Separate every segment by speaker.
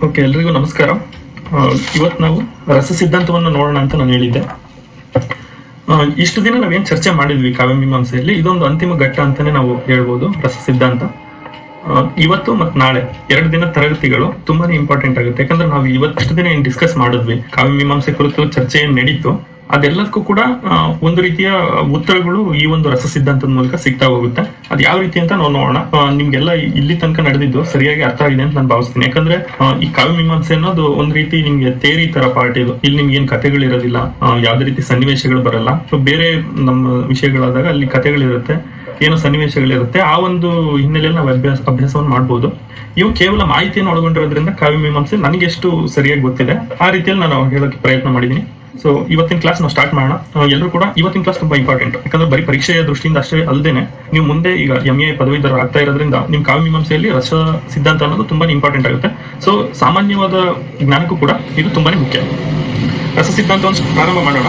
Speaker 1: Okay ಎಲ್ರಿಗೂ ನಮಸ್ಕಾರ ಇವತ್ತು ನಾವು ರಸ ಸಿದ್ಧಾಂತವನ್ನು ನೋಡೋಣ ಅಂತ ನಾನು ಹೇಳಿದ್ದೆ ಆ, ಇಷ್ಟು ದಿನ ನಾವೇನ್ ಚರ್ಚೆ ಮಾಡಿದ್ವಿ ಕಾವ್ಯ ಮೀಮಾಂಸೆಯಲ್ಲಿ ಇದೊಂದು ಅಂತಿಮ ಘಟ್ಟ ಅಂತಾನೆ ನಾವು ಹೇಳ್ಬೋದು ರಸ ಸಿದ್ಧಾಂತ ಆ, ಇವತ್ತು ಮತ್ತು ನಾಳೆ ಎರಡು ದಿನ ತರಗತಿಗಳು ತುಂಬಾನೇ ಇಂಪಾರ್ಟೆಂಟ್ ಆಗುತ್ತೆ ಯಾಕಂದ್ರೆ ನಾವು ಇವತ್ತು ದಿನ ಏನ್ ಡಿಸ್ಕಸ್ ಮಾಡಿದ್ವಿ ಕಾವ್ಯ ಮೀಮಾಂಸೆ ಕುರಿತು ಚರ್ಚೆ ಏನ್ ನಡೀತು ಅದೆಲ್ಲದಕ್ಕೂ ಕೂಡ ಆ, ಒಂದು ರೀತಿಯ ಉತ್ತರಗಳು ಈ ಒಂದು ರಸ ಸಿದ್ಧಾಂತದ ಮೂಲಕ ಸಿಗ್ತಾ ಹೋಗುತ್ತೆ ಅದು ಯಾವ ರೀತಿ ಅಂತ ನಾವು ನೋಡೋಣ ಆ, ನಿಮ್ಗೆಲ್ಲ ಇಲ್ಲಿ ತನಕ ನಡೆದಿದ್ದು ಸರಿಯಾಗಿ ಅರ್ಥ ಆಗಿದೆ ಅಂತ ನಾನು ಭಾವಿಸ್ತೀನಿ ಯಾಕಂದ್ರೆ ಆ, ಈ ಕಾವ್ಯ ಮೀಮಾಂಸೆ ಅನ್ನೋದು ಒಂದ್ ರೀತಿ ನಿಮ್ಗೆ ತೇರಿ ತರ ಪಾರ್ಟ್ ಇದು ಇಲ್ಲಿ ನಿಮ್ಗೆ ಏನ್ ಕಥೆಗಳಿರೋದಿಲ್ಲ ಆ, ಯಾವ್ದೇ ರೀತಿ ಸನ್ನಿವೇಶಗಳು ಬರಲ್ಲ So, ಬೇರೆ ನಮ್ಮ ವಿಷಯಗಳಾದಾಗ ಅಲ್ಲಿ ಕಥೆಗಳಿರುತ್ತೆ ಏನೋ ಸನ್ನಿವೇಶಗಳಿರುತ್ತೆ ಆ ಒಂದು ಹಿನ್ನೆಲೆಯಲ್ಲಿ ನಾವು ಅಭ್ಯಾಸ ಅಭ್ಯಾಸವನ್ನು ಮಾಡ್ಬೋದು ಇವು ಕೇವಲ ಮಾಹಿತಿಯನ್ನು ಒಳಗೊಂಡಿರೋದ್ರಿಂದ ಕಾವ್ಯ ಮೀಮಾಂಸೆ ನನಗೆ ಎಷ್ಟು ಸರಿಯಾಗಿ ಗೊತ್ತಿದೆ ಆ ರೀತಿಯಲ್ಲಿ ನಾನು ಹೇಳೋಕೆ ಪ್ರಯತ್ನ ಮಾಡಿದ್ದೀನಿ ಸೊ ಇವತ್ತಿನ ಕ್ಲಾಸ್ ನಾವು ಸ್ಟಾರ್ಟ್ ಮಾಡೋಣ ಎಲ್ಲರೂ ಕೂಡ ಇವತ್ತಿನ ಕ್ಲಾಸ್ ತುಂಬಾ ಇಂಪಾರ್ಟೆಂಟ್ ಯಾಕಂದ್ರೆ ಬರೀ ಪರೀಕ್ಷೆಯ ದೃಷ್ಟಿಯಿಂದ ಅಷ್ಟೇ ಅಲ್ಲದೇನೆ ನೀವು ಮುಂದೆ ಈಗ ಎಂ ಎ ಪದವೀಧರ ಆಗ್ತಾ ಇರೋದ್ರಿಂದ ನಿಮ್ ಕಾವ್ಯ ಮೀಮಾಂಸೆಯಲ್ಲಿ ರಸ ಸಿದ್ಧಾಂತ ಅನ್ನೋದು ತುಂಬಾನೇ ಇಂಪಾರ್ಟೆಂಟ್ ಆಗುತ್ತೆ ಸೊ ಸಾಮಾನ್ಯವಾದ ಜ್ಞಾನಕ್ಕೂ ಕೂಡ ಇದು ತುಂಬಾನೇ ಮುಖ್ಯ ರಸ ಸಿದ್ಧಾಂತವನ್ನು ಪ್ರಾರಂಭ ಮಾಡೋಣ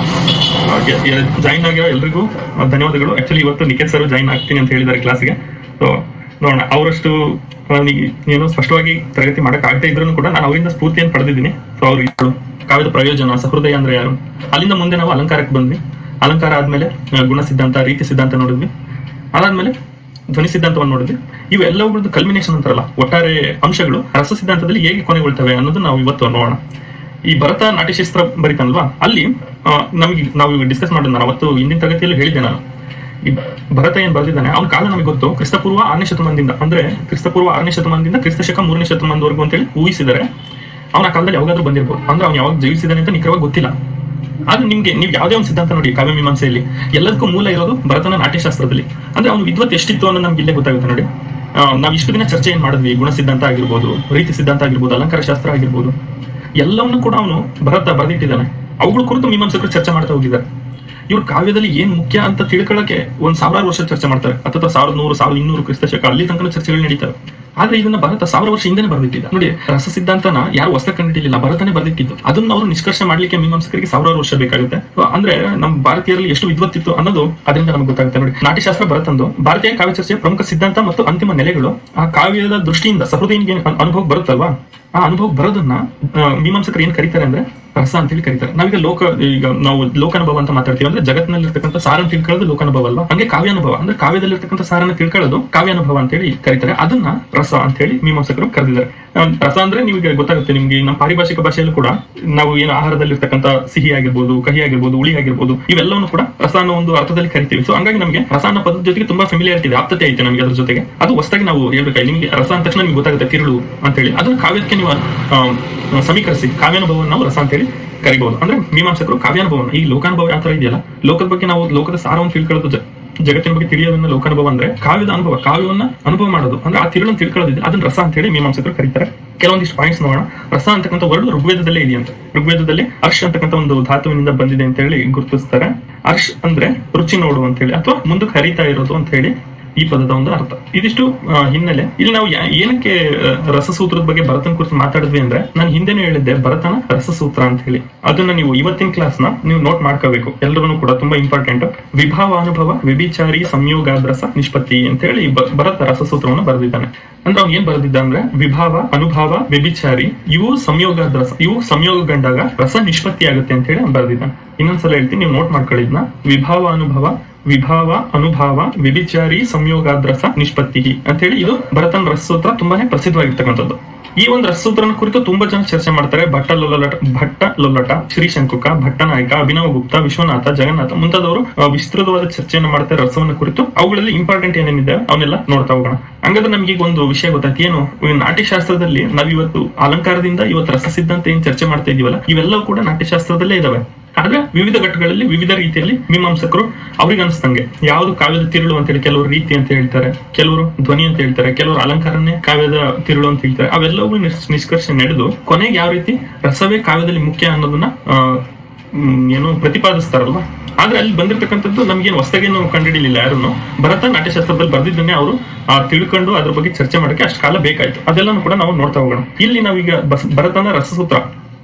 Speaker 1: ಜಾಯಿನ್ ಆಗಿರೋ ಎಲ್ರಿಗೂ ಆ, ಧನ್ಯವಾದಗಳು ಆಕ್ಚುಲಿ ಇವತ್ತು ನಿಖಿತ್ ಸರ್ ಜಾಯಿನ್ ಆಗ್ತೀನಿ ಅಂತ ಹೇಳಿದ್ದಾರೆ ಕ್ಲಾಸ್ಗೆ ಸೊ ನೋಡೋಣ ಅವರಷ್ಟು ಆ, ನಿ- ಏನು ಸ್ಪಷ್ಟವಾಗಿ ತರಗತಿ ಮಾಡಕ್ ಆಗ್ತಾ ಇದ್ರು ಕೂಡ ನಾನು ಅವರಿಂದ ಸ್ಫೂರ್ತಿಯನ್ನು ಪಡೆದಿದ್ದೀನಿ ಸೊ ಅವ್ರು ಇದ್ರು ಕಾವ್ಯದ ಪ್ರಯೋಜನ ಸಹೃದಯ ಅಂದ್ರೆ ಯಾರು ಅಲ್ಲಿಂದ ಮುಂದೆ ನಾವು ಅಲಂಕಾರಕ್ಕೆ ಬಂದ್ವಿ ಅಲಂಕಾರ ಆದ್ಮೇಲೆ ಆ, ಗುಣ ಸಿದ್ಧಾಂತ ರೀತಿ ಸಿದ್ಧಾಂತ ನೋಡಿದ್ವಿ ಅದಾದ್ಮೇಲೆ ಧ್ವನಿ ಸಿದ್ಧಾಂತವನ್ನು ನೋಡಿದ್ವಿ ಇವೆಲ್ಲವುಗಳದ್ದು ಕಲ್ಮಿನೇಷನ್ ಅಂತಾರಲ್ಲ ಒಟ್ಟಾರೆ ಅಂಶಗಳು ರಸ ಸಿದ್ಧಾಂತದಲ್ಲಿ ಹೇಗೆ ಕೊನೆಗೊಳ್ತವೆ ಅನ್ನೋದು ನಾವು ಇವತ್ತು ನೋಡೋಣ ಈ ಭರತ ನಾಟ್ಯಶಾಸ್ತ್ರ ಬರಿತಾನಲ್ವಾ ಅಲ್ಲಿ ಆ, ನಮಗೆ ನಾವು ಡಿಸ್ಕಸ್ ಮಾಡೋದು ನಾನು ಅವತ್ತು ಹಿಂದಿನ ತರಗತಿಯಲ್ಲಿ ಹೇಳಿದ್ದೆ ನಾನು ಈ ಭರತ ಏನ್ ಬರೆದಿದ್ದಾನೆ ಅವ್ನ ಕಾಲ ನಮಗೆ ಗೊತ್ತು ಕ್ರಿಸ್ತಪೂರ್ವ ಆರನೇ ಶತಮಾನದಿಂದ ಅಂದ್ರೆ ಕ್ರಿಸ್ತಪೂರ್ವ ಆರನೇ ಶತಮಾನದಿಂದ ಕ್ರಿಸ್ತಶಕ ಮೂರನೇ ಶತಮಾನದವರೆಗೂ ಅಂತೇಳಿ ಊಹಿಸಿದರೆ ಅವನ ಕಾಲದಲ್ಲಿ ಯಾವಾಗಾದ್ರೂ ಬಂದಿರ್ಬೋದು ಅಂದ್ರೆ ಅವ್ನು ಯಾವಾಗ ಜೀವಿಸಿದಾನೆ ಅಂತ ನಿಖರವಾಗಿ ಗೊತ್ತಿಲ್ಲ ಆದ್ರೆ ನಿಮ್ಗೆ ನೀವು ಯಾವುದೇ ಒಂದು ಸಿದ್ಧಾಂತ ನೋಡಿ ಕಾವ್ಯ ಮೀಮಾಂಸೆಯಲ್ಲಿ ಎಲ್ಲದಕ್ಕೂ ಮೂಲ ಇರೋದು ಭರತನ ನಾಟ್ಯಶಾಸ್ತ್ರದಲ್ಲಿ ಅಂದ್ರೆ ಅವ್ನು ವಿದ್ವತ್ ಎಷ್ಟಿತ್ತು ಅನ್ನೋದು ನಮ್ಗೆ ಇಲ್ಲೇ ಗೊತ್ತಾಗುತ್ತೆ ನೋಡಿ ಆ, ನಾವು ಇಷ್ಟು ದಿನ ಚರ್ಚೆ ಏನ್ ಮಾಡಿದ್ವಿ ಗುಣ ಸಿದ್ಧಾಂತ ಆಗಿರ್ಬೋದು ರೀತಿ ಸಿದ್ಧಾಂತ ಆಗಿರ್ಬೋದು ಅಲಂಕಾರ ಶಾಸ್ತ್ರ ಆಗಿರ್ಬೋದು ಎಲ್ಲವನ್ನು ಕೂಡ ಅವನು ಭರತ ಬರೆದಿಟ್ಟಿದ್ದಾನೆ ಅವುಗಳ ಕುರಿತು ಮೀಮಾಂಸಕರು ಚರ್ಚೆ ಮಾಡ್ತಾ ಹೋಗಿದ್ದಾರೆ ಇವ್ರು ಕಾವ್ಯದಲ್ಲಿ ಏನ್ ಮುಖ್ಯ ಅಂತ ತಿಳ್ಕೊಳ್ಳಕ್ಕೆ ಒಂದ್ ಸಾವಿರಾರು ವರ್ಷ ಚರ್ಚೆ ಮಾಡ್ತಾರೆ ಅಥವಾ ಸಾವಿರದ ನೂರು ಸಾವಿರದ ಇನ್ನೂರು ಕ್ರಿಸ್ತ ಶಕ ಅಲ್ಲಿ ತನಕ ಚರ್ಚೆಗಳು ನಡೀತವೆ ಆದ್ರೆ ಇದನ್ನ ಭರತ ಸಾವಿರ ವರ್ಷ ಹಿಂದೆನೆ ಬರೆದಿಟ್ಟಿದ್ದ ನೋಡಿ ರಸ ಸಿದ್ಧಾಂತನ ಯಾರು ಹೊಸ ಕಂಡಿಟ್ಟಿಲ್ಲ ಭರತನೇ ಬರೆದಿಟ್ಟಿದ್ದು ಅದನ್ನ ಅವರು ನಿಷ್ಕರ್ಷ ಮಾಡ್ಲಿಕ್ಕೆ ಮೀಮಾಂಸಕರಿಗೆ ಸಾವಿರಾರು ವರ್ಷ ಬೇಕಾಗುತ್ತೆ ಅಂದ್ರೆ ನಮ್ಮ ಭಾರತೀಯರಲ್ಲಿ ಎಷ್ಟು ವಿದ್ವತ್ತಿತ್ತು ಅನ್ನೋದು ಅದರಿಂದ ನಮ್ಗೆ ಗೊತ್ತಾಗುತ್ತೆ ನೋಡಿ ನಾಟ್ಯಶಾಸ್ತ್ರ ಭರತಂದು ಭಾರತೀಯ ಕಾವ್ಯ ಚರ್ಚೆಯ ಪ್ರಮುಖ ಸಿದ್ಧಾಂತ ಮತ್ತು ಅಂತಿಮ ನೆಲೆಗಳು ಆ ಕಾವ್ಯದ ದೃಷ್ಟಿಯಿಂದ ಸಹೃದಯನಿಗೆ ಏನ್ ಅನುಭವ ಬರುತ್ತಲ್ವಾ ಆ ಅನುಭವ ಬರೋದನ್ನ ಆ, ಮೀಮಾಂಸಕರು ಏನ್ ಕರೀತಾರೆ ಅಂದ್ರೆ ರಸ ಅಂತ ಹೇಳಿ ಕರೀತಾರೆ ನಾವೀಗ ಲೋಕ ಈಗ ನಾವು ಲೋಕಾನುಭವ ಅಂತ ಮಾತಾಡ್ತೀವಿ ಅಂದ್ರೆ ಜಗತ್ತಿನಲ್ಲಿರ್ತಕ್ಕಂಥ ಸಾರನ್ನು ತಿಳ್ಕೊಳ್ಳೋದು ಲೋಕಾನುಭವ ಅಲ್ವಾ ಹಂಗೆ ಕಾವ್ಯಾನುಭವ ಅಂದ್ರೆ ಕಾವ್ಯದಲ್ಲಿರ್ತಕ್ಕಂಥ ಸಾರನ್ನ ತಿಳ್ಕೊಳ್ಳೋದು ಕಾವ್ಯಾನುಭವ ಅಂತ ಹೇಳಿ ಕರೀತಾರೆ ಅದನ್ನ ರಸ ಅಂತ ಹೇಳಿ ಮೀಮಾಂಸಕರು ಕರೆದಿದ್ದಾರೆ ಆ, ರಸ ಅಂದ್ರೆ ನಿಮಗೆ ಗೊತ್ತಾಗುತ್ತೆ ನಿಮ್ಗೆ ನಮ್ಮ ಪಾರಿಭಾಷಿಕ ಭಾಷೆಯಲ್ಲೂ ಕೂಡ ನಾವು ಏನು ಆಹಾರದಲ್ಲಿರ್ತಕ್ಕಂಥ ಸಿಹಿ ಆಗಿರ್ಬೋದು ಕಹಿ ಆಗಿರ್ಬೋದು ಹುಳಿ ಆಗಿರ್ಬೋದು ಇವೆಲ್ಲವನ್ನು ಕೂಡ ರಸ ಅನ್ನೋ ಒಂದು ಅರ್ಥದಲ್ಲಿ ಕರಿತೀವಿ ಸೊ ಹಂಗಾಗಿ ನಮಗೆ ರಸ ಅನ್ನೋ ಪದದ ಜೊತೆಗೆ ತುಂಬಾ ಫೆಮಿಲಿಯಾರಿಟಿ ಇದೆ ಆಪ್ತತೆ ಐತೆ ನಮಗೆ ಅದ್ರ ಜೊತೆಗೆ ಅದು ಹೊಸದಾಗಿ ನಾವು ಹೇಳ್ಬೇಕಾಗಿ ನಿಮ್ಗೆ ರಸ ಅಂದ ತಕ್ಷಣ ನಿಮ್ಗೆ ಗೊತ್ತಾಗುತ್ತೆ ತಿರುಳು ಅಂತ ಹೇಳಿ ಅದನ್ನ ಕಾವ್ಯಕ್ಕೆ ನೀವು ಆ, ಸಮೀಕರಿಸಿ ಕಾವ್ಯಾನುಭವವನ್ನು ನಾವು ರಸ ಅಂತ ಹೇಳಿ ಕರಿಬಹುದು ಅಂದ್ರೆ ಮೀಮಾಂಸಕರು ಕಾವ್ಯಾನುಭವನ ಈ ಲೋಕಾನುಭವ ಯಾವ ತರ ಇದೆಯಲ್ಲ ಲೋಕದ ಬಗ್ಗೆ ನಾವು ಲೋಕದ ಸಾರವನ್ನು ತಿಳ್ಕೊಳ್ಳೋದು ಜ- ಜಗತ್ತಿನ ಬಗ್ಗೆ ತಿಳಿಯೋದನ್ನ ಲೋಕಾನುಭವ ಅಂದ್ರೆ ಕಾವ್ಯದ ಅನುಭವ ಕಾವ್ಯವನ್ನ ಅನುಭವ ಮಾಡೋದು ಅಂದ್ರೆ ಆ ತಿರುಳನ್ನು ತಿಳ್ಕೊಳ್ಳೋದಿದೆ ಅದನ್ನ ರಸ ಅಂತ ಹೇಳಿ ಮೀಮಾಂಸಕರು ಕರೀತಾರೆ ಕೆಲವೊಂದಿಷ್ಟು ಪಾಯಿಂಟ್ಸ್ ನೋಡೋಣ ರಸ ಅಂತಕ್ಕಂಥ ವರ್ಡ್ ಋಗ್ವೇದದಲ್ಲೇ ಇದೆಯಂತೆ ಋಗ್ವೇದದಲ್ಲಿ ಹರ್ಷ್ ಅಂತಕ್ಕಂಥ ಒಂದು ಧಾತುವಿನಿಂದ ಬಂದಿದೆ ಅಂತ ಹೇಳಿ ಗುರುತಿಸ್ತಾರೆ ಹರ್ಷ್ ಅಂದ್ರೆ ರುಚಿ ನೋಡು ಅಂತ ಹೇಳಿ ಅಥವಾ ಮುಂದಕ್ಕೆ ಹರಿತಾ ಇರೋದು ಅಂತ ಹೇಳಿ ಈ ಪದದ ಒಂದು ಅರ್ಥ ಇದಿಷ್ಟು ಆ, ಹಿನ್ನೆಲೆ ಇಲ್ಲಿ ನಾವು ಯಾ- ಏನಕ್ಕೆ ಆ, ರಸಸೂತ್ರದ ಬಗ್ಗೆ ಭರತನ ಕುರಿತು ಮಾತಾಡಿದ್ವಿ ಅಂದ್ರೆ ನಾನು ಹಿಂದೆನೂ ಹೇಳಿದ್ದೆ ಭರತನ ರಸಸೂತ್ರ ಅಂತ ಹೇಳಿ ಅದನ್ನ ನೀವು ಇವತ್ತಿನ ಕ್ಲಾಸ್ ನ ನೀವು ನೋಟ್ ಮಾಡ್ಕೋಬೇಕು ಎಲ್ಲರೂ ಕೂಡ ತುಂಬಾ ಇಂಪಾರ್ಟೆಂಟ್ ವಿಭಾವ ಅನುಭವ ವ್ಯಭಿಚಾರಿ ಸಂಯೋಗಾದ್ರಸ ನಿಷ್ಪತ್ತಿ ಅಂತ ಹೇಳಿ ಬ- ಭರತ ರಸಸೂತ್ರವನ್ನು ಬರೆದಿದ್ದಾನೆ ಅಂದ್ರೆ ಅವ್ನು ಏನ್ ಬರೆದಿದ್ದ ಅಂದ್ರೆ ವಿಭಾವ ಅನುಭವ ವ್ಯಭಿಚಾರಿ ಇವು ಸಂಯೋಗಾದ್ರಸ ಇವು ಸಂಯೋಗಗೊಂಡಾಗ ರಸ ನಿಷ್ಪತ್ತಿ ಆಗುತ್ತೆ ಅಂತ ಹೇಳಿ ಅವ್ನು ಬರೆದಿದ್ದಾನೆ ಇನ್ನೊಂದ್ಸಲ ಹೇಳ್ತೀನಿ ನೀವು ನೋಟ್ ಮಾಡ್ಕೊಳ್ಳಿದ್ನ ವಿಭಾವ ಅನುಭವ ವಿಭಾವ ಅನುಭಾವ ವ್ಯಭಿಚಾರಿ ಸಂಯೋಗಾದ್ರಸ ನಿಷ್ಪತ್ತಿ ಅಂತ ಹೇಳಿ ಇದು ಭರತನ ರಸಸೂತ್ರ ತುಂಬಾನೇ ಪ್ರಸಿದ್ಧವಾಗಿರ್ತಕ್ಕಂಥದ್ದು ಈ ಒಂದು ರಸಸೂತ್ರನ ಕುರಿತು ತುಂಬಾ ಜನ ಚರ್ಚೆ ಮಾಡ್ತಾರೆ ಭಟ್ಟ ಲೊಲ್ಲಟ ಭಟ್ಟ ಲೊಲ್ಲಟ ಶ್ರೀಶಂಕುಕ ಭಟ್ಟನಾಯಕ ಅಭಿನವ ಗುಪ್ತ ವಿಶ್ವನಾಥ ಜಗನ್ನಾಥ ಮುಂತಾದವರು ಆ, ವಿಸ್ತೃತವಾದ ಚರ್ಚೆಯನ್ನು ಮಾಡ್ತಾರೆ ರಸವನ್ನ ಕುರಿತು ಅವುಗಳಲ್ಲಿ ಇಂಪಾರ್ಟೆಂಟ್ ಏನೇನಿದೆ ಅವನ್ನೆಲ್ಲ ನೋಡ್ತಾ ಹೋಗೋಣ ಹಂಗಾದ್ರೆ ನಮ್ಗೆ ಈಗ ಒಂದು ವಿಷಯ ಗೊತ್ತಾಯ್ತು ಏನು ಈ ನಾಟ್ಯಶಾಸ್ತ್ರದಲ್ಲಿ ನಾವಿವತ್ತು ಅಲಂಕಾರದಿಂದ ಇವತ್ತು ರಸ ಸಿದ್ಧಾಂತ ಏನ್ ಚರ್ಚೆ ಮಾಡ್ತಾ ಇದೀವಲ್ಲ ಇವೆಲ್ಲವೂ ಕೂಡ ನಾಟ್ಯಶಾಸ್ತ್ರದಲ್ಲೇ ಇದಾವೆ ಆದ್ರೆ ವಿವಿಧ ಘಟ್ಟಗಳಲ್ಲಿ ವಿವಿಧ ರೀತಿಯಲ್ಲಿ ಮೀಮಾಂಸಕರು ಅವ್ರಿಗೆ ಅನಿಸ್ತಂಗೆ ಯಾವ್ದು ಕಾವ್ಯದ ತಿರುಳು ಅಂತ ಹೇಳಿ ಕೆಲವರು ರೀತಿ ಅಂತ ಹೇಳ್ತಾರೆ ಕೆಲವರು ಧ್ವನಿ ಅಂತ ಹೇಳ್ತಾರೆ ಕೆಲವರು ಅಲಂಕಾರನೇ ಕಾವ್ಯದ ತಿರುಳು ಅಂತ ಹೇಳ್ತಾರೆ ಅವೆಲ್ಲವೂ ನಿಸ್- ನಿಷ್ಕರ್ಷೆ ನಡೆದು ಕೊನೆಗೆ ಯಾವ ರೀತಿ ರಸವೇ ಕಾವ್ಯದಲ್ಲಿ ಮುಖ್ಯ ಅನ್ನೋದನ್ನ ಆ, ಮ್, ಏನು ಪ್ರತಿಪಾದಿಸ್ತಾರಲ್ವಾ ಆದ್ರೆ ಅಲ್ಲಿ ಬಂದಿರತಕ್ಕಂಥದ್ದು ನಮ್ಗೇನು ಹೊಸದಾಗೇನು ಕಂಡುಹಿಡಿಲಿಲ್ಲ ಯಾರನ್ನು ಭರತ ನಾಟ್ಯಶಾಸ್ತ್ರದಲ್ಲಿ ಬರ್ದಿದ್ದನ್ನೇ ಅವರು ತಿಳ್ಕೊಂಡು ಅದ್ರ ಬಗ್ಗೆ ಚರ್ಚೆ ಮಾಡಕ್ಕೆ ಅಷ್ಟು ಕಾಲ ಬೇಕಾಯ್ತು ಅದೆಲ್ಲನೂ ಕೂಡ ನಾವು ನೋಡ್ತಾ ಹೋಗೋಣ ಇಲ್ಲಿ ನಾವೀಗ ಬಸ್- ಭರತನ ರಸಸೂತ್ರ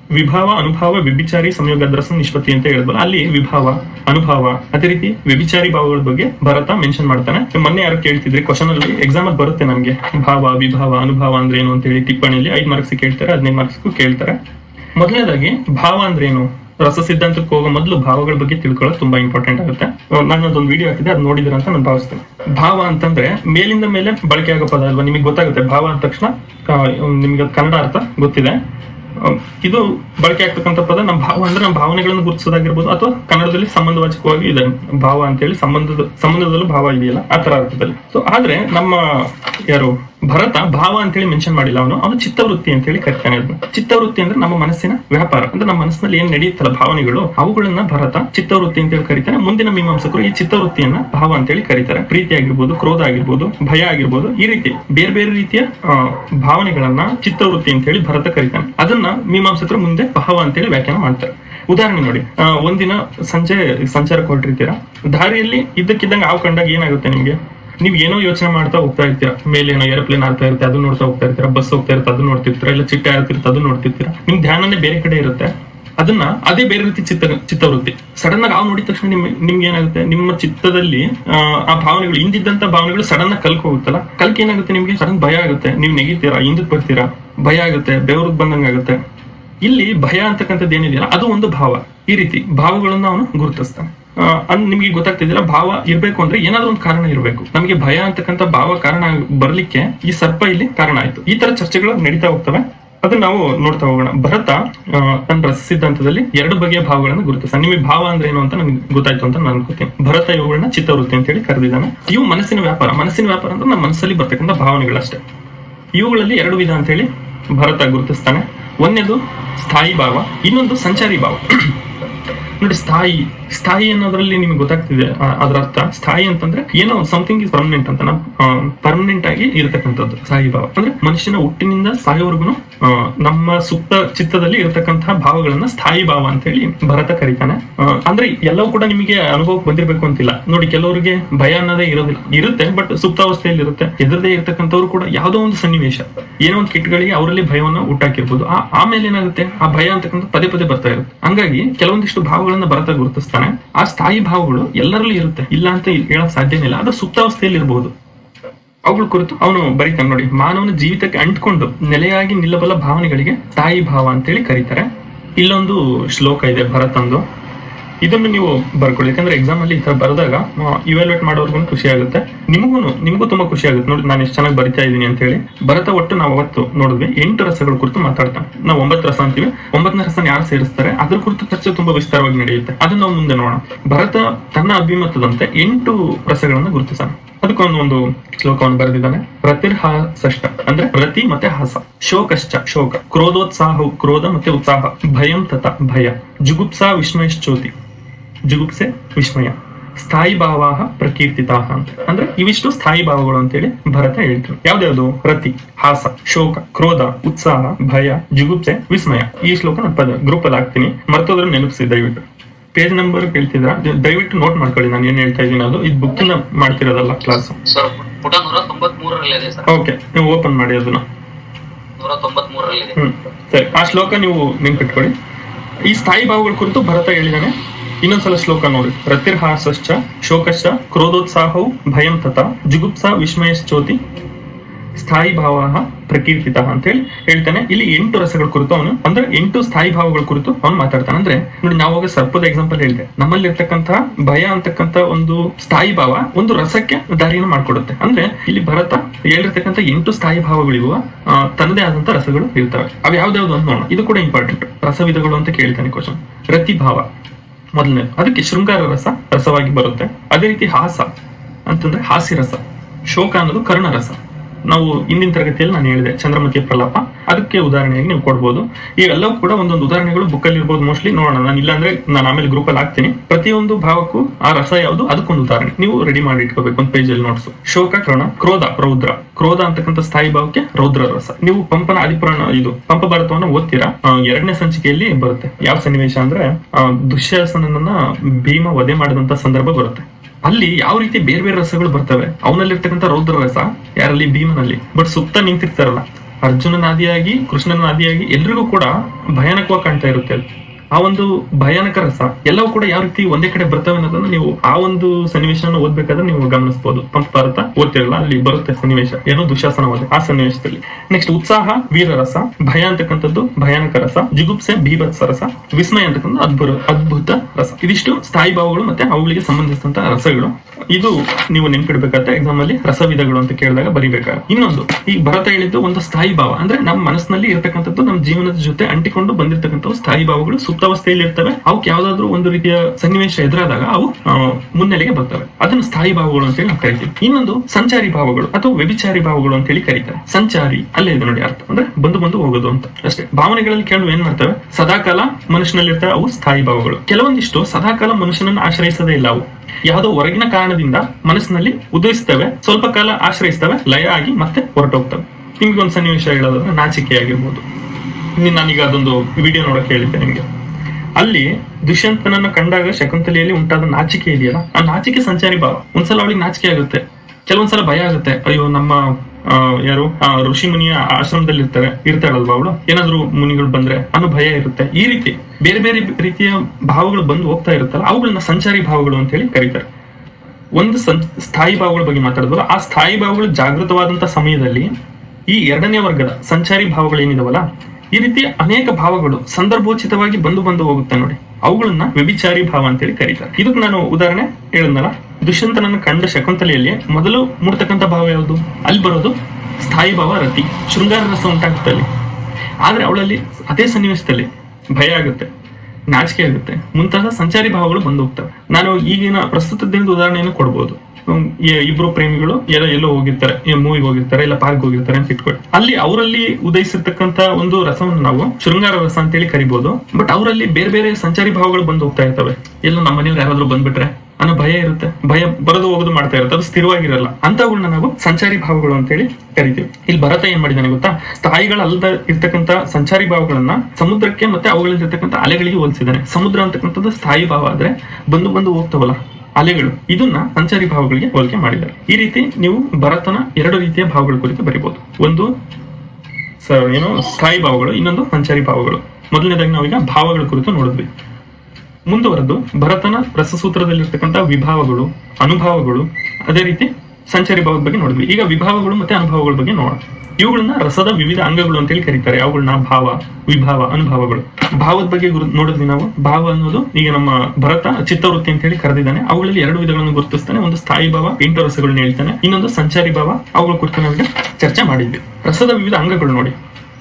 Speaker 1: ವಿಭಾವ ಅನುಭಾವ ವ್ಯಭಿಚಾರಿ ಸಂಯೋಗದ ರಸ ನಿಷ್ಪತ್ತಿ ಅಂತ ಹೇಳ್ಬೋದು ಅಲ್ಲಿ ವಿಭಾವ ಅನುಭಾವ ಅದೇ ರೀತಿ ವ್ಯಭಿಚಾರಿ ಭಾವಗಳ ಬಗ್ಗೆ ಭರತ ಮೆನ್ಷನ್ ಮಾಡ್ತಾನೆ ಮೊನ್ನೆ ಯಾರು ಕೇಳ್ತಿದ್ರಿ ಕ್ವಶನ್ ಅಲ್ಲಿ ಎಕ್ಸಾಮ್ ಅಲ್ಲಿ ಬರುತ್ತೆ ನಮ್ಗೆ ಭಾವ ವಿಭಾವ ಅನುಭಾವ ಅಂದ್ರೆ ಏನು ಅಂತ ಹೇಳಿ ಟಿಪ್ಪಣಿಯಲ್ಲಿ ಐದ್ ಮಾರ್ಕ್ಸ್ ಕೇಳ್ತಾರೆ ಹದಿನೈದು ಮಾರ್ಕ್ಸ್ ಕೇಳ್ತಾರೆ ಮೊದಲನೇದಾಗಿ ಭಾವ ಅಂದ್ರೆ ಏನು ರಸ ಸಿದ್ಧಾಂತಕ್ಕೆ ಹೋಗೋ ಮೊದಲು ಭಾವಗಳ ಬಗ್ಗೆ ತಿಳ್ಕೊಳ್ಳೋದು ತುಂಬಾ ಇಂಪಾರ್ಟೆಂಟ್ ಆಗುತ್ತೆ ನಾನು ಅದೊಂದು ವಿಡಿಯೋ ಹಾಕಿದೆ ಅದು ನೋಡಿದ್ರ ಅಂತ ನಾನು ಭಾವಿಸ್ತೇನೆ ಭಾವ ಅಂತಂದ್ರೆ ಮೇಲಿಂದ ಮೇಲೆ ಬಳಕೆ ಆಗೋ ಪದ ಅಲ್ವಾ ನಿಮಗೆ ಗೊತ್ತಾಗುತ್ತೆ ಭಾವ ಅಂದ ತಕ್ಷಣ ಆ, ನಿಮ್ಗೆ ಅದ್ ಕನ್ನಡ ಅರ್ಥ ಗೊತ್ತಿದೆ ಆ, ಇದು ಬಳಕೆ ಆಗ್ತಕ್ಕಂಥ ಪದ ನಮ್ಮ ಭಾವ ಅಂದ್ರೆ ನಮ್ಮ ಭಾವನೆಗಳನ್ನು ಗುರುತಿಸೋದಾಗಿರ್ಬೋದು ಅಥವಾ ಕನ್ನಡದಲ್ಲಿ ಸಂಬಂಧವಾಚಕವಾಗಿ ಇದೆ ಭಾವ ಅಂತೇಳಿ ಸಂಬಂಧದ ಸಂಬಂಧದಲ್ಲೂ ಭಾವ ಇದೆಯಲ್ಲ ಆ ತರ ಅರ್ಥದಲ್ಲಿ ಸೊ ಆದ್ರೆ ನಮ್ಮ ಯಾರು ಭರತ ಭಾವ ಅಂತೇಳಿ ಮೆನ್ಷನ್ ಮಾಡಿಲ್ಲ ಅವನು ಅವನು ಚಿತ್ತವೃತ್ತಿ ಅಂತೇಳಿ ಕರಿತಾನೆ ಅದನ್ನ ಚಿತ್ತವೃತ್ತಿ ಅಂದ್ರೆ ನಮ್ಮ ಮನಸ್ಸಿನ ವ್ಯಾಪಾರ ಅಂದ್ರೆ ನಮ್ಮ ಮನಸ್ಸಿನಲ್ಲಿ ಏನ್ ನಡೆಯುತ್ತಲ್ಲ ಭಾವನೆಗಳು ಅವುಗಳನ್ನ ಭರತ ಚಿತ್ತವೃತ್ತಿ ಅಂತೇಳಿ ಕರಿತಾನೆ ಮುಂದಿನ ಮೀಮಾಂಸಕರು ಈ ಚಿತ್ತವೃತ್ತಿಯನ್ನ ಭಾವ ಅಂತೇಳಿ ಕರೀತಾರೆ ಪ್ರೀತಿ ಆಗಿರ್ಬೋದು ಕ್ರೋಧ ಆಗಿರ್ಬೋದು ಭಯ ಆಗಿರ್ಬೋದು ಈ ರೀತಿ ಬೇರೆ ಬೇರೆ ರೀತಿಯ ಆ, ಭಾವನೆಗಳನ್ನ ಚಿತ್ತವೃತ್ತಿ ಅಂತೇಳಿ ಭರತ ಕರಿತಾನೆ ಅದನ್ನ ಮೀಮಾಂಸಕರು ಮುಂದೆ ಭಾವ ಅಂತೇಳಿ ವ್ಯಾಖ್ಯಾನ ಮಾಡ್ತಾರೆ ಉದಾಹರಣೆ ನೋಡಿ ಆ, ಒಂದಿನ ಸಂಜೆ ಸಂಚಾರಕ್ಕೆ ಹೊರಟಿರ್ತೀರಾ ದಾರಿಯಲ್ಲಿ ಇದ್ದಕ್ಕಿದ್ದಂಗೆ ಹಾವು ಕಂಡಾಗ ಏನಾಗುತ್ತೆ ನಿಮ್ಗೆ ನೀವ್ ಏನೋ ಯೋಚನೆ ಮಾಡ್ತಾ ಹೋಗ್ತಾ ಇರ್ತೀರಾ ಮೇಲೆ ಏನೋ ಏರೋಪ್ಲೇನ್ ಆಗ್ತಾ ಇರುತ್ತೆ ಅದನ್ನ ನೋಡ್ತಾ ಹೋಗ್ತಾ ಇರ್ತೀರಾ ಬಸ್ ಹೋಗ್ತಾ ಇರುತ್ತೆ ಅದನ್ನ ನೋಡ್ತಿರ್ತೀರಾ ಇಲ್ಲ ಚಿಟ್ಟೆ ಆಗ್ತಿರುತ್ತೆ ಅದನ್ನ ನೋಡ್ತಿರ್ತೀರಾ ನಿಮ್ ಧ್ಯಾನನೇ ಬೇರೆ ಕಡೆ ಇರುತ್ತೆ ಅದನ್ನ ಅದೇ ಬೇರೆ ರೀತಿ ಚಿತ್ತ ಚಿತ್ತವೃತ್ತಿ ಸಡನ್ ಆಗಿ ಹಾವು ನೋಡಿದ ತಕ್ಷಣ ನಿಮ್ ನಿಮ್ಗೆ ಏನಾಗುತ್ತೆ ನಿಮ್ಮ ಚಿತ್ತದಲ್ಲಿ ಆ, ಆ ಭಾವನೆಗಳು ಹಿಂದಿದ್ದಂತ ಭಾವನೆಗಳು ಸಡನ್ ಆಗಿ ಕಲ್ಕ್ ಹೋಗುತ್ತಲ್ಲ ಕಲ್ಕ್ ಏನಾಗುತ್ತೆ ನಿಮ್ಗೆ ಸಡನ್ ಭಯ ಆಗುತ್ತೆ ನೀವು ನೆಗಿತೀರಾ ಹಿಂದಕ್ ಬರ್ತೀರಾ ಭಯ ಆಗುತ್ತೆ ಬೆವರಿಗೆ ಬಂದಂಗ ಆಗುತ್ತೆ ಇಲ್ಲಿ ಭಯ ಅಂತಕ್ಕಂಥದ್ದು ಏನಿದೆಯಲ್ಲ ಅದು ಒಂದು ಭಾವ ಈ ರೀತಿ ಭಾವಗಳನ್ನ ಅವನು ಗುರುತಿಸ್ತಾನೆ ಆ, ಅದ್ ನಿಮ್ಗೆ ಗೊತ್ತಾಗ್ತಿದಿಲ್ಲ ಭಾವ ಇರ್ಬೇಕು ಅಂದ್ರೆ ಏನಾದ್ರೂ ಒಂದು ಕಾರಣ ಇರಬೇಕು ನಮಗೆ ಭಯ ಅಂತಕ್ಕಂಥ ಭಾವ ಕಾರಣ ಬರ್ಲಿಕ್ಕೆ ಈ ಸರ್ಪ ಇಲ್ಲಿ ಕಾರಣ ಆಯ್ತು ಈ ತರ ಚರ್ಚೆಗಳು ನಡೀತಾ ಹೋಗ್ತವೆ ಅದನ್ನ ನಾವು ನೋಡ್ತಾ ಹೋಗೋಣ ಭರತ ಆ, ತನ್ನ ರಸ ಸಿದ್ಧಾಂತದಲ್ಲಿ ಎರಡು ಬಗೆಯ ಭಾವಗಳನ್ನು ಗುರುತಿಸ್ತಾನೆ ನಿಮಗೆ ಭಾವ ಅಂದ್ರೆ ಏನು ಅಂತ ನಮ್ಗೆ ಗೊತ್ತಾಯ್ತು ಅಂತ ನಾನು ಅನ್ಕೋತೀನಿ ಭರತ ಇವುಗಳನ್ನ ಚಿತ್ತವೃತ್ತಿ ಅಂತ ಹೇಳಿ ಕರೆದಿದ್ದಾನೆ ಇವು ಮನಸ್ಸಿನ ವ್ಯಾಪಾರ ಮನಸ್ಸಿನ ವ್ಯಾಪಾರ ಅಂದ್ರೆ ನಮ್ಮ ಮನಸ್ಸಲ್ಲಿ ಬರ್ತಕ್ಕಂಥ ಭಾವನೆಗಳಷ್ಟೇ ಇವುಗಳಲ್ಲಿ ಎರಡು ವಿಧ ಅಂತ ಹೇಳಿ ಭರತ ಗುರುತಿಸ್ತಾನೆ ಒಂದನೇದು ಸ್ಥಾಯಿ ಭಾವ ಇನ್ನೊಂದು ಸಂಚಾರಿ ಭಾವ ನೋಡಿ ಸ್ಥಾಯಿ ಸ್ಥಾಯಿ ಅನ್ನೋದ್ರಲ್ಲಿ ನಿಮ್ಗೆ ಗೊತ್ತಾಗ್ತಿದೆ ಆ, ಅದ್ರ ಅರ್ಥ ಸ್ಥಾಯಿ ಅಂತಂದ್ರೆ ಏನೋ ಸಮಥಿಂಗ್ ಇಸ್ ಪರ್ಮನೆಂಟ್ ಅಂತ ಪರ್ಮನೆಂಟ್ ಆಗಿ ಇರತಕ್ಕಂಥದ್ದು ಸ್ಥಾಯಿ ಭಾವ ಅಂದ್ರೆ ಮನುಷ್ಯನ ಹುಟ್ಟಿನಿಂದ ಸಾಯೋವರೆಗೂ ನಮ್ಮ ಸುತ್ತ ಚಿತ್ತದಲ್ಲಿ ಇರತಕ್ಕಂತಹ ಭಾವಗಳನ್ನ ಸ್ಥಾಯಿ ಭಾವ ಅಂತ ಹೇಳಿ ಭರತ ಕರೀತಾನೆ ಆ, ಅಂದ್ರೆ ಎಲ್ಲವೂ ಕೂಡ ನಿಮಗೆ ಅನುಭವಕ್ಕೆ ಬಂದಿರಬೇಕು ಅಂತಿಲ್ಲ ನೋಡಿ ಕೆಲವರಿಗೆ ಭಯ ಅನ್ನೋದೇ ಇರೋದಿಲ್ಲ ಇರುತ್ತೆ ಬಟ್ ಸುಪ್ತಾವಸ್ಥೆಯಲ್ಲಿ ಇರುತ್ತೆ ಎದುರದೇ ಇರತಕ್ಕಂಥವ್ರು ಕೂಡ ಯಾವುದೋ ಒಂದು ಸನ್ನಿವೇಶ ಏನೋ ಒಂದು ಕಿಟ್ಗಳಿಗೆ ಅವರಲ್ಲಿ ಭಯವನ್ನ ಹುಟ್ಟಾಕಿರ್ಬೋದು ಆ ಆಮೇಲೆ ಏನಾಗುತ್ತೆ ಆ ಭಯ ಅಂತಕ್ಕಂಥ ಪದೇ ಪದೇ ಬರ್ತಾ ಇರುತ್ತೆ ಹಂಗಾಗಿ ಕೆಲವೊಂದಿಷ್ಟು ಭಾವಗಳನ್ನ ಭರತ ಗುರುತಿಸ್ತಾನೆ ಆ ಸ್ಥಾಯಿ ಭಾವಗಳು ಎಲ್ಲರಲ್ಲೂ ಇರುತ್ತೆ ಇಲ್ಲ ಅಂತ ಹೇಳಕ್ ಸಾಧ್ಯನೇ ಇಲ್ಲ ಅದು ಸುಪ್ತಾವಸ್ಥೆಯಲ್ಲಿ ಇರಬಹುದು ಅವುಗಳ ಕುರಿತು ಅವನು ಬರೀತಾನೆ ನೋಡಿ ಮಾನವನ ಜೀವಿತಕ್ಕೆ ಅಂಟ್ಕೊಂಡು ನೆಲೆಯಾಗಿ ನಿಲ್ಲಬಲ್ಲ ಭಾವನೆಗಳಿಗೆ ಸ್ಥಾಯಿ ಭಾವ ಅಂತೇಳಿ ಕರೀತಾರೆ ಇಲ್ಲೊಂದು ಶ್ಲೋಕ ಇದೆ ಭರತಂದು ಇದನ್ನು ನೀವು ಬರ್ಕೊಳ್ಳಿ ಯಾಕಂದ್ರೆ ಎಕ್ಸಾಮ್ ಅಲ್ಲಿ ಈ ತರ ಬರೆದಾಗ ಇವ್ಯಾಲ್ಯೂಯೇಟ್ ಮಾಡೋರ್ಗು ಖುಷಿ ಆಗುತ್ತೆ ನಿಮಗೂ ನಿಮಗೂ ತುಂಬಾ ಖುಷಿ ಆಗುತ್ತೆ ನೋಡಿ ನಾನು ಎಷ್ಟು ಚೆನ್ನಾಗಿ ಬರಿತಾ ಇದ್ದೀನಿ ಅಂತ ಹೇಳಿ ಭರತ ಒಟ್ಟು ನಾವು ಅವತ್ತು ನೋಡಿದ್ವಿ ಎಂಟು ರಸಗಳ ಕುರಿತು ಮಾತಾಡ್ತಾನೆ ನಾವು ಒಂಬತ್ತು ರಸ ಅಂತೀವಿ ಒಂಬತ್ತನೇ ರಸನ ಯಾರು ಸೇರಿಸ್ತಾರೆ ಅದ್ರ ಕುರಿತು ಚರ್ಚೆ ತುಂಬಾ ವಿಸ್ತಾರವಾಗಿ ನಡೆಯುತ್ತೆ ಅದನ್ನ ನಾವು ಮುಂದೆ ನೋಡೋಣ ಭರತ ತನ್ನ ಅಭಿಮತದಂತೆ ಎಂಟು ರಸಗಳನ್ನು ಗುರುತಿಸಾನೆ ಅದಕ್ಕೊಂದು ಒಂದು ಶ್ಲೋಕವನ್ನು ಬರೆದಿದ್ದಾನೆ ಪ್ರತಿರ್ಹಾಸಷ್ಟ ಅಂದ್ರೆ ಪ್ರತಿ ಮತ್ತೆ ಹಾಸ ಶೋಕಶ್ಚ ಶೋಕ ಕ್ರೋಧೋತ್ಸಾಹ ಕ್ರೋಧ ಮತ್ತೆ ಉತ್ಸಾಹ ಭಯಂ ತತ ಭಯ ಜುಗುಪ್ಸಾ ವಿಸ್ಮಯಶ್ಚೋತಿ ಜುಗುಪ್ಸೆ ವಿಸ್ಮಯ ಸ್ಥಾಯಿ ಭಾವಾಹ ಪ್ರಕೀರ್ತಿತಾಹ ಅಂತ ಅಂದ್ರೆ ಇವಿಷ್ಟು ಸ್ಥಾಯಿ ಭಾವಗಳು ಅಂತೇಳಿ ಭರತ ಹೇಳ್ತಾರೆ ಯಾವ್ದ್ಯಾವ್ದು ರತಿ ಹಾಸ ಶೋಕ ಕ್ರೋಧ ಉತ್ಸಾಹ ಭಯ ಜುಗುಪ್ಸೆ ವಿಸ್ಮಯ ಈ ಶ್ಲೋಕ ನಾನು ಪದ ಗ್ರೂಪ್ ಅಲ್ಲಿ ಹಾಕ್ತೀನಿ ಮರ್ತೋದ್ರೆ ನೆನಪಿಸಿ ದಯವಿಟ್ಟು ಪೇಜ್ ನಂಬರ್ ಕೇಳ್ತಿದ್ರ ದಯವಿಟ್ಟು ನೋಟ್ ಮಾಡ್ಕೊಳ್ಳಿ ನಾನು ಏನ್ ಹೇಳ್ತಾ ಇದ್ದೀನಿ ಅದು ಇದು ಬುಕ್ ಮಾಡ್ತಿರೋದಲ್ಲ ಕ್ಲಾಸ್
Speaker 2: ಸರ್ ಪುಟ ನೂರ ತೊಂಬತ್ ಮೂರರಲ್ಲಿದೆ ಸರ್
Speaker 1: ಓಕೆ ನೀವು ಓಪನ್ ಮಾಡಿ ಅದನ್ನ
Speaker 2: ನೂರ ತೊಂಬತ್ ಮೂರರಲ್ಲಿದೆ
Speaker 1: ಹ್ಮ್ ಸರಿ ಆ ಶ್ಲೋಕ ನೀವು ನೆನ್ಪಿಟ್ಕೊಳ್ಳಿ ಈ ಸ್ಥಾಯಿ ಭಾವಗಳ ಕುರಿತು ಭರತ ಹೇಳಿದಾನೆ ಇನ್ನೊಂದ್ಸಲ ಶ್ಲೋಕ ನೋಡಿ ರತಿರ್ಹಾಸಶ್ಚ ಶೋಕಶ್ಚ ಕ್ರೋಧೋತ್ಸಾಹವು ಭಯಂ ತತ ಜುಗುಪ್ಸಾ ವಿಸ್ಮಯಶ್ಚೋತಿ ಸ್ಥಾಯಿ ಭಾವ ಪ್ರಕೀರ್ತಿತ ಅಂತೇಳಿ ಹೇಳ್ತಾನೆ ಇಲ್ಲಿ ಎಂಟು ರಸಗಳ ಕುರಿತು ಅವನು ಅಂದ್ರೆ ಎಂಟು ಸ್ಥಾಯಿ ಭಾವಗಳ ಕುರಿತು ಅವನು ಮಾತಾಡ್ತಾನೆ ಅಂದ್ರೆ ನೋಡಿ ನಾವು ಅವಾಗ ಸರ್ಪದ ಎಕ್ಸಾಂಪಲ್ ಹೇಳಿದೆ ನಮ್ಮಲ್ಲಿ ಇರ್ತಕ್ಕಂತ ಭಯ ಅಂತಕ್ಕಂತ ಒಂದು ಸ್ಥಾಯಿ ಭಾವ ಒಂದು ರಸಕ್ಕೆ ದಾರಿಯನ್ನು ಮಾಡ್ಕೊಡುತ್ತೆ ಅಂದ್ರೆ ಇಲ್ಲಿ ಭರತ ಹೇಳಿರ್ತಕ್ಕಂಥ ಎಂಟು ಸ್ಥಾಯಿ ಭಾವಗಳಿಗೂ ಆ, ತನ್ನದೇ ಆದಂತ ರಸಗಳು ಇರ್ತವೆ ಅವು ಯಾವ್ದಾವ್ದು ಅಂತ ನೋಡೋಣ ಇದು ಕೂಡ ಇಂಪಾರ್ಟೆಂಟ್ ರಸವಿಧಗಳು ಅಂತ ಕೇಳ್ತಾನೆ ಕ್ವಶನ್ ರತಿ ಭಾವ ಮೊದಲನೇ ಅದಕ್ಕೆ ಶೃಂಗಾರ ರಸ ರಸವಾಗಿ ಬರುತ್ತೆ ಅದೇ ರೀತಿ ಹಾಸ ಅಂತಂದ್ರೆ ಹಾಸ್ಯ ರಸ ಶೋಕ ಅನ್ನೋದು ಕರ್ಣ ರಸ ನಾವು ಇಂದಿನ ತರಗತಿಯಲ್ಲಿ ನಾನು ಹೇಳಿದೆ ಚಂದ್ರಮತಿಯ ಪ್ರಲಾಪ ಅದಕ್ಕೆ ಉದಾಹರಣೆಯಾಗಿ ನೀವು ಕೊಡ್ಬೋದು ಇವೆಲ್ಲವೂ ಕೂಡ ಒಂದೊಂದು ಉದಾಹರಣೆಗಳು ಬುಕ್ ಅಲ್ಲಿ ಇರ್ಬೋದು ಮೋಸ್ಟ್ಲಿ ನೋಡೋಣ ನಾನು ಇಲ್ಲಾಂದ್ರೆ ನಾನು ಆಮೇಲೆ ಗ್ರೂಪ್ ಅಲ್ಲಿ ಹಾಕ್ತೀನಿ ಪ್ರತಿಯೊಂದು ಭಾವಕ್ಕೂ ಆ ರಸ ಯಾವುದು ಅದಕ್ಕೊಂದು ಉದಾಹರಣೆ ನೀವು ರೆಡಿ ಮಾಡಿ ಇಟ್ಕೋಬೇಕು ಒಂದು ಪೇಜ್ ಅಲ್ಲಿ ನೋಟ್ಸ್ ಶೋಕ ಕರ್ಣ ಕ್ರೋಧ ರೌದ್ರ ಕ್ರೋಧ ಅಂತಕ್ಕಂಥ ಸ್ಥಾಯಿ ಭಾವಕ್ಕೆ ರೌದ್ರ ರಸ ನೀವು ಪಂಪನ ಆದಿಪುರಾಣ ಇದು ಪಂಪ ಭಾರತವನ್ನ ಓದ್ತೀರಾ ಆ, ಎರಡನೇ ಸಂಚಿಕೆಯಲ್ಲಿ ಬರುತ್ತೆ ಯಾವ ಸನ್ನಿವೇಶ ಅಂದ್ರೆ ಆ, ದುಶ್ಯಾಸನನ್ನ ಭೀಮ ವಧೆ ಮಾಡಿದಂತ ಸಂದರ್ಭ ಬರುತ್ತೆ ಅಲ್ಲಿ ಯಾವ ರೀತಿ ಬೇರೆ ಬೇರೆ ರಸಗಳು ಬರ್ತವೆ ಅವನಲ್ಲಿರ್ತಕ್ಕಂಥ ರೌದ್ರ ರಸ ಯಾರಲ್ಲಿ ಭೀಮನಲ್ಲಿ ಬಟ್ ಸುತ್ತ ನಿಂತಿರ್ತಾರಲ್ಲ ಅರ್ಜುನನ ಆದಿಯಾಗಿ ಕೃಷ್ಣನ ಆದಿಯಾಗಿ ಎಲ್ರಿಗೂ ಕೂಡ ಭಯಾನಕವಾಗಿ ಕಾಣ್ತಾ ಇರುತ್ತೆ ಅದು. ಆ ಒಂದು ಭಯಾನಕ ರಸ ಎಲ್ಲವೂ ಕೂಡ ಯಾವ ರೀತಿ ಒಂದೇ ಕಡೆ ಬರ್ತವೆ ಅನ್ನೋದನ್ನ ನೀವು ಆ ಒಂದು ಸನ್ನಿವೇಶನ ಓದ್ಬೇಕಾದ್ರೆ ನೀವು ಗಮನಿಸಬಹುದು ಪಂಪ ಭಾರತ ಓದ್ತಿರಲ್ಲ ಅಲ್ಲಿ ಬರುತ್ತೆ ಸನ್ನಿವೇಶ ಏನೋ ದುಶಾಸನವಾದ ಆ ಸನ್ನಿವೇಶದಲ್ಲಿ ನೆಕ್ಸ್ಟ್ ಉತ್ಸಾಹ ವೀರರಸ ಭಯ ಅಂತಕ್ಕಂಥದ್ದು ಭಯಾನಕ ರಸ ಜಿಗುಪ್ಸೆ ಭೀಭತ್ಸ ರಸ ವಿಸ್ಮಯ ಅಂತಕ್ಕಂಥ ಅದ್ಭುತ ಅದ್ಭುತ ರಸ ಇದಿಷ್ಟು ಸ್ಥಾಯಿ ಭಾವಗಳು ಮತ್ತೆ ಅವುಗಳಿಗೆ ಸಂಬಂಧಿಸಿದಂತ ರಸಗಳು ಇದು ನೀವು ನೆನ್ಪಿಡ್ಬೇಕಾದ್ರೆ ಎಕ್ಸಾಮ್ ಅಲ್ಲಿ ರಸವಿಧಗಳು ಅಂತ ಕೇಳಿದಾಗ ಬರಿಬೇಕಾಗ ಇನ್ನೊಂದು ಈ ಭರತ ಹೇಳಿದ್ದು ಒಂದು ಸ್ಥಾಯಿ ಭಾವ ಅಂದ್ರೆ ನಮ್ಮ ಮನಸ್ಸಿನಲ್ಲಿ ಇರತಕ್ಕಂಥದ್ದು ನಮ್ಮ ಜೀವನದ ಜೊತೆ ಅಂಟಿಕೊಂಡು ಬಂದಿರತಕ್ಕಂಥ ಸ್ಥಾಯಿ ಭಾವಗಳು ಸುಪ್ತಾವಸ್ಥೆಯಲ್ಲಿ ಇರ್ತವೆ ಅವಕ್ಕೆ ಯಾವ್ದಾದ್ರು ಒಂದು ರೀತಿಯ ಸನ್ನಿವೇಶ ಎದುರಾದಾಗ ಅವು ಆ, ಮುನ್ನೆಲೆಗೆ ಬರ್ತವೆ ಅದನ್ನು ಸ್ಥಾಯಿ ಭಾವಗಳು ಅಂತ ಹೇಳಿ ನಾವು ಕರಿತೀವಿ ಇನ್ನೊಂದು ಸಂಚಾರಿ ಭಾವಗಳು ಅಥವಾ ವ್ಯಭಿಚಾರಿ ಭಾವಗಳು ಅಂತ ಹೇಳಿ ಕರೀತಾರೆ ಸಂಚಾರಿ ಅಲ್ಲೇ ಇದೆ ನೋಡಿ ಅರ್ಥ ಅಂದ್ರೆ ಬಂದು ಬಂದು ಹೋಗೋದು ಅಂತ ಅಷ್ಟೇ ಭಾವನೆಗಳಲ್ಲಿ ಕೆಲವು ಏನ್ ಮಾಡ್ತವೆ ಸದಾಕಾಲ ಮನುಷ್ಯನಲ್ಲಿ ಇರ್ತವೆ ಅವು ಸ್ಥಾಯಿ ಭಾವಗಳು ಕೆಲವೊಂದಿಷ್ಟು ಸದಾಕಾಲ ಮನುಷ್ಯನನ್ನು ಆಶ್ರಯಿಸದೇ ಇಲ್ಲ ಅವು ಯಾವುದೋ ಹೊರಗಿನ ಕಾರಣದಿಂದ ಮನಸ್ಸಿನಲ್ಲಿ ಉದಯಿಸ್ತವೆ ಸ್ವಲ್ಪ ಕಾಲ ಆಶ್ರಯಿಸ್ತವೆ ಲಯ ಆಗಿ ಮತ್ತೆ ಹೊರಟೋಗ್ತವೆ ನಿಮ್ಗೆ ಒಂದು ಸನ್ನಿವೇಶ ಹೇಳೋದಾದ್ರೆ ನಾಚಿಕೆ ಆಗಿರ್ಬೋದು ಇನ್ನು ನಾನೀಗ ಅದೊಂದು ವಿಡಿಯೋ ನೋಡಕ್ ಹೇಳಿದ್ದೆ ನಿಮ್ಗೆ ಅಲ್ಲಿ ದುಷ್ಯಂತನನ್ನ ಕಂಡಾಗ ಶಕುಂತಲೆಯಲ್ಲಿ ಉಂಟಾದ ನಾಚಿಕೆ ಇದೆಯಲ್ಲ ಆ ನಾಚಿಕೆ ಸಂಚಾರಿ ಭಾವ ಒಂದ್ಸಲ ಅವಳಿಗೆ ನಾಚಿಕೆ ಆಗುತ್ತೆ ಕೆಲವೊಂದ್ಸಲ ಭಯ ಆಗುತ್ತೆ ಅಯ್ಯೋ ನಮ್ಮ ಆ, ಯಾರು ಆ, ಋಷಿ ಮುನಿಯ ಆಶ್ರಮದಲ್ಲಿ ಇರ್ತಾರೆ ಇರ್ತಾಳಲ್ವಾ ಅವಳು ಏನಾದ್ರು ಮುನಿಗಳು ಬಂದ್ರೆ ಅನ್ನೋ ಭಯ ಇರುತ್ತೆ ಈ ರೀತಿ ಬೇರೆ ಬೇರೆ ರೀತಿಯ ಭಾವಗಳು ಬಂದು ಹೋಗ್ತಾ ಇರುತ್ತಲ್ಲ ಅವುಗಳನ್ನ ಸಂಚಾರಿ ಭಾವಗಳು ಅಂತ ಹೇಳಿ ಕರೀತಾರೆ ಒಂದು ಸಂ ಸ್ಥಾಯಿ ಭಾವಗಳ ಬಗ್ಗೆ ಮಾತಾಡಿದ್ವಲ್ಲ ಆ ಸ್ಥಾಯಿ ಭಾವಗಳು ಜಾಗೃತವಾದಂತ ಸಮಯದಲ್ಲಿ ಈ ಎರಡನೇ ವರ್ಗದ ಸಂಚಾರಿ ಭಾವಗಳು ಏನಿದಾವಲ್ಲ ಈ ರೀತಿ ಅನೇಕ ಭಾವಗಳು ಸಂದರ್ಭೋಚಿತವಾಗಿ ಬಂದು ಬಂದು ಹೋಗುತ್ತೆ ನೋಡಿ ಅವುಗಳನ್ನ ವ್ಯಭಿಚಾರಿ ಭಾವ ಅಂತೇಳಿ ಕರೀತಾರೆ ಇದಕ್ಕೆ ನಾನು ಉದಾಹರಣೆ ಹೇಳಿದ್ನಲ್ಲ ದುಷ್ಯಂತನನ್ನ ಕಂಡ ಶಕುಂತಲೆಯಲ್ಲಿ ಮೊದಲು ಮೂಡ್ತಕ್ಕಂಥ ಭಾವ ಯಾವುದು ಅಲ್ಲಿ ಬರೋದು ಸ್ಥಾಯಿ ಭಾವ ರತಿ ಶೃಂಗಾರ ರಸ ಉಂಟಾಗುತ್ತೆ ಅಲ್ಲಿ ಆದ್ರೆ ಅವಳಲ್ಲಿ ಅದೇ ಸನ್ನಿವೇಶದಲ್ಲಿ ಭಯ ಆಗುತ್ತೆ ನಾಚಿಕೆ ಆಗುತ್ತೆ ಮುಂತಾದ ಸಂಚಾರಿ ಭಾವಗಳು ಬಂದು ಹೋಗ್ತವೆ ನಾನು ಈಗಿನ ಪ್ರಸ್ತುತ ದಿನದ ಉದಾಹರಣೆಯನ್ನು ಕೊಡ್ಬೋದು ಹ್ಮ್, ಎ- ಇಬ್ರು ಪ್ರೇಮಿಗಳು ಎಲ್ಲೋ ಎಲ್ಲೋ ಹೋಗಿರ್ತಾರೆ ಮೂವಿಗೆ ಹೋಗಿರ್ತಾರೆ ಇಲ್ಲ ಪಾರ್ಕ್ ಹೋಗಿರ್ತಾರೆ ಅಂತ ಇಟ್ಕೊಳ್ಳಿ ಅಲ್ಲಿ ಅವರಲ್ಲಿ ಉದಯಿಸಿರ್ತಕ್ಕಂತ ಒಂದು ರಸವನ್ನು ನಾವು ಶೃಂಗಾರ ರಸ ಅಂತೇಳಿ ಕರಿಬಹುದು ಬಟ್ ಅವರಲ್ಲಿ ಬೇರೆ ಬೇರೆ ಸಂಚಾರಿ ಭಾವಗಳು ಬಂದು ಹೋಗ್ತಾ ಇರ್ತವೆ ಎಲ್ಲೋ ನಮ್ಮ ಮನೆಯವ್ರು ಯಾರಾದ್ರೂ ಬಂದ್ಬಿಟ್ರೆ ಅನ್ನೋ ಭಯ ಇರುತ್ತೆ ಭಯ ಬರೋದು ಹೋಗೋದು ಮಾಡ್ತಾ ಇರುತ್ತೆ ಅದು ಸ್ಥಿರವಾಗಿರಲ್ಲ ಅಂತವುಗಳನ್ನ ನಾವು ಸಂಚಾರಿ ಭಾವಗಳು ಅಂತೇಳಿ ಕರಿತೀವಿ ಇಲ್ಲಿ ಭರತ ಏನ್ ಮಾಡಿದಾನೆ ಗೊತ್ತಾ ತಾಯಿಗಳಲ್ಲದ ಇರ್ತಕ್ಕಂತ ಸಂಚಾರಿ ಭಾವಗಳನ್ನ ಸಮುದ್ರಕ್ಕೆ ಮತ್ತೆ ಅವುಗಳಲ್ಲಿ ಇರ್ತಕ್ಕಂಥ ಅಲೆಗಳಿಗೆ ಹೋಲಿಸಿದಾನೆ ಸಮುದ್ರ ಅಂತಕ್ಕಂಥದ್ದು ಸ್ಥಾಯಿ ಭಾವ ಆದ್ರೆ ಬಂದು ಬಂದು ಹೋಗ್ತಾವಲ್ಲ ಅಲೆಗಳು ಇದನ್ನ ಸಂಚಾರಿ ಭಾವಗಳಿಗೆ ಹೋಲಿಕೆ ಮಾಡಿದ್ದಾರೆ ಈ ರೀತಿ ನೀವು ಭರತನ ಎರಡು ರೀತಿಯ ಭಾವಗಳ ಕುರಿತು ಬರಿಬಹುದು ಒಂದು ಸ- ಏನು ಸ್ಥಾಯಿ ಭಾವಗಳು ಇನ್ನೊಂದು ಸಂಚಾರಿ ಭಾವಗಳು ಮೊದಲನೇದಾಗಿ ನಾವೀಗ ಭಾವಗಳ ಕುರಿತು ನೋಡಿದ್ವಿ ಮುಂದುವರೆದು ಭರತನ ರಸಸೂತ್ರದಲ್ಲಿರ್ತಕ್ಕಂಥ ವಿಭಾವಗಳು ಅನುಭವಗಳು ಅದೇ ರೀತಿ ಸಂಚಾರಿ ಭಾವದ ಬಗ್ಗೆ ನೋಡಿದ್ವಿ ಈಗ ವಿಭಾವಗಳು ಮತ್ತೆ ಅನುಭವಗಳ ಬಗ್ಗೆ ನೋಡೋಣ ಇವುಗಳನ್ನ ರಸದ ವಿವಿಧ ಅಂಗಗಳು ಅಂತೇಳಿ ಕರೀತಾರೆ ಅವುಗಳನ್ನ ಭಾವ ವಿಭಾವ ಅನುಭವಗಳು ಭಾವದ ಬಗ್ಗೆ ಗುರು ನೋಡಿದ್ವಿ ನಾವು ಭಾವ ಅನ್ನೋದು ಈಗ ನಮ್ಮ ಭರತ ಚಿತ್ತವೃತ್ತಿ ಅಂತ ಹೇಳಿ ಕರೆದಿದ್ದಾನೆ ಅವುಗಳಲ್ಲಿ ಎರಡು ವಿಧಗಳನ್ನು ಗುರುತಿಸ್ತಾನೆ ಒಂದು ಸ್ಥಾಯಿ ಭಾವ ಎಂಟು ರಸಗಳನ್ನ ಹೇಳ್ತಾನೆ ಇನ್ನೊಂದು ಸಂಚಾರಿ ಭಾವ ಅವುಗಳ ಕುರಿತು ನಾವೀಗ ಚರ್ಚೆ ಮಾಡಿದ್ವಿ ರಸದ ವಿವಿಧ ಅಂಗಗಳು ನೋಡಿ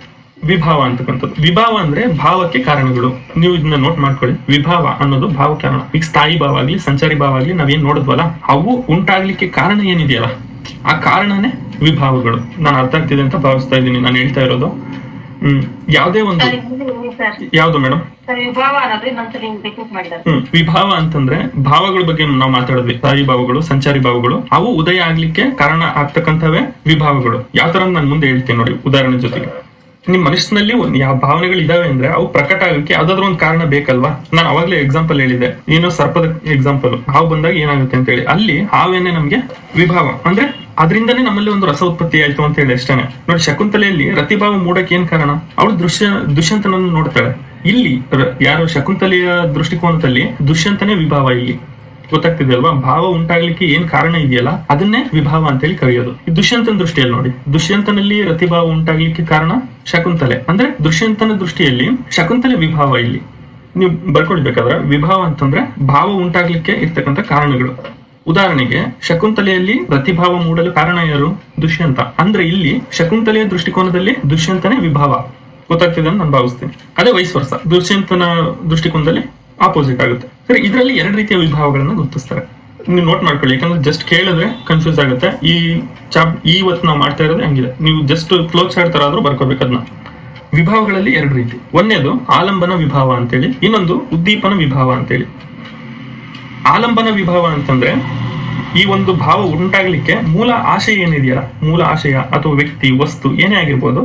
Speaker 1: ವಿಭಾವ ಅಂತಕ್ಕಂಥದ್ದು ವಿಭಾವ ಅಂದ್ರೆ ಭಾವಕ್ಕೆ ಕಾರಣಗಳು ನೀವು ಇದನ್ನ ನೋಟ್ ಮಾಡ್ಕೊಳ್ಳಿ ವಿಭಾವ ಅನ್ನೋದು ಭಾವ ಕಾರಣ ಈಗ ಸ್ಥಾಯಿ ಭಾವ ಆಗ್ಲಿ ಸಂಚಾರಿ ಭಾವ ಆಗ್ಲಿ ನಾವೇನ್ ನೋಡಿದ್ವಲ್ಲ ಅವು ಉಂಟಾಗ್ಲಿಕ್ಕೆ ಕಾರಣ ಏನಿದೆಯಲ್ಲ ಆ ಕಾರಣನೇ ವಿಭಾವಗಳು ನಾನು ಅರ್ಥ ಆಗ್ತಿದೆ ಅಂತ ಭಾವಿಸ್ತಾ ಇದ್ದೀನಿ ನಾನು ಹೇಳ್ತಾ ಇರೋದು ಹ್ಮ್ ಯಾವ್ದೇ ಒಂದು
Speaker 3: ಸರ್ ಇದು ಸರ್
Speaker 1: ಯಾವ್ದು ಮೇಡಮ್
Speaker 3: ಸರ್ ವಿಭಾವ ಅನ್ನೋದು ಇನ್ನೊಂದ್ಸಲ ಹಿಂಗ್ ರಿಪೀಟ್ ಮಾಡಿದ್ದಾರೆ
Speaker 1: ಹ್ಮ್ ವಿಭಾವ ಅಂತಂದ್ರೆ ಭಾವಗಳ ಬಗ್ಗೆ ನಾವು ಮಾತಾಡಿದ್ವಿ ಸ್ಥಾಯಿ ಭಾವಗಳು ಸಂಚಾರಿ ಭಾವಗಳು ಅವು ಉದಯ ಆಗ್ಲಿಕ್ಕೆ ಕಾರಣ ಆಗ್ತಕ್ಕಂಥವೇ ವಿಭಾವಗಳು ಯಾವ ತರ ನಾನು ಮುಂದೆ ಹೇಳ್ತೀನಿ ನೋಡಿ ಉದಾಹರಣೆ ಜೊತೆಗೆ ನಿಮ್ ಮನಸ್ಸಿನಲ್ಲಿ ಒಂದ್ ಯಾವ ಭಾವನೆಗಳು ಇದಾವೆ ಅಂದ್ರೆ ಅವು ಪ್ರಕಟ ಆಗಕ್ಕೆ ಯಾವ್ದಾದ್ರು ಒಂದು ಕಾರಣ ಬೇಕಲ್ವಾ ನಾನು ಅವಾಗ್ಲೇ ಎಕ್ಸಾಂಪಲ್ ಹೇಳಿದೆ ಏನೋ ಸರ್ಪದ ಎಕ್ಸಾಂಪಲ್ ಹಾವು ಬಂದಾಗ ಏನಾಗುತ್ತೆ ಅಂತ ಹೇಳಿ ಅಲ್ಲಿ ಹಾವೇನೆ ನಮ್ಗೆ ವಿಭಾವ ಅಂದ್ರೆ ಅದರಿಂದನೇ ನಮ್ಮಲ್ಲಿ ಒಂದು ರಸ ಉತ್ಪತ್ತಿ ಆಯ್ತು ಅಂತ ಹೇಳಿ ಅಷ್ಟೇನೆ ನೋಡಿ ಶಕುಂತಲೆಯಲ್ಲಿ ರತಿಭಾವ ಮೂಡಕ್ಕೆ ಏನ್ ಕಾರಣ ಅವಳು ದೃಶ್ಯ ದುಷ್ಯಂತನನ್ನು ನೋಡ್ತಾಳೆ ಇಲ್ಲಿ ರ- ಯಾರು ಶಕುಂತಲೆಯ ದೃಷ್ಟಿಕೋನದಲ್ಲಿ ದುಷ್ಯಂತನೇ ವಿಭಾವ ಇಲ್ಲಿ ಗೊತ್ತಾಗ್ತಿದೆ ಅಲ್ವಾ ಭಾವ ಉಂಟಾಗ್ಲಿಕ್ಕೆ ಏನ್ ಕಾರಣ ಇದೆಯಲ್ಲ ಅದನ್ನೇ ವಿಭಾವ ಅಂತೇಳಿ ಕರೆಯೋದು ಈ ದುಷ್ಯಂತನ ದೃಷ್ಟಿಯಲ್ಲಿ ನೋಡಿ ದುಷ್ಯಂತನಲ್ಲಿ ರತಿಭಾವ ಉಂಟಾಗ್ಲಿಕ್ಕೆ ಕಾರಣ ಶಕುಂತಲೆ ಅಂದ್ರೆ ದುಷ್ಯಂತನ ದೃಷ್ಟಿಯಲ್ಲಿ ಶಕುಂತಲೆ ವಿಭಾವ ಇಲ್ಲಿ ನೀವು ಬರ್ಕೊಳ್ಬೇಕಾದ್ರೆ ವಿಭಾವ ಅಂತಂದ್ರೆ ಭಾವ ಉಂಟಾಗ್ಲಿಕ್ಕೆ ಇರ್ತಕ್ಕಂಥ ಕಾರಣಗಳು ಉದಾಹರಣೆಗೆ ಶಕುಂತಲೆಯಲ್ಲಿ ಪ್ರತಿಭಾವ ಮೂಡಲು ಕಾರಣ ಯಾರು ದುಷ್ಯಂತ ಅಂದ್ರೆ ಇಲ್ಲಿ ಶಕುಂತಲೆಯ ದೃಷ್ಟಿಕೋನದಲ್ಲಿ ದುಷ್ಯಂತನೇ ವಿಭಾವ ಗೊತ್ತಾಗ್ತಿದೆ ಅಂತ ನಾನು ಭಾವಿಸ್ತೀನಿ ಅದೇ ವಯಸ್ ವರ್ಷ ದುಷ್ಯಂತನ ದೃಷ್ಟಿಕೋನದಲ್ಲಿ ಆಪೋಸಿಟ್ ಆಗುತ್ತೆ ಸರಿ ಇದರಲ್ಲಿ ಎರಡು ರೀತಿಯ ವಿಭಾಗಗಳನ್ನ ಗುರುತಿಸ್ತಾರೆ ನೀವು ನೋಟ್ ಮಾಡ್ಕೊಳ್ಳಿ ಯಾಕಂದ್ರೆ ಜಸ್ಟ್ ಕೇಳಿದ್ರೆ ಕನ್ಫ್ಯೂಸ್ ಆಗುತ್ತೆ ಈ ಚಾಪ್ ಈ ಇವತ್ತು ನಾವು ಮಾಡ್ತಾ ಇರೋದೇ ಹಂಗಿದೆ ನೀವು ಜಸ್ಟ್ ಫ್ಲೋ ಚಾರ್ಟ್ ತರ ಆದ್ರೂ ಬರ್ಕೋಬೇಕು ಅದನ್ನ ವಿಭಾಗಗಳಲ್ಲಿ ಎರಡು ರೀತಿ ಒಂದನೇದು ಆಲಂಬನ ವಿಭಾವ ಅಂತೇಳಿ ಇನ್ನೊಂದು ಉದ್ದೀಪನ ವಿಭಾವ ಅಂತೇಳಿ ಆಲಂಬನ ವಿಭಾವ ಅಂತಂದ್ರೆ ಈ ಒಂದು ಭಾವ ಉಂಟಾಗ್ಲಿಕ್ಕೆ ಮೂಲ ಆಶಯ ಏನಿದೆಯಲ್ಲ ಮೂಲ ಆಶಯ ಅಥವಾ ವ್ಯಕ್ತಿ ವಸ್ತು ಏನೇ ಆಗಿರ್ಬೋದು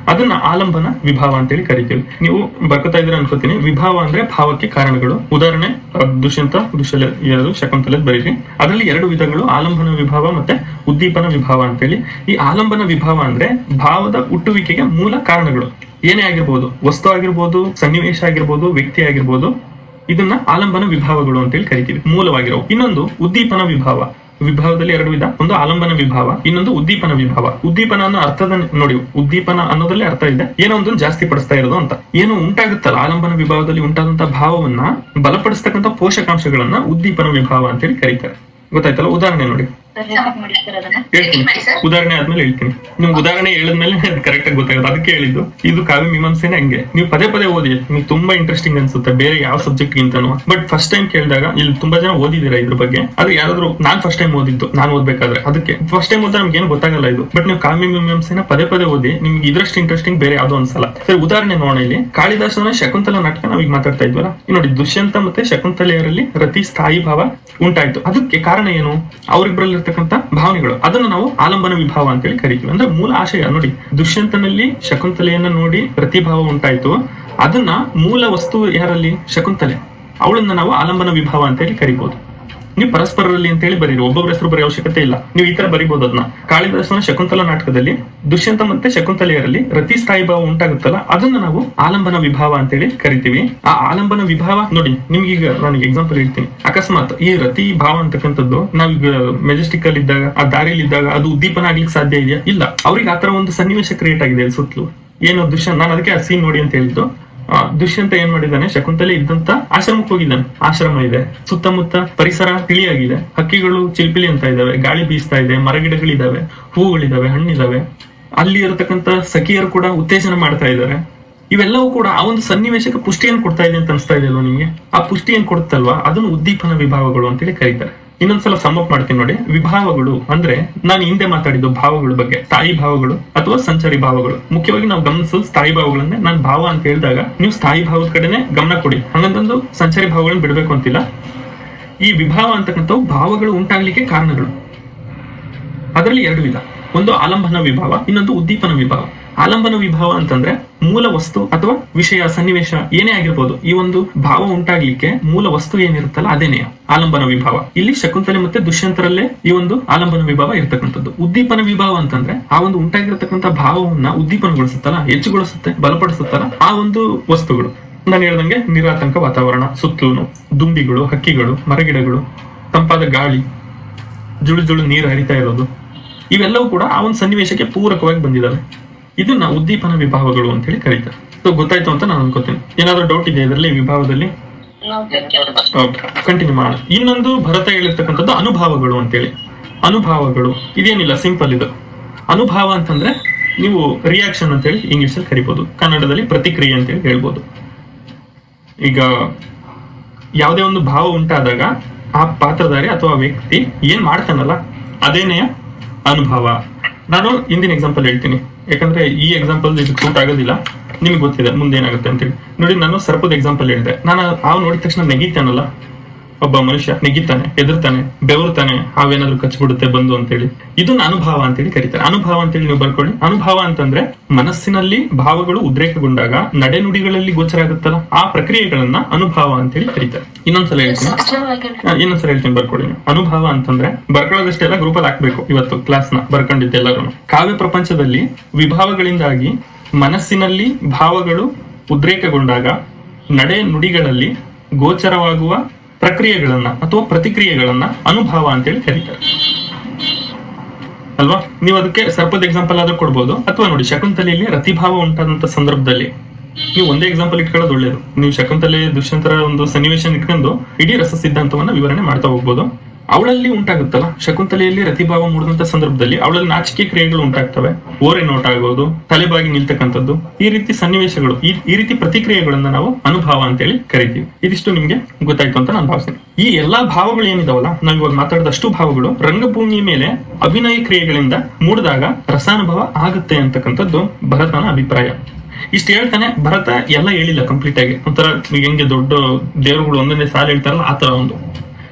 Speaker 1: ಅದನ್ನ ಆಲಂಬನ ವಿಭಾವ ಅಂತೇಳಿ ಕರಿತೀವಿ ನೀವು ಬರ್ಕೋತಾ ಇದ್ರೆ ಅನ್ಕೋತೀನಿ ವಿಭಾವ ಅಂದ್ರೆ ಭಾವಕ್ಕೆ ಕಾರಣಗಳು ಉದಾಹರಣೆ ಅಹ್, ದುಷ್ಯಂತ ದುಶಲ ಎರಡು ಶಕುಂತಲದ ಬರೀರಿ ಅದರಲ್ಲಿ ಎರಡು ವಿಧಗಳು ಆಲಂಬನ ವಿಭಾವ ಮತ್ತೆ ಉದ್ದೀಪನ ವಿಭಾವ ಅಂತೇಳಿ ಈ ಆಲಂಬನ ವಿಭಾವ ಅಂದ್ರೆ ಭಾವದ ಹುಟ್ಟುವಿಕೆಗೆ ಮೂಲ ಕಾರಣಗಳು ಏನೇ ಆಗಿರ್ಬೋದು ವಸ್ತು ಆಗಿರ್ಬೋದು ಸನ್ನಿವೇಶ ಆಗಿರ್ಬೋದು ವ್ಯಕ್ತಿ ಆಗಿರ್ಬೋದು ಇದನ್ನ ಆಲಂಬನ ವಿಭಾವಗಳು ಅಂತೇಳಿ ಕರಿತೀವಿ ಮೂಲವಾಗಿರೋ ಇನ್ನೊಂದು ಉದ್ದೀಪನ ವಿಭಾವ ವಿಭಾವದಲ್ಲಿ ಎರಡು ವಿಧ ಒಂದು ಆಲಂಬನ ವಿಭಾವ ಇನ್ನೊಂದು ಉದ್ದೀಪನ ವಿಭಾವ ಉದ್ದೀಪನ ಅನ್ನೋ ಅರ್ಥದ ನೋಡಿ ಉದ್ದೀಪನ ಅನ್ನೋದ್ರಲ್ಲಿ ಅರ್ಥ ಇದೆ ಏನೋ ಒಂದು ಜಾಸ್ತಿ ಪಡಿಸ್ತಾ ಇರೋದು ಅಂತ ಏನು ಉಂಟಾಗುತ್ತಲ್ಲ ಆಲಂಬನ ವಿಭಾವದಲ್ಲಿ ಉಂಟಾದಂತ ಭಾವವನ್ನ ಬಲಪಡಿಸ್ತಕ್ಕಂಥ ಪೋಷಕಾಂಶಗಳನ್ನ ಉದ್ದೀಪನ ವಿಭಾವ ಅಂತೇಳಿ ಕರೀತಾರೆ ಗೊತ್ತಾಯ್ತಲ್ಲ ಉದಾಹರಣೆ ನೋಡಿ
Speaker 3: ಸರ್ ಹೇಳ್ಬೇಕು ಮಾಡಿ ಸರ್ ಅದನ್ನ
Speaker 1: ಹೇಳ್ತೀನಿ ಉದಾಹರಣೆ ಆದ್ಮೇಲೆ ಹೇಳ್ತೀನಿ ನಿಮ್ಗೆ ಉದಾಹರಣೆ ಹೇಳಿದ್ಮೇಲೆ ಕರೆಕ್ಟ್ ಆಗಿ ಗೊತ್ತಾಗುತ್ತೆ ಅದಕ್ಕೆ ಹೇಳಿದ್ದು ಇದು ಕಾವ್ಯ ಮೀಮಾಂಸೆನೇ ಹಂಗೆ ನೀವು ಪದೇ ಪದೇ ಓದಿ ನಿಮ್ಗೆ ತುಂಬಾ ಇಂಟ್ರೆಸ್ಟಿಂಗ್ ಅನ್ಸುತ್ತೆ ಬೇರೆ ಯಾವ ಸಬ್ಜೆಕ್ಟ್ ಗಿಂತನೂ ಬಟ್ ಫಸ್ಟ್ ಟೈಮ್ ಕೇಳಿದಾಗ ಇಲ್ಲಿ ತುಂಬಾ ಜನ ಓದಿದ್ದೀರಾ ಇದ್ರ ಬಗ್ಗೆ ಅದು ಯಾರಾದ್ರೂ ನಾನ್ ಫಸ್ಟ್ ಟೈಮ್ ಓದಿದ್ದು ನಾನು ಓದ್ಬೇಕಾದ್ರೆ ಅದಕ್ಕೆ ಫಸ್ಟ್ ಟೈಮ್ ಓದಿದ್ರೆ ನಮ್ಗೆ ಏನು ಗೊತ್ತಾಗಲ್ಲ ಇದು ಬಟ್ ನೀವು ಕಾವ್ಯ ಮೀಮಾಂಸೆನ ಪದೇ ಪದೇ ಓದಿ ನಿಮ್ಗೆ ಇದ್ರಷ್ಟು ಇಂಟ್ರೆಸ್ಟಿಂಗ್ ಬೇರೆ ಯಾವ್ದೋ ಅನ್ಸಲ್ಲ ಸರಿ ಉದಾಹರಣೆ ನೋಡೋಣ ಇಲ್ಲಿ ಕಾಳಿದಾಸನ ಶಕುಂತಲ ನಾಟಕ ನಾವೀಗ ಮಾತಾಡ್ತಾ ಇದ್ವಲ್ಲ ಇಲ್ಲಿ ನೋಡಿ ದುಷ್ಯಂತ ಮತ್ತೆ ಶಕುಂತಲೆಯರಲ್ಲಿ ರತಿ ಸ್ಥಾಯಿ ಭಾವ ಉಂಟಾಯ್ತು ಅದಕ್ಕೆ ಕಾರಣ ಏನು ಅವರಿಬ್ಬರಲ್ಲಿರ್ತಕ್ಕಂಥ ಭಾವನೆಗಳು ಅದನ್ನು ನಾವು ಆಲಂಬನ ವಿಭಾವ ಅಂತೇಳಿ ಕರಿತೀವಿ ಅಂದ್ರೆ ಮೂಲ ಆಶಯ ನೋಡಿ ದುಷ್ಯಂತನಲ್ಲಿ ಶಕುಂತಲೆಯನ್ನ ನೋಡಿ ಪ್ರತಿಭಾವ ಉಂಟಾಯ್ತು ಅದನ್ನ ಮೂಲ ವಸ್ತು ಯಾರಲ್ಲಿ ಶಕುಂತಲೆ ಅವಳನ್ನ ನಾವು ಆಲಂಬನ ವಿಭಾವ ಅಂತೇಳಿ ಕರಿಬಹುದು ನೀವು ಪರಸ್ಪರರಲ್ಲಿ ಅಂತೇಳಿ ಬರೀರಿ ಒಬ್ಬೊಬ್ಬರ ಹೆಸರು ಬರೆಯೋ ಅವಶ್ಯಕತೆ ಇಲ್ಲ ನೀವು ಈ ತರ ಬರಿಬಹುದು ಅದನ್ನ ಕಾಳಿದಾಸನ ಶಕುಂತಲ ನಾಟಕದಲ್ಲಿ ದುಷ್ಯಂತ ಮತ್ತೆ ಶಕುಂತಲೆಯರಲ್ಲಿ ರತಿ ಸ್ಥಾಯಿ ಭಾವ ಉಂಟಾಗುತ್ತಲ್ಲ ಅದನ್ನ ನಾವು ಆಲಂಬನ ವಿಭಾವ ಅಂತೇಳಿ ಕರಿತೀವಿ ಆ ಆಲಂಬನ ವಿಭಾವ ನೋಡಿ ನಿಮ್ಗೀಗ ನಾನು ಎಕ್ಸಾಂಪಲ್ ಹೇಳ್ತೀನಿ ಅಕಸ್ಮಾತ್ ಈ ರತಿ ಭಾವ ಅಂತಕ್ಕಂಥದ್ದು ನಾವೀಗ ಮೆಜೆಸ್ಟಿಕ್ ಅಲ್ಲಿ ಇದ್ದಾಗ ಆ ದಾರಿಲಿ ಇದ್ದಾಗ ಅದು ಉದ್ದೀಪನ ಆಗ್ಲಿಕ್ಕೆ ಸಾಧ್ಯ ಇದೆಯಾ ಇಲ್ಲ ಅವ್ರಿಗೆ ಆತರ ಒಂದು ಸನ್ನಿವೇಶ ಕ್ರಿಯೇಟ್ ಆಗಿದೆ ಇಲ್ಲಿ ಸುತ್ತಲೂ ಏನು ದುಷ್ಯಂತ ನಾನು ಅದಕ್ಕೆ ಆ ಸೀನ್ ನೋಡಿ ಅಂತ ಹೇಳಿದ್ದು ಆ, ದುಷ್ಯಂತ ಏನ್ ಮಾಡಿದ್ದಾನೆ ಶಕುಂತಲೆ ಇದ್ದಂತ ಆಶ್ರಮಕ್ಕೆ ಹೋಗಿದ್ದಾನೆ ಆಶ್ರಮ ಇದೆ ಸುತ್ತಮುತ್ತ ಪರಿಸರ ತಿಳಿಯಾಗಿದೆ ಹಕ್ಕಿಗಳು ಚಿಲ್ಪಿಲಿ ಅಂತ ಇದಾವೆ ಗಾಳಿ ಬೀಸ್ತಾ ಇದೆ ಮರಗಿಡಗಳಿದಾವೆ ಹೂಗಳಿದಾವೆ ಹಣ್ಣಿದಾವೆ ಅಲ್ಲಿ ಇರತಕ್ಕಂತ ಸಖಿಯರು ಕೂಡ ಉತ್ತೇಜನ ಮಾಡ್ತಾ ಇದ್ದಾರೆ ಇವೆಲ್ಲವೂ ಕೂಡ ಆ ಒಂದು ಸನ್ನಿವೇಶಕ್ಕೆ ಪುಷ್ಟಿಯನ್ನು ಕೊಡ್ತಾ ಇದೆ ಅಂತ ಅನ್ಸ್ತಾ ಇದೆ ಅಲ್ವಾ ನಿಮ್ಗೆ ಆ ಪುಷ್ಟಿ ಏನ್ ಕೊಡುತ್ತಲ್ವಾ ಅದನ್ನು ಉದ್ದೀಪನ ವಿಭಾವಗಳು ಅಂತೇಳಿ ಕರೀತಾರೆ ಇನ್ನೊಂದ್ಸಲ ಸಮ್ಮಪ್ ಮಾಡ್ತೀನಿ ನೋಡಿ ವಿಭಾವಗಳು ಅಂದ್ರೆ ನಾನು ಹಿಂದೆ ಮಾತಾಡಿದ್ದು ಭಾವಗಳ ಬಗ್ಗೆ ಸ್ಥಾಯಿ ಭಾವಗಳು ಅಥವಾ ಸಂಚಾರಿ ಭಾವಗಳು ಮುಖ್ಯವಾಗಿ ನಾವು ಗಮನಿಸೋದು ಸ್ಥಾಯಿ ಭಾವಗಳನ್ನೇ ನಾನು ಭಾವ ಅಂತ ಹೇಳಿದಾಗ ನೀವು ಸ್ಥಾಯಿ ಭಾವದ ಕಡೆನೆ ಗಮನ ಕೊಡಿ ಹಂಗಂತಂದು ಸಂಚಾರಿ ಭಾವಗಳನ್ನ ಬಿಡಬೇಕು ಅಂತಿಲ್ಲ ಈ ವಿಭಾವ ಅಂತಕ್ಕಂಥವು ಭಾವಗಳು ಉಂಟಾಗ್ಲಿಕ್ಕೆ ಕಾರಣಗಳು ಅದರಲ್ಲಿ ಎರಡು ವಿಧ ಒಂದು ಆಲಂಬನ ವಿಭಾವ ಇನ್ನೊಂದು ಉದ್ದೀಪನ ವಿಭಾವ ಆಲಂಬನ ವಿಭಾವ ಅಂತಂದ್ರೆ ಮೂಲ ವಸ್ತು ಅಥವಾ ವಿಷಯ ಸನ್ನಿವೇಶ ಏನೇ ಆಗಿರ್ಬೋದು ಈ ಒಂದು ಭಾವ ಉಂಟಾಗ್ಲಿಕ್ಕೆ ಮೂಲ ವಸ್ತು ಏನಿರುತ್ತಲ್ಲ ಅದೇನೇ ಆಲಂಬನ ವಿಭಾವ ಇಲ್ಲಿ ಶಕುಂತಲೆ ಮತ್ತೆ ದುಷ್ಯಂತರಲ್ಲೇ ಈ ಒಂದು ಆಲಂಬನ ವಿಭಾವ ಇರ್ತಕ್ಕಂಥದ್ದು ಉದ್ದೀಪನ ವಿಭಾವ ಅಂತಂದ್ರೆ ಆ ಒಂದು ಉಂಟಾಗಿರ್ತಕ್ಕಂಥ ಭಾವವನ್ನ ಉದ್ದೀಪನಗೊಳಿಸುತ್ತಲ್ಲ ಹೆಚ್ಚುಗೊಳಿಸುತ್ತೆ ಬಲಪಡಿಸುತ್ತಲ್ಲ ಆ ಒಂದು ವಸ್ತುಗಳು ನಾನು ಹೇಳ್ದಂಗೆ ನಿರಾತಂಕ ವಾತಾವರಣ ಸುತ್ತಲೂ ದುಂಬಿಗಳು ಹಕ್ಕಿಗಳು ಮರಗಿಡಗಳು ತಂಪಾದ ಗಾಳಿ ಜುಳು ಜುಳು ನೀರು ಹರಿತಾ ಇರೋದು ಇವೆಲ್ಲವೂ ಕೂಡ ಆ ಒಂದು ಸನ್ನಿವೇಶಕ್ಕೆ ಪೂರಕವಾಗಿ ಬಂದಿದ್ದಾವೆ ಇದನ್ನ ಉದ್ದೀಪನ ವಿಭಾವಗಳು ಅಂತ ಹೇಳಿ ಕರೀತಾರೆ ಸೊ ಗೊತ್ತಾಯ್ತು ಅಂತ ನಾನು ಅನ್ಕೋತೀನಿ ಏನಾದ್ರೂ ಡೌಟ್ ಇದೆ ಇದರಲ್ಲಿ ವಿಭಾವದಲ್ಲಿ ಕಂಟಿನ್ಯೂ ಮಾಡೋಣ ಇನ್ನೊಂದು ಭರತ ಹೇಳಿರ್ತಕ್ಕಂಥದ್ದು ಅನುಭಾವಗಳು ಅಂತೇಳಿ ಅನುಭಾವಗಳು ಇದೇನಿಲ್ಲ ಸಿಂಪಲ್ ಇದು ಅನುಭಾವ ಅಂತಂದ್ರೆ ನೀವು ರಿಯಾಕ್ಷನ್ ಅಂತೇಳಿ ಇಂಗ್ಲಿಷ್ ಅಲ್ಲಿ ಕರಿಬಹುದು ಕನ್ನಡದಲ್ಲಿ ಪ್ರತಿಕ್ರಿಯೆ ಅಂತೇಳಿ ಹೇಳ್ಬೋದು ಈಗ ಯಾವುದೇ ಒಂದು ಭಾವ ಉಂಟಾದಾಗ ಆ ಪಾತ್ರಧಾರಿ ಅಥವಾ ವ್ಯಕ್ತಿ ಏನ್ ಮಾಡ್ತಾನಲ್ಲ ಅದೇನೆಯ ಅನುಭವ ನಾನು ಹಿಂದಿನ ಎಕ್ಸಾಂಪಲ್ ಹೇಳ್ತೀನಿ ಯಾಕಂದ್ರೆ ಈ ಎಕ್ಸಾಂಪಲ್ ಇದು ಸೂಟ್ ಆಗೋದಿಲ್ಲ ನಿಮ್ಗೆ ಗೊತ್ತಿದೆ ಮುಂದೆ ಏನಾಗುತ್ತೆ ಅಂತೇಳಿ ನೋಡಿ ನಾನು ಸರ್ಪದ ಎಕ್ಸಾಂಪಲ್ ಹೇಳಿದೆ ನಾನು ಹಾವು ನೋಡಿದ ತಕ್ಷಣ ನೆಗಿತಾನಲ್ಲ ಒಬ್ಬ ಮನುಷ್ಯ ನೆಗಿತಾನೆ ಎದುರ್ತಾನೆ ಬೆವರ್ತಾನೆ ಹಾವೇನಾದ್ರೂ ಕಚ್ಬಿಡುತ್ತೆ ಬಂದು ಅಂತೇಳಿ ಇದನ್ನ ಅನುಭವ ಅಂತೇಳಿ ಕರೀತಾರೆ ಅನುಭವ ಅಂತೇಳಿ ನೀವು ಬರ್ಕೊಳ್ಳಿ ಅನುಭವ ಅಂತಂದ್ರೆ ಮನಸ್ಸಿನಲ್ಲಿ ಭಾವಗಳು ಉದ್ರೇಕಗೊಂಡಾಗ ನಡೆನುಡಿಗಳಲ್ಲಿ ಗೋಚರ ಆಗುತ್ತಲ್ಲ ಆ ಪ್ರಕ್ರಿಯೆಗಳನ್ನ ಅನುಭವ ಅಂತೇಳಿ ಕರೀತಾರೆ ಇನ್ನೊಂದ್ಸಲ ಹೇಳ್ತೀನಿ ಆ, ಇನ್ನೊಂದ್ಸಲ ಹೇಳ್ತೀನಿ ಬರ್ಕೊಳ್ಳಿ ನೀವು. ಅನುಭವ ಅಂತಂದ್ರೆ ಬರ್ಕೊಳ್ಳೋದಷ್ಟೆಲ್ಲ ಗ್ರೂಪಲ್ಲಿ ಹಾಕ್ಬೇಕು ಇವತ್ತು ಕ್ಲಾಸ್ ನ ಬರ್ಕೊಂಡಿದ್ದೆಲ್ಲರೂ ಕಾವ್ಯ ಪ್ರಪಂಚದಲ್ಲಿ ವಿಭಾವಗಳಿಂದಾಗಿ ಮನಸ್ಸಿನಲ್ಲಿ ಭಾವಗಳು ಉದ್ರೇಕಗೊಂಡಾಗ ನಡೆ ನುಡಿಗಳಲ್ಲಿ ಗೋಚರವಾಗುವ ಪ್ರಕ್ರಿಯೆಗಳನ್ನ ಅಥವಾ ಪ್ರತಿಕ್ರಿಯೆಗಳನ್ನ ಅನುಭವ ಅಂತೇಳಿ ಕರೀತಾರೆ ಅಲ್ವಾ ನೀವು ಅದಕ್ಕೆ ಸರ್ಪದ ಎಕ್ಸಾಂಪಲ್ ಆದ್ರೂ ಕೊಡ್ಬೋದು ಅಥವಾ ನೋಡಿ ಶಕುಂತಲೆಯಲ್ಲಿ ರತಿಭಾವ ಉಂಟಾದಂತ ಸಂದರ್ಭದಲ್ಲಿ ನೀವು ಒಂದೇ ಎಕ್ಸಾಂಪಲ್ ಇಟ್ಕೊಳ್ಳೋದು ಒಳ್ಳೇದು ನೀವು ಶಕುಂತಲೆ ದುಷ್ಯಂತರ ಒಂದು ಸನ್ನಿವೇಶ ಇಟ್ಕೊಂಡು ಇಡೀ ರಸ ಸಿದ್ಧಾಂತವನ್ನ ವಿವರಣೆ ಮಾಡ್ತಾ ಹೋಗ್ಬೋದು ಅವಳಲ್ಲಿ ಉಂಟಾಗುತ್ತಲ್ಲ ಶಕುಂತಲೆಯಲ್ಲಿ ರತಿಭಾವ ಮೂಡಿದಂತ ಸಂದರ್ಭದಲ್ಲಿ ಅವಳಲ್ಲಿ ನಾಚಿಕೆ ಕ್ರಿಯೆಗಳು ಉಂಟಾಗ್ತವೆ ಓರೆ ನೋಟ ಆಗೋದು ತಲೆಬಾಗಿ ನಿಲ್ತಕ್ಕಂಥದ್ದು ಈ ರೀತಿ ಸನ್ನಿವೇಶಗಳು ಈ ಈ ರೀತಿ ಪ್ರತಿಕ್ರಿಯೆಗಳನ್ನ ನಾವು ಅನುಭವ ಅಂತೇಳಿ ಕರಿತೀವಿ ಇದಿಷ್ಟು ನಿಮ್ಗೆ ಗೊತ್ತಾಯ್ತು ಅಂತ ನಾನು ಭಾವಿಸ್ತೀನಿ ಈ ಎಲ್ಲಾ ಭಾವಗಳು ಏನಿದಾವಲ್ಲ ನಾವು ಇವಾಗ ಮಾತಾಡಿದಷ್ಟು ಭಾವಗಳು ರಂಗಭೂಮಿ ಮೇಲೆ ಅಭಿನಯ ಕ್ರಿಯೆಗಳಿಂದ ಮೂಡಿದಾಗ ರಸಾನುಭವ ಆಗುತ್ತೆ ಅಂತಕ್ಕಂಥದ್ದು ಭರತನ ಅಭಿಪ್ರಾಯ ಇಷ್ಟು ಹೇಳ್ತಾನೆ ಭರತ ಎಲ್ಲ ಹೇಳಿಲ್ಲ ಕಂಪ್ಲೀಟ್ ಆಗಿ ಒಂಥರ ಈಗ ಹೆಂಗೆ ದೊಡ್ಡ ದೇವರುಗಳು ಒಂದೊಂದೇ ಸಾಲ ಹೇಳ್ತಾರಲ್ಲ ಆ ತರ ಒಂದು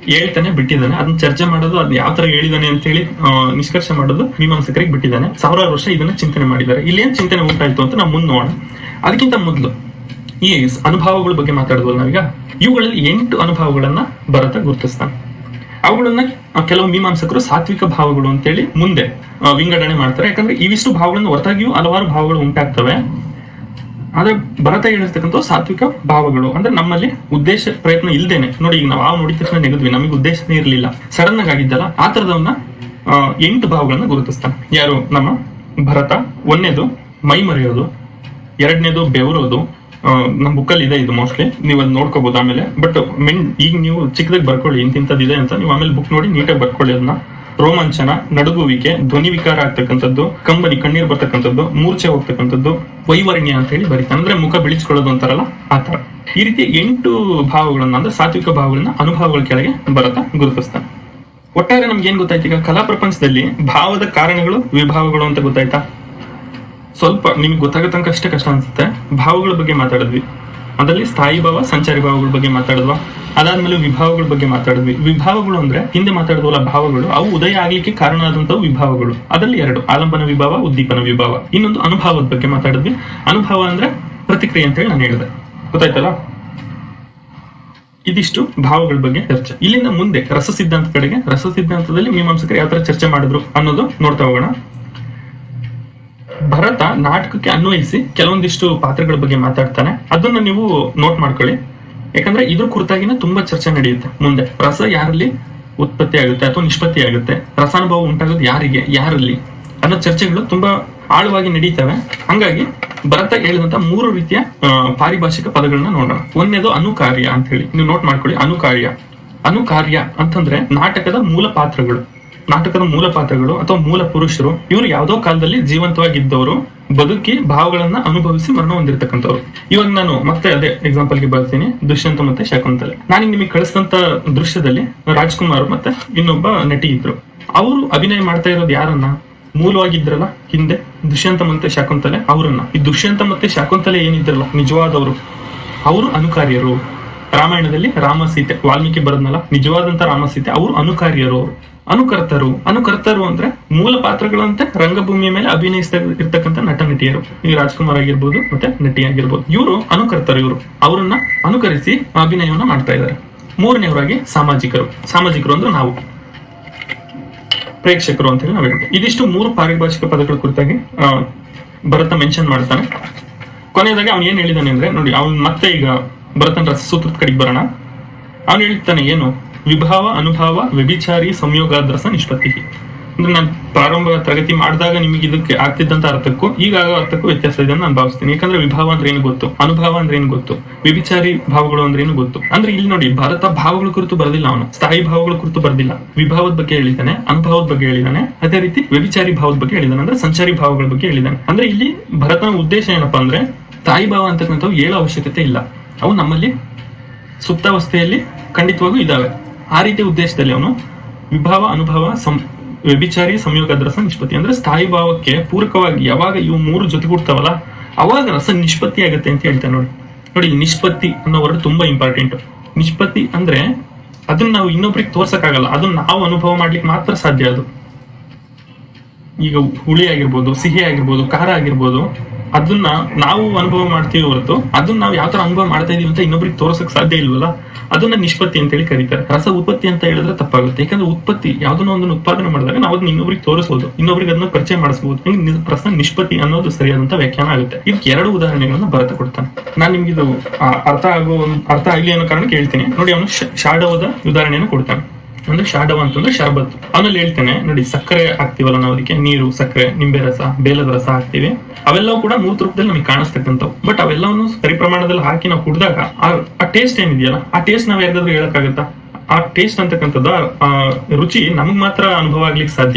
Speaker 1: ಹೇಳ್ತಾನೆ ಬಿಟ್ಟಿದ್ದಾನೆ ಅದನ್ನ ಚರ್ಚೆ ಮಾಡೋದು ಅದ್ ಯಾವ ತರ ಹೇಳಿದಾನೆ ಅಂತ ಹೇಳಿ ಆ, ನಿಷ್ಕರ್ಷೆ ಮಾಡೋದು ಮೀಮಾಂಸಕರಿಗೆ ಬಿಟ್ಟಿದ್ದಾನೆ ಸಾವಿರಾರು ವರ್ಷ ಇದನ್ನ ಚಿಂತನೆ ಮಾಡಿದ್ದಾರೆ ಇಲ್ಲೇನ್ ಚಿಂತನೆ ಉಂಟಾಯ್ತು ಅಂತ ನಾವು ಮುಂದೆ ನೋಡೋಣ ಅದಕ್ಕಿಂತ ಮೊದಲು ಈ ಅನುಭವಗಳ ಬಗ್ಗೆ ಮಾತಾಡಿದ್ವಲ್ಲ ನಾವೀಗ ಇವುಗಳಲ್ಲಿ ಎಂಟು ಅನುಭವಗಳನ್ನ ಭರತ ಗುರುತಿಸ್ತಾನೆ ಅವುಗಳನ್ನ ಆ, ಕೆಲವು ಮೀಮಾಂಸಕರು ಸಾತ್ವಿಕ ಭಾವಗಳು ಅಂತೇಳಿ ಮುಂದೆ ಆ, ವಿಂಗಡಣೆ ಮಾಡ್ತಾರೆ ಯಾಕಂದ್ರೆ ಇವಿಷ್ಟು ಭಾವಗಳನ್ನು ಹೊರತಾಗಿಯೂ ಹಲವಾರು ಭಾವಗಳು ಉಂಟಾಗ್ತವೆ ಆದ್ರೆ ಭರತ ಹೇಳಿರ್ತಕ್ಕಂಥ ಸಾತ್ವಿಕ ಭಾವಗಳು ಅಂದ್ರೆ ನಮ್ಮಲ್ಲಿ ಉದ್ದೇಶ ಪ್ರಯತ್ನ ಇಲ್ದೇನೆ ನೋಡಿ ಈಗ ನಾವು ಆ ನೋಡಿದ ತಕ್ಷಣ ನೆಗೆದ್ವಿ ನಮಗೆ ಉದ್ದೇಶನೇ ಇರಲಿಲ್ಲ ಸಡನ್ ಆಗಿ ಆಗಿದ್ದಲ್ಲ ಆ ತರದವನ್ನ ಆ, ಎಂಟು ಭಾವಗಳನ್ನ ಗುರುತಿಸ್ತಾನೆ ಯಾರು ನಮ್ಮ ಭರತ ಒಂದನೇದು ಮೈ ಮರೆಯೋದು ಎರಡನೇದು ಬೆವರೋದು ಆ, ನಮ್ಮ ಬುಕ್ಕಲ್ಲಿ ಇದೆ ಇದು ಮೋಸ್ಟ್ಲಿ ನೀವು ಅದ್ ನೋಡ್ಕೋಬಹುದು ಆಮೇಲೆ ಬಟ್ ಮೆನ್ ಈಗ ನೀವು ಚಿಕ್ಕದಾಗಿ ಬರ್ಕೊಳ್ಳಿ ಇಂತಿಂತದ್ದು ಇದೆ ಅಂತ ನೀವು ಆಮೇಲೆ ಬುಕ್ ನೋಡಿ ನೀಟಾಗಿ ಬರ್ಕೊಳ್ಳಿ ಅದನ್ನ ರೋಮಾಂಚನ ನಡುಗುವಿಕೆ ಧ್ವನಿ ವಿಕಾರ ಆಗ್ತಕ್ಕಂಥದ್ದು ಕಂಬನಿ ಕಣ್ಣೀರ್ ಬರ್ತಕ್ಕಂಥದ್ದು ಮೂರ್ಛೆ ಹೋಗ್ತಕ್ಕಂಥದ್ದು ವೈವರ್ಣ್ಯ ಅಂತ ಹೇಳಿ ಬರೀತಾನೆ ಅಂದ್ರೆ ಮುಖ ಬಿಳಿಸ್ಕೊಳ್ಳೋದು ಅಂತಾರಲ್ಲ ಆ ತರ ಈ ರೀತಿ ಎಂಟು ಭಾವಗಳನ್ನ ಅಂದ್ರೆ ಸಾತ್ವಿಕ ಭಾವಗಳನ್ನ ಅನುಭವಗಳ ಕೆಳಗೆ ಭರತ ಗುರುತಿಸ್ತಾನೆ ಒಟ್ಟಾರೆ ನಮ್ಗೆ ಏನ್ ಗೊತ್ತಾಯ್ತು ಈಗ ಕಲಾ ಪ್ರಪಂಚದಲ್ಲಿ ಭಾವದ ಕಾರಣಗಳು ವಿಭಾವಗಳು ಅಂತ ಗೊತ್ತಾಯ್ತಾ ಸ್ವಲ್ಪ ನಿಮ್ಗೆ ಗೊತ್ತಾಗೋ ತನಕ ಅಷ್ಟೇ ಕಷ್ಟ ಅನ್ಸುತ್ತೆ ಭಾವಗಳ ಬಗ್ಗೆ ಮಾತಾಡಿದ್ವಿ ಅದರಲ್ಲಿ ಸ್ಥಾಯಿ ಭಾವ ಸಂಚಾರಿ ಭಾವಗಳ ಬಗ್ಗೆ ಮಾತಾಡಿದ್ವಾ ಅದಾದ್ಮೇಲೆ ವಿಭಾವಗಳ ಬಗ್ಗೆ ಮಾತಾಡಿದ್ವಿ ವಿಭಾವಗಳು ಅಂದ್ರೆ ಹಿಂದೆ ಮಾತಾಡಿದ್ವಲ್ಲ ಭಾವಗಳು ಅವು ಉದಯ ಆಗ್ಲಿಕ್ಕೆ ಕಾರಣ ಆದಂತವು ವಿಭಾವಗಳು ಅದರಲ್ಲಿ ಎರಡು ಆಲಂಬನ ವಿಭಾವ ಉದ್ದೀಪನ ವಿಭಾವ ಇನ್ನೊಂದು ಅನುಭವದ ಬಗ್ಗೆ ಮಾತಾಡಿದ್ವಿ ಅನುಭವ ಅಂದ್ರೆ ಪ್ರತಿಕ್ರಿಯೆ ಅಂತ ಹೇಳಿ ನಾನು ಹೇಳಿದೆ ಗೊತ್ತಾಯ್ತಲ್ಲ ಇದಿಷ್ಟು ಭಾವಗಳ ಬಗ್ಗೆ ಚರ್ಚೆ ಇಲ್ಲಿಂದ ಮುಂದೆ ರಸ ಸಿದ್ಧಾಂತ ಕಡೆಗೆ ರಸ ಸಿದ್ಧಾಂತದಲ್ಲಿ ಮೀಮಾಂಸಕರು ಯಾವ ತರ ಚರ್ಚೆ ಮಾಡಿದ್ರು ಅನ್ನೋದು ನೋಡ್ತಾ ಹೋಗೋಣ ಭರತ ನಾಟಕಕ್ಕೆ ಅನ್ವಯಿಸಿ ಕೆಲವೊಂದಿಷ್ಟು ಪಾತ್ರಗಳ ಬಗ್ಗೆ ಮಾತಾಡ್ತಾನೆ ಅದನ್ನ ನೀವು ನೋಟ್ ಮಾಡ್ಕೊಳ್ಳಿ ಯಾಕಂದ್ರೆ ಇದ್ರ ಕುರಿತಾಗಿನ ತುಂಬಾ ಚರ್ಚೆ ನಡೆಯುತ್ತೆ ಮುಂದೆ ರಸ ಯಾರಲ್ಲಿ ಉತ್ಪತ್ತಿ ಆಗುತ್ತೆ ಅಥವಾ ನಿಷ್ಪತ್ತಿ ಆಗುತ್ತೆ ರಸಾನುಭವ ಉಂಟಾಗೋದು ಯಾರಿಗೆ ಯಾರಲ್ಲಿ ಅನ್ನೋ ಚರ್ಚೆಗಳು ತುಂಬಾ ಆಳವಾಗಿ ನಡೀತವೆ ಹಂಗಾಗಿ ಭರತ ಹೇಳಿದಂತ ಮೂರು ರೀತಿಯ ಆ, ಪಾರಿಭಾಷಿಕ ಪದಗಳನ್ನ ನೋಡೋಣ ಒಂದನೇದು ಅನುಕಾರ್ಯ ಅಂತ ಹೇಳಿ ನೀವು ನೋಟ್ ಮಾಡ್ಕೊಳ್ಳಿ ಅನುಕಾರ್ಯ ಅನುಕಾರ್ಯ ಅಂತಂದ್ರೆ ನಾಟಕದ ಮೂಲ ಪಾತ್ರಗಳು ನಾಟಕದ ಮೂಲ ಪಾತ್ರಗಳು ಅಥವಾ ಮೂಲ ಪುರುಷರು ಇವರು ಯಾವ್ದೋ ಕಾಲದಲ್ಲಿ ಜೀವಂತವಾಗಿದ್ದವರು ಬದುಕಿ ಭಾವಗಳನ್ನ ಅನುಭವಿಸಿ ಮರಣ ಹೊಂದಿರತಕ್ಕಂಥವ್ರು ಇವಾಗ ನಾನು ಮತ್ತೆ ಅದೇ ಎಕ್ಸಾಂಪಲ್ ಗೆ ಬರ್ತೀನಿ ದುಷ್ಯಂತ ಮತ್ತೆ ಶಕುಂತಲೆ ನಾನು ನಿಮಗೆ ಕಳಿಸಿದಂತ ದೃಶ್ಯದಲ್ಲಿ ರಾಜ್ಕುಮಾರ್ ಮತ್ತೆ ಇನ್ನೊಬ್ಬ ನಟಿ ಇದ್ರು ಅವರು ಅಭಿನಯ ಮಾಡ್ತಾ ಇರೋದು ಯಾರನ್ನ ಮೂಲವಾಗಿದ್ರಲ್ಲ ಹಿಂದೆ ದುಷ್ಯಂತ ಮತ್ತೆ ಶಾಕುಂತಲೆ ಅವರನ್ನ ಈ ದುಷ್ಯಂತ ಮತ್ತೆ ಶಾಕುಂತಲೆ ಏನಿದ್ರಲ್ಲ ನಿಜವಾದವರು ಅವರು ಅನುಕಾರ್ಯರು ರಾಮಾಯಣದಲ್ಲಿ ರಾಮ ಸೀತೆ ವಾಲ್ಮೀಕಿ ಬರದ್ನಲ್ಲ ನಿಜವಾದಂತ ರಾಮ ಸೀತೆ ಅವರು ಅನುಕಾರ್ಯರು ಅವರು ಅನುಕರ್ತರು ಅನುಕರ್ತರು ಅಂದ್ರೆ ಮೂಲ ಪಾತ್ರಗಳಂತೆ ರಂಗಭೂಮಿಯ ಮೇಲೆ ಅಭಿನಯಿಸ್ತಾ ಇರ್ತಕ್ಕಂಥ ನಟ ನಟಿಯರು ಈ ರಾಜ್ಕುಮಾರ್ ಆಗಿರ್ಬೋದು ಮತ್ತೆ ನಟಿ ಆಗಿರ್ಬೋದು ಇವರು ಅನುಕರ್ತರು ಇವರು ಅವರನ್ನ ಅನುಕರಿಸಿ ಅಭಿನಯವನ್ನ ಮಾಡ್ತಾ ಇದ್ದಾರೆ ಮೂರನೇವರಾಗಿ ಸಾಮಾಜಿಕರು ಸಾಮಾಜಿಕರು ಅಂದ್ರೆ ನಾವು ಪ್ರೇಕ್ಷಕರು ಅಂತ ಹೇಳಿ ನಾವು ಹೇಳ್ಬೋದು ಇದಿಷ್ಟು ಮೂರು ಪಾರಿಭಾಷಿಕ ಪದಗಳ ಕುರಿತಾಗಿ ಆ, ಭರತ ಮೆನ್ಷನ್ ಮಾಡ್ತಾನೆ ಕೊನೆಯದಾಗಿ ಅವ್ನು ಏನ್ ಹೇಳಿದಾನೆ ಅಂದ್ರೆ ನೋಡಿ ಅವ್ನು ಮತ್ತೆ ಈಗ ಭರತನ ರಸಸೂತ್ರದ ಕಡೆಗೆ ಬರೋಣ ಅವ್ನು ಹೇಳ್ತಾನೆ ಏನು ವಿಭಾವ ಅನುಭವ ವ್ಯಭಿಚಾರಿ ಸಂಯೋಗಾದ್ರಸ ನಿಷ್ಪತ್ತಿ ಅಂದ್ರೆ ನಾನು ಪ್ರಾರಂಭ ತರಗತಿ ಮಾಡಿದಾಗ ನಿಮಗೆ ಇದಕ್ಕೆ ಆಗ್ತಿದ್ದಂತ ಅರ್ಥಕ್ಕೂ ಈಗ ಆಗೋ ಅರ್ಥಕ್ಕೂ ವ್ಯತ್ಯಾಸ ಇದೆ ಅಂತ ನಾನು ಭಾವಿಸ್ತೀನಿ ಯಾಕಂದ್ರೆ ವಿಭಾವ ಅಂದ್ರೆ ಏನು ಗೊತ್ತು ಅನುಭವ ಅಂದ್ರೆ ಏನು ಗೊತ್ತು ವ್ಯಭಿಚಾರಿ ಭಾವಗಳು ಅಂದ್ರೆ ಏನು ಗೊತ್ತು ಅಂದ್ರೆ ಇಲ್ಲಿ ನೋಡಿ ಭಾರತ ಭಾವಗಳ ಕುರಿತು ಬರೆದಿಲ್ಲ ಅವನು ಸ್ಥಾಯಿ ಭಾವಗಳ ಕುರಿತು ಬರೆದಿಲ್ಲ ವಿಭಾವದ ಬಗ್ಗೆ ಹೇಳಿದಾನೆ ಅನುಭವದ ಬಗ್ಗೆ ಹೇಳಿದಾನೆ ಅದೇ ರೀತಿ ವ್ಯಭಿಚಾರಿ ಭಾವದ ಬಗ್ಗೆ ಹೇಳಿದಾನೆ ಅಂದ್ರೆ ಸಂಚಾರಿ ಭಾವಗಳ ಬಗ್ಗೆ ಹೇಳಿದಾನೆ ಅಂದ್ರೆ ಇಲ್ಲಿ ಭರತನ ಉದ್ದೇಶ ಏನಪ್ಪಾ ಅಂದ್ರೆ ತಾಯಿ ಭಾವ ಅಂತಕ್ಕಂಥವು ಹೇಳೋ ಅವಶ್ಯಕತೆ ಇಲ್ಲ ಅವು ನಮ್ಮಲ್ಲಿ ಸುಪ್ತಾವಸ್ಥೆಯಲ್ಲಿ ಖಂಡಿತವಾಗೂ ಇದಾವೆ ಆ ರೀತಿಯ ಉದ್ದೇಶದಲ್ಲಿ ಅವನು ವಿಭಾವ ಅನುಭವ ಸಂ ವ್ಯಭಿಚಾರಿ ಸಂಯೋಗ ರಸ ನಿಷ್ಪತ್ತಿ ಅಂದ್ರೆ ಸ್ಥಾಯಿ ಭಾವಕ್ಕೆ ಪೂರಕವಾಗಿ ಯಾವಾಗ ಇವು ಮೂರು ಜೊತೆಗೂಡ್ತಾವಲ್ಲ ಅವಾಗ ರಸ ನಿಷ್ಪತ್ತಿ ಆಗುತ್ತೆ ಅಂತ ಹೇಳ್ತಾನೆ ನೋಡಿ ನೋಡಿ ಇಲ್ಲಿ ನಿಷ್ಪತ್ತಿ ಅನ್ನೋ ವರ್ಡ್ ತುಂಬಾ ಇಂಪಾರ್ಟೆಂಟ್ ನಿಷ್ಪತ್ತಿ ಅಂದ್ರೆ ಅದನ್ನ ನಾವು ಇನ್ನೊಬ್ರಿಗೆ ತೋರ್ಸಕ್ಕಾಗಲ್ಲ ಅದನ್ನ ನಾವು ಅನುಭವ ಮಾಡ್ಲಿಕ್ಕೆ ಮಾತ್ರ ಸಾಧ್ಯ ಅದು ಈಗ ಹುಳಿ ಆಗಿರ್ಬೋದು ಸಿಹಿ ಆಗಿರ್ಬೋದು ಖಾರ ಆಗಿರ್ಬೋದು ಅದನ್ನ ನಾವು ಅನುಭವ ಮಾಡ್ತೀವಿ ಹೊರತು ಅದನ್ನ ನಾವು ಯಾವ ತರ ಅನುಭವ ಮಾಡ್ತಾ ಇದೀವಿ ಅಂತ ಇನ್ನೊಬ್ರಿಗೆ ತೋರ್ಸಕ್ ಸಾಧ್ಯ ಇಲ್ವಲ್ಲ ಅದನ್ನ ನಿಷ್ಪತ್ತಿ ಅಂತ ಹೇಳಿ ಕರೀತಾರೆ ರಸ ಉತ್ಪತ್ತಿ ಅಂತ ಹೇಳಿದ್ರೆ ತಪ್ಪಾಗುತ್ತೆ ಯಾಕಂದ್ರೆ ಉತ್ಪತ್ತಿ ಯಾವ್ದನ್ನ ಒಂದನ್ನು ಉತ್ಪಾದನೆ ಮಾಡಿದಾಗ ನಾವು ಅದನ್ನ ಇನ್ನೊಬ್ರಿಗೆ ತೋರಿಸಬಹುದು ಇನ್ನೊಬ್ರಿಗೆ ಅದನ್ನ ಪರಿಚಯ ಮಾಡಿಸಬಹುದು ಹಂಗೆ ನಿ- ರಸ ನಿಷ್ಪತ್ತಿ ಅನ್ನೋದು ಸರಿಯಾದಂತ ವ್ಯಾಖ್ಯಾನ ಆಗುತ್ತೆ ಇದಕ್ಕೆ ಎರಡು ಉದಾಹರಣೆಗಳನ್ನ ಭರತ ಕೊಡ್ತಾನೆ ನಾನು ನಿಮ್ಗೆ ಇದು ಆ, ಅರ್ಥ ಆಗೋ ಅರ್ಥ ಆಗ್ಲಿ ಅನ್ನೋ ಕಾರಣಕ್ಕೆ ಹೇಳ್ತೀನಿ ನೋಡಿ ಅವನು ಶಾಡವದ ಉದಾಹರಣೆಯನ್ನು ಕೊಡ್ತಾನೆ ಅಂದ್ರೆ ಶಾಡವ ಅಂತಂದ್ರೆ ಶರ್ಬತ್ ಅವನಲ್ಲಿ ಹೇಳ್ತೇನೆ ನೋಡಿ ಸಕ್ಕರೆ ಹಾಕ್ತಿವಲ್ಲ ನಾವು ಅದಕ್ಕೆ ನೀರು ಸಕ್ಕರೆ ನಿಂಬೆ ರಸ ಬೇಲದ ರಸ ಹಾಕ್ತಿವಿ ಅವೆಲ್ಲವೂ ಕೂಡ ಮೂರ್ತ ರೂಪದಲ್ಲಿ ನಮಗೆ ಕಾಣಿಸ್ತಕ್ಕಂಥವು ಬಟ್ ಅವೆಲ್ಲವನ್ನು ಸರಿ ಪ್ರಮಾಣದಲ್ಲಿ ಹಾಕಿ ನಾವು ಕುಡಿದಾಗ ಆ ಟೇಸ್ಟ್ ಏನಿದೆಯಲ್ಲ ಆ ಟೇಸ್ಟ್ ನಾವ್ ಯಾರಿಗಾದ್ರೂ ಹೇಳಕ್ಕಾಗತ್ತಾ ಆ ಟೇಸ್ಟ್ ಅಂತಕ್ಕಂಥದ್ದು ಆ- ಆ ರುಚಿ ನಮಗ್ ಮಾತ್ರ ಅನುಭವ ಆಗ್ಲಿಕ್ಕೆ ಸಾಧ್ಯ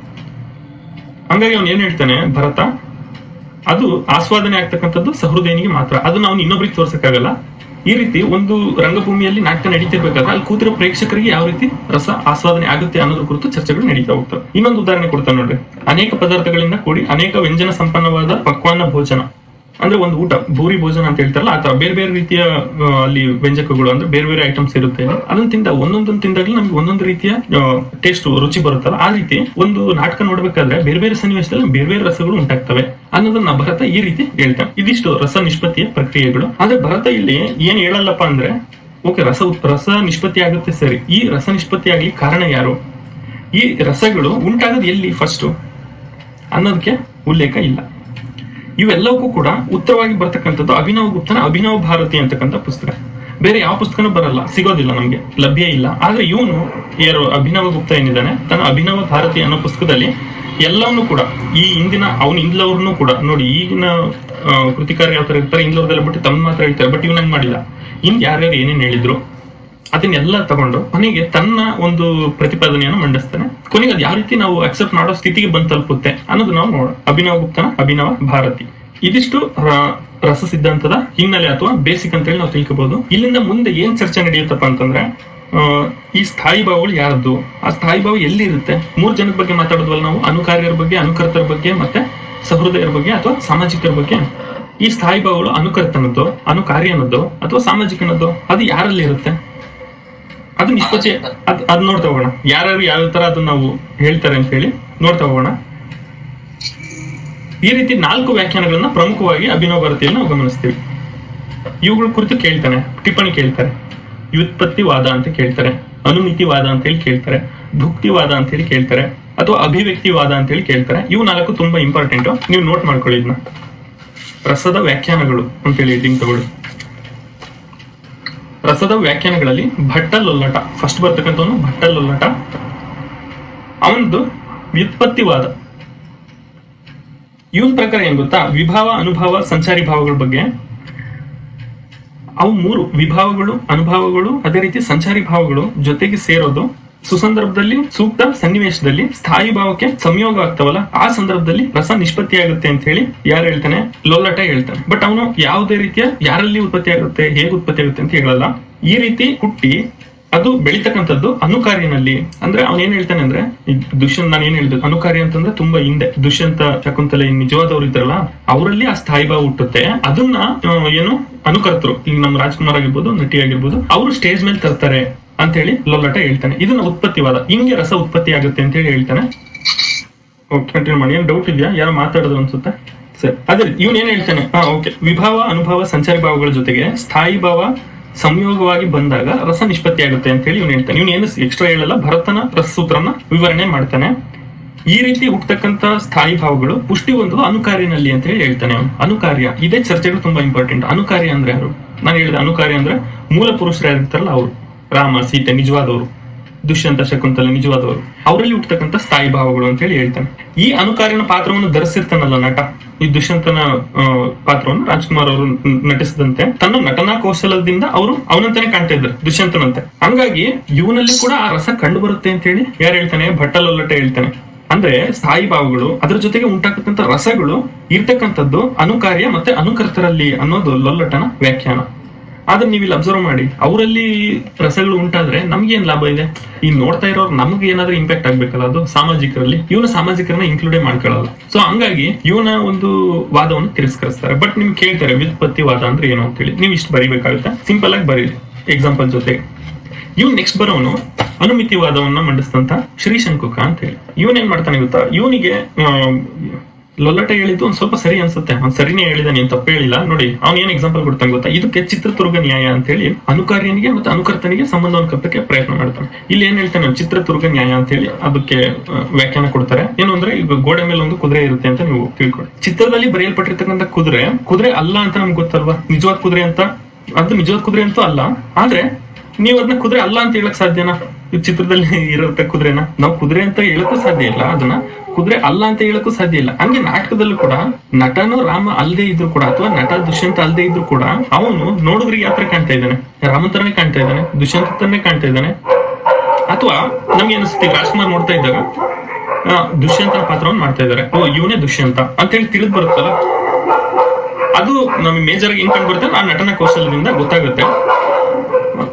Speaker 1: ಹಂಗಾಗಿ ಅವ್ನು ಏನ್ ಹೇಳ್ತಾನೆ ಭರತ ಅದು ಆಸ್ವಾದನೆ ಆಗ್ತಕ್ಕಂಥದ್ದು ಸಹೃದಯನಿಗೆ ಮಾತ್ರ ಅದು ನಾವು ಇನ್ನೊಬ್ರಿಗೆ ತೋರ್ಸಕ್ಕಾಗಲ್ಲ ಈ ರೀತಿ ಒಂದು ರಂಗಭೂಮಿಯಲ್ಲಿ ನಾಟಕ ನಡೀತಿರ್ಬೇಕಾದ್ರೆ ಅಲ್ಲಿ ಕೂತಿರೋ ಪ್ರೇಕ್ಷಕರಿಗೆ ಯಾವ ರೀತಿ ರಸ ಆಸ್ವಾದನೆ ಆಗುತ್ತೆ ಅನ್ನೋದ್ರ ಕುರಿತು ಚರ್ಚೆಗಳು ನಡೀತಾ ಹೋಗ್ತವೆ ಇನ್ನೊಂದು ಉದಾಹರಣೆ ಕೊಡ್ತಾನೆ ನೋಡ್ರಿ ಅನೇಕ ಪದಾರ್ಥಗಳಿಂದ ಕೂಡಿ ಅನೇಕ ವ್ಯಂಜನ ಸಂಪನ್ನವಾದ ಪಕ್ವಾನ್ನ ಭೋಜನ ಅಂದ್ರೆ ಒಂದು ಊಟ ಭೂರಿ ಭೋಜನ ಅಂತ ಹೇಳ್ತಾರಲ್ಲ ಆ ತರ ಬೇರೆ ಬೇರೆ ರೀತಿಯ ಆ, ಅಲ್ಲಿ ವ್ಯಂಜಕಗಳು ಅಂದ್ರೆ ಬೇರೆ ಬೇರೆ ಐಟಮ್ಸ್ ಇರುತ್ತೆ ಇಲ್ಲಿ. ಅದನ್ನ ತಿಂದ ಒಂದೊಂದೊಂದು ತಿಂದಾಗಲೂ ನಮ್ಗೆ ಒಂದೊಂದು ರೀತಿಯ ಟೇಸ್ಟ್ ರುಚಿ ಬರುತ್ತಲ್ಲ ಆ ರೀತಿ ಒಂದು ನಾಟಕ ನೋಡ್ಬೇಕಾದ್ರೆ ಬೇರೆ ಬೇರೆ ಸನ್ನಿವೇಶದಲ್ಲಿ ಬೇರೆ ಬೇರೆ ರಸಗಳು ಉಂಟಾಗ್ತವೆ ಅನ್ನೋದನ್ನ ಭರತ ಈ ರೀತಿ ಹೇಳ್ತಾನೆ ಇದಿಷ್ಟು ರಸ ನಿಷ್ಪತ್ತಿಯ ಪ್ರಕ್ರಿಯೆಗಳು ಆದ್ರೆ ಭರತ ಇಲ್ಲಿ ಏನ್ ಹೇಳಲ್ಲಪ್ಪ ಅಂದ್ರೆ ಓಕೆ ರಸ ಉತ್- ರಸ ನಿಷ್ಪತ್ತಿ ಆಗುತ್ತೆ ಸರಿ ಈ ರಸ ನಿಷ್ಪತ್ತಿ ಆಗ್ಲಿ ಕಾರಣ ಯಾರು ಈ ರಸಗಳು ಉಂಟಾಗೋದು ಎಲ್ಲಿ ಫಸ್ಟ್ ಅನ್ನೋದಕ್ಕೆ ಉಲ್ಲೇಖ ಇಲ್ಲ ಇವೆಲ್ಲವಕ್ಕೂ ಕೂಡ ಉತ್ತರವಾಗಿ ಬರ್ತಕ್ಕಂಥದ್ದು ಅಭಿನವ ಗುಪ್ತನ ಅಭಿನವ ಭಾರತಿ ಅಂತಕ್ಕಂಥ ಪುಸ್ತಕ ಬೇರೆ ಯಾವ ಪುಸ್ತಕನೂ ಬರಲ್ಲ ಸಿಗೋದಿಲ್ಲ ನಮ್ಗೆ ಲಭ್ಯ ಇಲ್ಲ ಆದ್ರೆ ಇವನು ಯಾರು ಅಭಿನವ ಗುಪ್ತ ಏನಿದ್ದಾನೆ ತನ್ನ ಅಭಿನವ ಭಾರತಿ ಅನ್ನೋ ಪುಸ್ತಕದಲ್ಲಿ ಎಲ್ಲವನ್ನೂ ಕೂಡ ಈ ಇಂದಿನ ಅವನು ಇಂದ್ಲವ್ರನ್ನೂ ಕೂಡ ನೋಡಿ ಈಗಿನ ಆ, ಕೃತಿಕಾರ ಯಾವ ತರ ಇರ್ತಾರೆ ಇಂದ್ಲವ್ರದೆಲ್ಲ ಬಿಟ್ಟು ತಮ್ಮ ಮಾತ್ರ ಹೇಳ್ತಾರೆ ಬಟ್ ಇವನಂಗ್ ಮಾಡಿಲ್ಲ ಇನ್ ಯಾರ್ಯಾರು ಏನೇನ್ ಹೇಳಿದ್ರು ಅದನ್ನೆಲ್ಲ ತಗೊಂಡು ಕೊನೆಗೆ ತನ್ನ ಒಂದು ಪ್ರತಿಪಾದನೆಯನ್ನು ಮಂಡಿಸ್ತಾನೆ ಕೊನೆಗೆ ಅದು ಯಾವ ರೀತಿ ನಾವು ಅಕ್ಸೆಪ್ಟ್ ಮಾಡೋ ಸ್ಥಿತಿಗೆ ಬಂದು ತಲುಪುತ್ತೆ ಅನ್ನೋದು ನಾವು ನೋಡೋಣ ಅಭಿನವ ಗುಪ್ತನ ಅಭಿನವ ಭಾರತಿ ಇದಿಷ್ಟು ರ- ರಸ ಸಿದ್ಧಾಂತದ ಹಿನ್ನೆಲೆ ಅಥವಾ ಬೇಸಿಕ್ ಅಂತ ಹೇಳಿ ನಾವು ತಿಳ್ಕೋಬಹುದು ಇಲ್ಲಿಂದ ಮುಂದೆ ಏನ್ ಚರ್ಚೆ ನಡೆಯುತ್ತಪ್ಪ ಅಂತಂದ್ರೆ ಆ, ಈ ಸ್ಥಾಯಿ ಭಾವಗಳು ಯಾರದ್ದು ಆ ಸ್ಥಾಯಿ ಭಾವ ಎಲ್ಲಿ ಇರುತ್ತೆ ಮೂರ್ ಜನದ ಬಗ್ಗೆ ಮಾತಾಡೋದ್ವಲ್ಲ ನಾವು ಅನುಕಾರ್ಯರ ಬಗ್ಗೆ ಅನುಕರ್ತರ ಬಗ್ಗೆ ಮತ್ತೆ ಸಹೃದಯರ ಬಗ್ಗೆ ಅಥವಾ ಸಾಮಾಜಿಕರ ಬಗ್ಗೆ ಈ ಸ್ಥಾಯಿ ಭಾವಗಳು ಅನುಕರ್ತನದ್ದು ಅನುಕಾರ್ಯನದ್ದು ಅಥವಾ ಸಾಮಾಜಿಕನದ್ದು ಅದು ಯಾರಲ್ಲಿ ಇರುತ್ತೆ ಅದು ನಿಷ್ಪತ್ತಿ ಅದ್ ಅದ್ ನೋಡ್ತಾ ಹೋಗೋಣ ಯಾರ್ಯಾರು ಯಾವ ತರ ಅದನ್ನ ನಾವು ಹೇಳ್ತಾರೆ ಅಂತ ಹೇಳಿ ನೋಡ್ತಾ ಹೋಗೋಣ ಈ ರೀತಿ ನಾಲ್ಕು ವ್ಯಾಖ್ಯಾನಗಳನ್ನ ಪ್ರಮುಖವಾಗಿ ಅಭಿನವ ಭಾರತಿಯಲ್ಲಿ ನಾವು ಗಮನಿಸ್ತೀವಿ ಇವುಗಳ ಕುರಿತು ಕೇಳ್ತಾನೆ ಟಿಪ್ಪಣಿ ಕೇಳ್ತಾರೆ ವ್ಯುತ್ಪತ್ತಿವಾದ ಅಂತ ಕೇಳ್ತಾರೆ ಅನುಮಿತಿವಾದ ಅಂತ ಹೇಳಿ ಕೇಳ್ತಾರೆ ಭುಕ್ತಿವಾದ ಅಂತ ಹೇಳಿ ಕೇಳ್ತಾರೆ ಅಥವಾ ಅಭಿವ್ಯಕ್ತಿವಾದ ಅಂತ ಹೇಳಿ ಕೇಳ್ತಾರೆ ಇವು ನಾಲ್ಕು ತುಂಬಾ ಇಂಪಾರ್ಟೆಂಟ್ ನೀವು ನೋಟ್ ಮಾಡ್ಕೊಳ್ಳಿ ಇದನ್ನ ರಸದ ವ್ಯಾಖ್ಯಾನಗಳು ಅಂತ ಹೇಳಿ ಇದನ್ನ ತಗೊಳ್ಳಿ ರಸದ ವ್ಯಾಖ್ಯಾನಗಳಲ್ಲಿ ಭಟ್ಟಲೊಲ್ಲಟ ಫಸ್ಟ್ ಬರ್ತಕ್ಕಂಥವನು ಭಟ್ಟಲೊಲ್ಲಟ ಅವನದು ವ್ಯುತ್ಪತ್ತಿವಾದ ಇವನ್ ಪ್ರಕಾರ ಏನ್ ಗೊತ್ತಾ ವಿಭಾವ ಅನುಭವ ಸಂಚಾರಿ ಭಾವಗಳ ಬಗ್ಗೆ ಅವು ಮೂರು ವಿಭಾವಗಳು ಅನುಭವಗಳು ಅದೇ ರೀತಿ ಸಂಚಾರಿ ಭಾವಗಳು ಜೊತೆಗೆ ಸೇರೋದು ಸುಸಂದರ್ಭದಲ್ಲಿ ಸೂಕ್ತ ಸನ್ನಿವೇಶದಲ್ಲಿ ಸ್ಥಾಯಿ ಭಾವಕ್ಕೆ ಸಂಯೋಗ ಆಗ್ತಾವಲ್ಲ ಆ ಸಂದರ್ಭದಲ್ಲಿ ರಸ ನಿಷ್ಪತ್ತಿ ಆಗುತ್ತೆ ಅಂತ ಹೇಳಿ ಯಾರು ಹೇಳ್ತಾನೆ ಲೊಲ್ಲಟ ಹೇಳ್ತಾನೆ ಬಟ್ ಅವನು ಯಾವುದೇ ರೀತಿಯ ಯಾರಲ್ಲಿ ಉತ್ಪತ್ತಿ ಆಗುತ್ತೆ ಹೇಗೆ ಉತ್ಪತ್ತಿ ಆಗುತ್ತೆ ಅಂತ ಹೇಳಲ್ಲ ಈ ರೀತಿ ಹುಟ್ಟಿ ಅದು ಬೆಳಿತಕ್ಕಂಥದ್ದು ಅನುಕಾರ್ಯನಲ್ಲಿ ಅಂದ್ರೆ ಅವನ್ ಏನ್ ಹೇಳ್ತಾನೆ ಅಂದ್ರೆ ಈ ದುಷ್ಯಂತ್ ನಾನು ಏನ್ ಹೇಳಿದೆ ಅನುಕಾರ್ಯ ಅಂತಂದ್ರೆ ತುಂಬಾ ಹಿಂದೆ ದುಷ್ಯಂತ ಶಕುಂತಲೆ ಈ ನಿಜವಾದವ್ರು ಇದ್ರಲ್ಲ ಅವರಲ್ಲಿ ಆ ಸ್ಥಾಯಿ ಭಾವ ಹುಟ್ಟುತ್ತೆ ಅದನ್ನ ಆ, ಏನು ಅನುಕರ್ತರು ಈಗ ನಮ್ಮ ರಾಜ್ಕುಮಾರ್ ಆಗಿರ್ಬೋದು ನಟಿ ಆಗಿರ್ಬೋದು ಅವರು ಸ್ಟೇಜ್ ಮೇಲೆ ತರ್ತಾರೆ ಅಂತ ಹೇಳಿ ಲೊಲ್ಲಟ ಹೇಳ್ತಾನೆ ಇದನ್ನ ಉತ್ಪತ್ತಿವಾದ ಹಿಂಗೆ ರಸ ಉತ್ಪತ್ತಿ ಆಗುತ್ತೆ ಅಂತ ಹೇಳಿ ಹೇಳ್ತಾನೆ ಓಕೆ ಕಂಟಿನ್ಯೂ ಮಾಡಿ ಏನ್ ಡೌಟ್ ಇದೆಯಾ ಯಾರೋ ಮಾತಾಡೋದು ಅನ್ಸುತ್ತೆ ಸರಿ ಅದೇ ಇವನ್ ಏನ್ ಹೇಳ್ತಾನೆ ಹಾ ಓಕೆ ವಿಭಾವ ಅನುಭವ ಸಂಚಾರಿ ಭಾವಗಳ ಜೊತೆಗೆ ಸ್ಥಾಯಿ ಭಾವ ಸಂಯೋಗವಾಗಿ ಬಂದಾಗ ರಸ ನಿಷ್ಪತ್ತಿ ಆಗುತ್ತೆ ಅಂತ ಹೇಳಿ ಇವನು ಹೇಳ್ತಾನೆ ಇವನು ಏನು ಎಕ್ಸ್ಟ್ರಾ ಹೇಳಲ್ಲ ಭರತನ ರಸಸೂತ್ರನ ವಿವರಣೆ ಮಾಡ್ತಾನೆ ಈ ರೀತಿ ಹುಟ್ಟತಕ್ಕಂತ ಸ್ಥಾಯಿ ಭಾವಗಳು ಪುಷ್ಟಿ ಹೊಂದುವ ಅನುಕಾರ್ಯನಲ್ಲಿ ಅಂತ ಹೇಳಿ ಹೇಳ್ತಾನೆ ಅವನು ಅನುಕಾರ್ಯ ಇದೇ ಚರ್ಚೆಗಳು ತುಂಬಾ ಇಂಪಾರ್ಟೆಂಟ್ ಅನುಕಾರ್ಯ ಅಂದ್ರೆ ಯಾರು ನಾನು ಹೇಳಿದೆ ಅನುಕಾರ್ಯ ಅಂದ್ರೆ ಮೂಲ ಪುರುಷರು ಯಾರಿರ್ತಾರಲ್ಲ ಅವರು ರಾಮ ಸೀತೆ ನಿಜವಾದವರು ದುಷ್ಯಂತ ಶಕುಂತಲ ನಿಜವಾದವರು ಅವರಲ್ಲಿ ಹುಟ್ಟತಕ್ಕಂಥ ಸ್ಥಾಯಿ ಭಾವಗಳು ಅಂತ ಹೇಳಿ ಹೇಳ್ತಾನೆ ಈ ಅನುಕಾರ್ಯನ ಪಾತ್ರವನ್ನು ಧರಿಸಿರ್ತಾನಲ್ಲ ನಟ ಈ ದುಷ್ಯಂತನ ಆ, ಪಾತ್ರವನ್ನು ರಾಜ್ಕುಮಾರ್ ಅವರು ನ- ನಟಿಸಿದಂತೆ ತನ್ನ ನಟನಾ ಕೌಶಲದಿಂದ ಅವರು ಅವನಂತಾನೆ ಕಾಣ್ತಾ ಇದ್ರು ದುಷ್ಯಂತನಂತೆ ಹಂಗಾಗಿ ಇವನಲ್ಲಿ ಕೂಡ ಆ ರಸ ಕಂಡು ಬರುತ್ತೆ ಅಂತ ಹೇಳಿ ಯಾರು ಹೇಳ್ತಾನೆ ಭಟ್ಟಲೊಲ್ಲಟ ಹೇಳ್ತಾನೆ ಅಂದ್ರೆ ಸ್ಥಾಯಿ ಭಾವಗಳು ಅದ್ರ ಜೊತೆಗೆ ಉಂಟಾಗತಕ್ಕಂಥ ರಸಗಳು ಇರ್ತಕ್ಕಂಥದ್ದು ಅನುಕಾರ್ಯ ಮತ್ತೆ ಅನುಕರ್ತರಲ್ಲಿ ಅನ್ನೋದು ಲೊಲ್ಲಟನ ವ್ಯಾಖ್ಯಾನ ಆದ್ರೆ ನೀವು ಇಲ್ಲಿ ಅಬ್ಸರ್ವ್ ಮಾಡಿ ಅವರಲ್ಲಿ ರಸಗಳು ಉಂಟಾದ್ರೆ ನಮ್ಗೇನ್ ಲಾಭ ಇದೆ ಈ ನೋಡ್ತಾ ಇರೋರು ನಮ್ಗೆ ಏನಾದ್ರೂ ಇಂಪ್ಯಾಕ್ಟ್ ಆಗ್ಬೇಕಲ್ಲ ಅದು ಸಾಮಾಜಿಕರಲ್ಲಿ ಇವನ ಸಾಮಾಜಿಕರನ್ನ ಇನ್ಕ್ಲೂಡೇ ಮಾಡ್ಕೊಳ್ಳಲ್ಲ ಸೊ ಹಂಗಾಗಿ ಇವನ ಒಂದು ವಾದವನ್ನು ತಿರಸ್ಕರಿಸ್ತಾರೆ ಬಟ್ ನಿಮ್ಗೆ ಕೇಳ್ತಾರೆ ವ್ಯುತ್ಪತ್ತಿ ವಾದ ಅಂದ್ರೆ ಏನು ಅಂತೇಳಿ ನೀವು ಇಷ್ಟು ಬರಿಬೇಕಾಗುತ್ತೆ ಸಿಂಪಲ್ ಆಗಿ ಬರೀರಿ ಎಕ್ಸಾಂಪಲ್ ಜೊತೆಗೆ ಇವ್ನು ನೆಕ್ಸ್ಟ್ ಬರೋನು ಅನುಮಿತಿವಾದವನ್ನ ಮಂಡಿಸಿದಂತ ಶ್ರೀಶಂಕುಕ ಅಂತ ಹೇಳಿ ಇವನ್ ಏನ್ ಮಾಡ್ತಾನೆ ಗೊತ್ತಾ ಇವನಿಗೆ ಲೊಲ್ಲಟ ಹೇಳಿದ್ದು ಒಂದ್ ಸ್ವಲ್ಪ ಸರಿ ಅನ್ಸುತ್ತೆ ಅವ್ನ್ ಸರಿನೇ ಹೇಳಿದಾನೆ ಏನ್ ತಪ್ಪು ಹೇಳಿಲ್ಲ ನೋಡಿ ಅವ್ನ್ ಏನ್ ಎಕ್ಸಾಂಪಲ್ ಕೊಡ್ತಾನೆ ಗೊತ್ತಾ ಇದಕ್ಕೆ ಚಿತ್ರದುರ್ಗ ನ್ಯಾಯ ಅಂತ ಹೇಳಿ ಅನುಕಾರ್ಯನಿಗೆ ಮತ್ತೆ ಅನುಕರ್ತನಿಗೆ ಸಂಬಂಧವನ್ನು ಕಟ್ಟಕ್ಕೆ ಪ್ರಯತ್ನ ಮಾಡ್ತಾನೆ ಇಲ್ಲಿ ಏನ್ ಹೇಳ್ತಾನೆ ಅವ್ನು ಚಿತ್ರದುರ್ಗ ನ್ಯಾಯ ಅಂತ ಹೇಳಿ ಅದಕ್ಕೆ ಆ, ವ್ಯಾಖ್ಯಾನ ಕೊಡ್ತಾರೆ ಏನು ಅಂದ್ರೆ ಈಗ ಗೋಡೆ ಮೇಲೆ ಒಂದು ಕುದುರೆ ಇರುತ್ತೆ ಅಂತ ನೀವು ತಿಳ್ಕೊಳ್ಳಿ ಚಿತ್ರದಲ್ಲಿ ಬರೆಯಲ್ಪಟ್ಟಿರ್ತಕ್ಕಂಥ ಕುದುರೆ ಕುದುರೆ ಅಲ್ಲ ಅಂತ ನಮ್ಗೆ ಗೊತ್ತಲ್ವಾ ನಿಜವಾದ ಕುದುರೆ ಅಂತ ಅದು ನಿಜವಾದ ಕುದುರೆ ಅಂತೂ ಅಲ್ಲ ಆದ್ರೆ ನೀವು ಅದನ್ನ ಕುದುರೆ ಅಲ್ಲ ಅಂತ ಹೇಳಕ್ ಸಾಧ್ಯನಾ ಈ ಚಿತ್ರದಲ್ಲಿ ಇರುತ್ತೆ ಕುದುರೆನ ನಾವು ಕುದುರೆ ಅಂತ ಹೇಳಕ್ಕೂ ಸಾಧ್ಯ ಇಲ್ಲ ಅದನ್ನ ಕುದುರೆ ಅಲ್ಲ ಅಂತ ಹೇಳಕ್ಕೂ ಸಾಧ್ಯ ಇಲ್ಲ ಹಂಗೆ ನಾಟಕದಲ್ಲೂ ಕೂಡ ನಟನು ರಾಮ ಅಲ್ಲದೆ ಇದ್ರು ಕೂಡ ಅಥವಾ ನಟ ದುಷ್ಯಂತ ಅಲ್ಲದೆ ಇದ್ರು ಕೂಡ ಅವನು ನೋಡುಗರಿಗೆ ಯಾವ ತರ ಕಾಣ್ತಾ ಇದ್ದಾನೆ ರಾಮನ್ ತರನೇ ಕಾಣ್ತಾ ಇದ್ದಾನೆ ದುಷ್ಯಂತ ತರನೇ ಕಾಣ್ತಾ ಇದ್ದಾನೆ ಅಥವಾ ನಮ್ಗೆ ಅನಿಸುತ್ತೆ ಈಗ ರಾಜ್ಕುಮಾರ್ ನೋಡ್ತಾ ಇದ್ದಾಗ ಆ, ದುಷ್ಯಂತನ ಪಾತ್ರವನ್ನು ಮಾಡ್ತಾ ಇದ್ದಾರೆ ಓ ಇವನೇ ದುಷ್ಯಂತ ಅಂತ ಹೇಳಿ ತಿಳಿದು ಬರುತ್ತಲ್ಲ ಅದು ನಮಗೆ ಮೇಜರ್ ಆಗಿ ಏನ್ ಕಂಡು ಬರುತ್ತೆ ಆ ನಟನ ಕೌಶಲ್ಯದಿಂದ ಗೊತ್ತಾಗುತ್ತೆ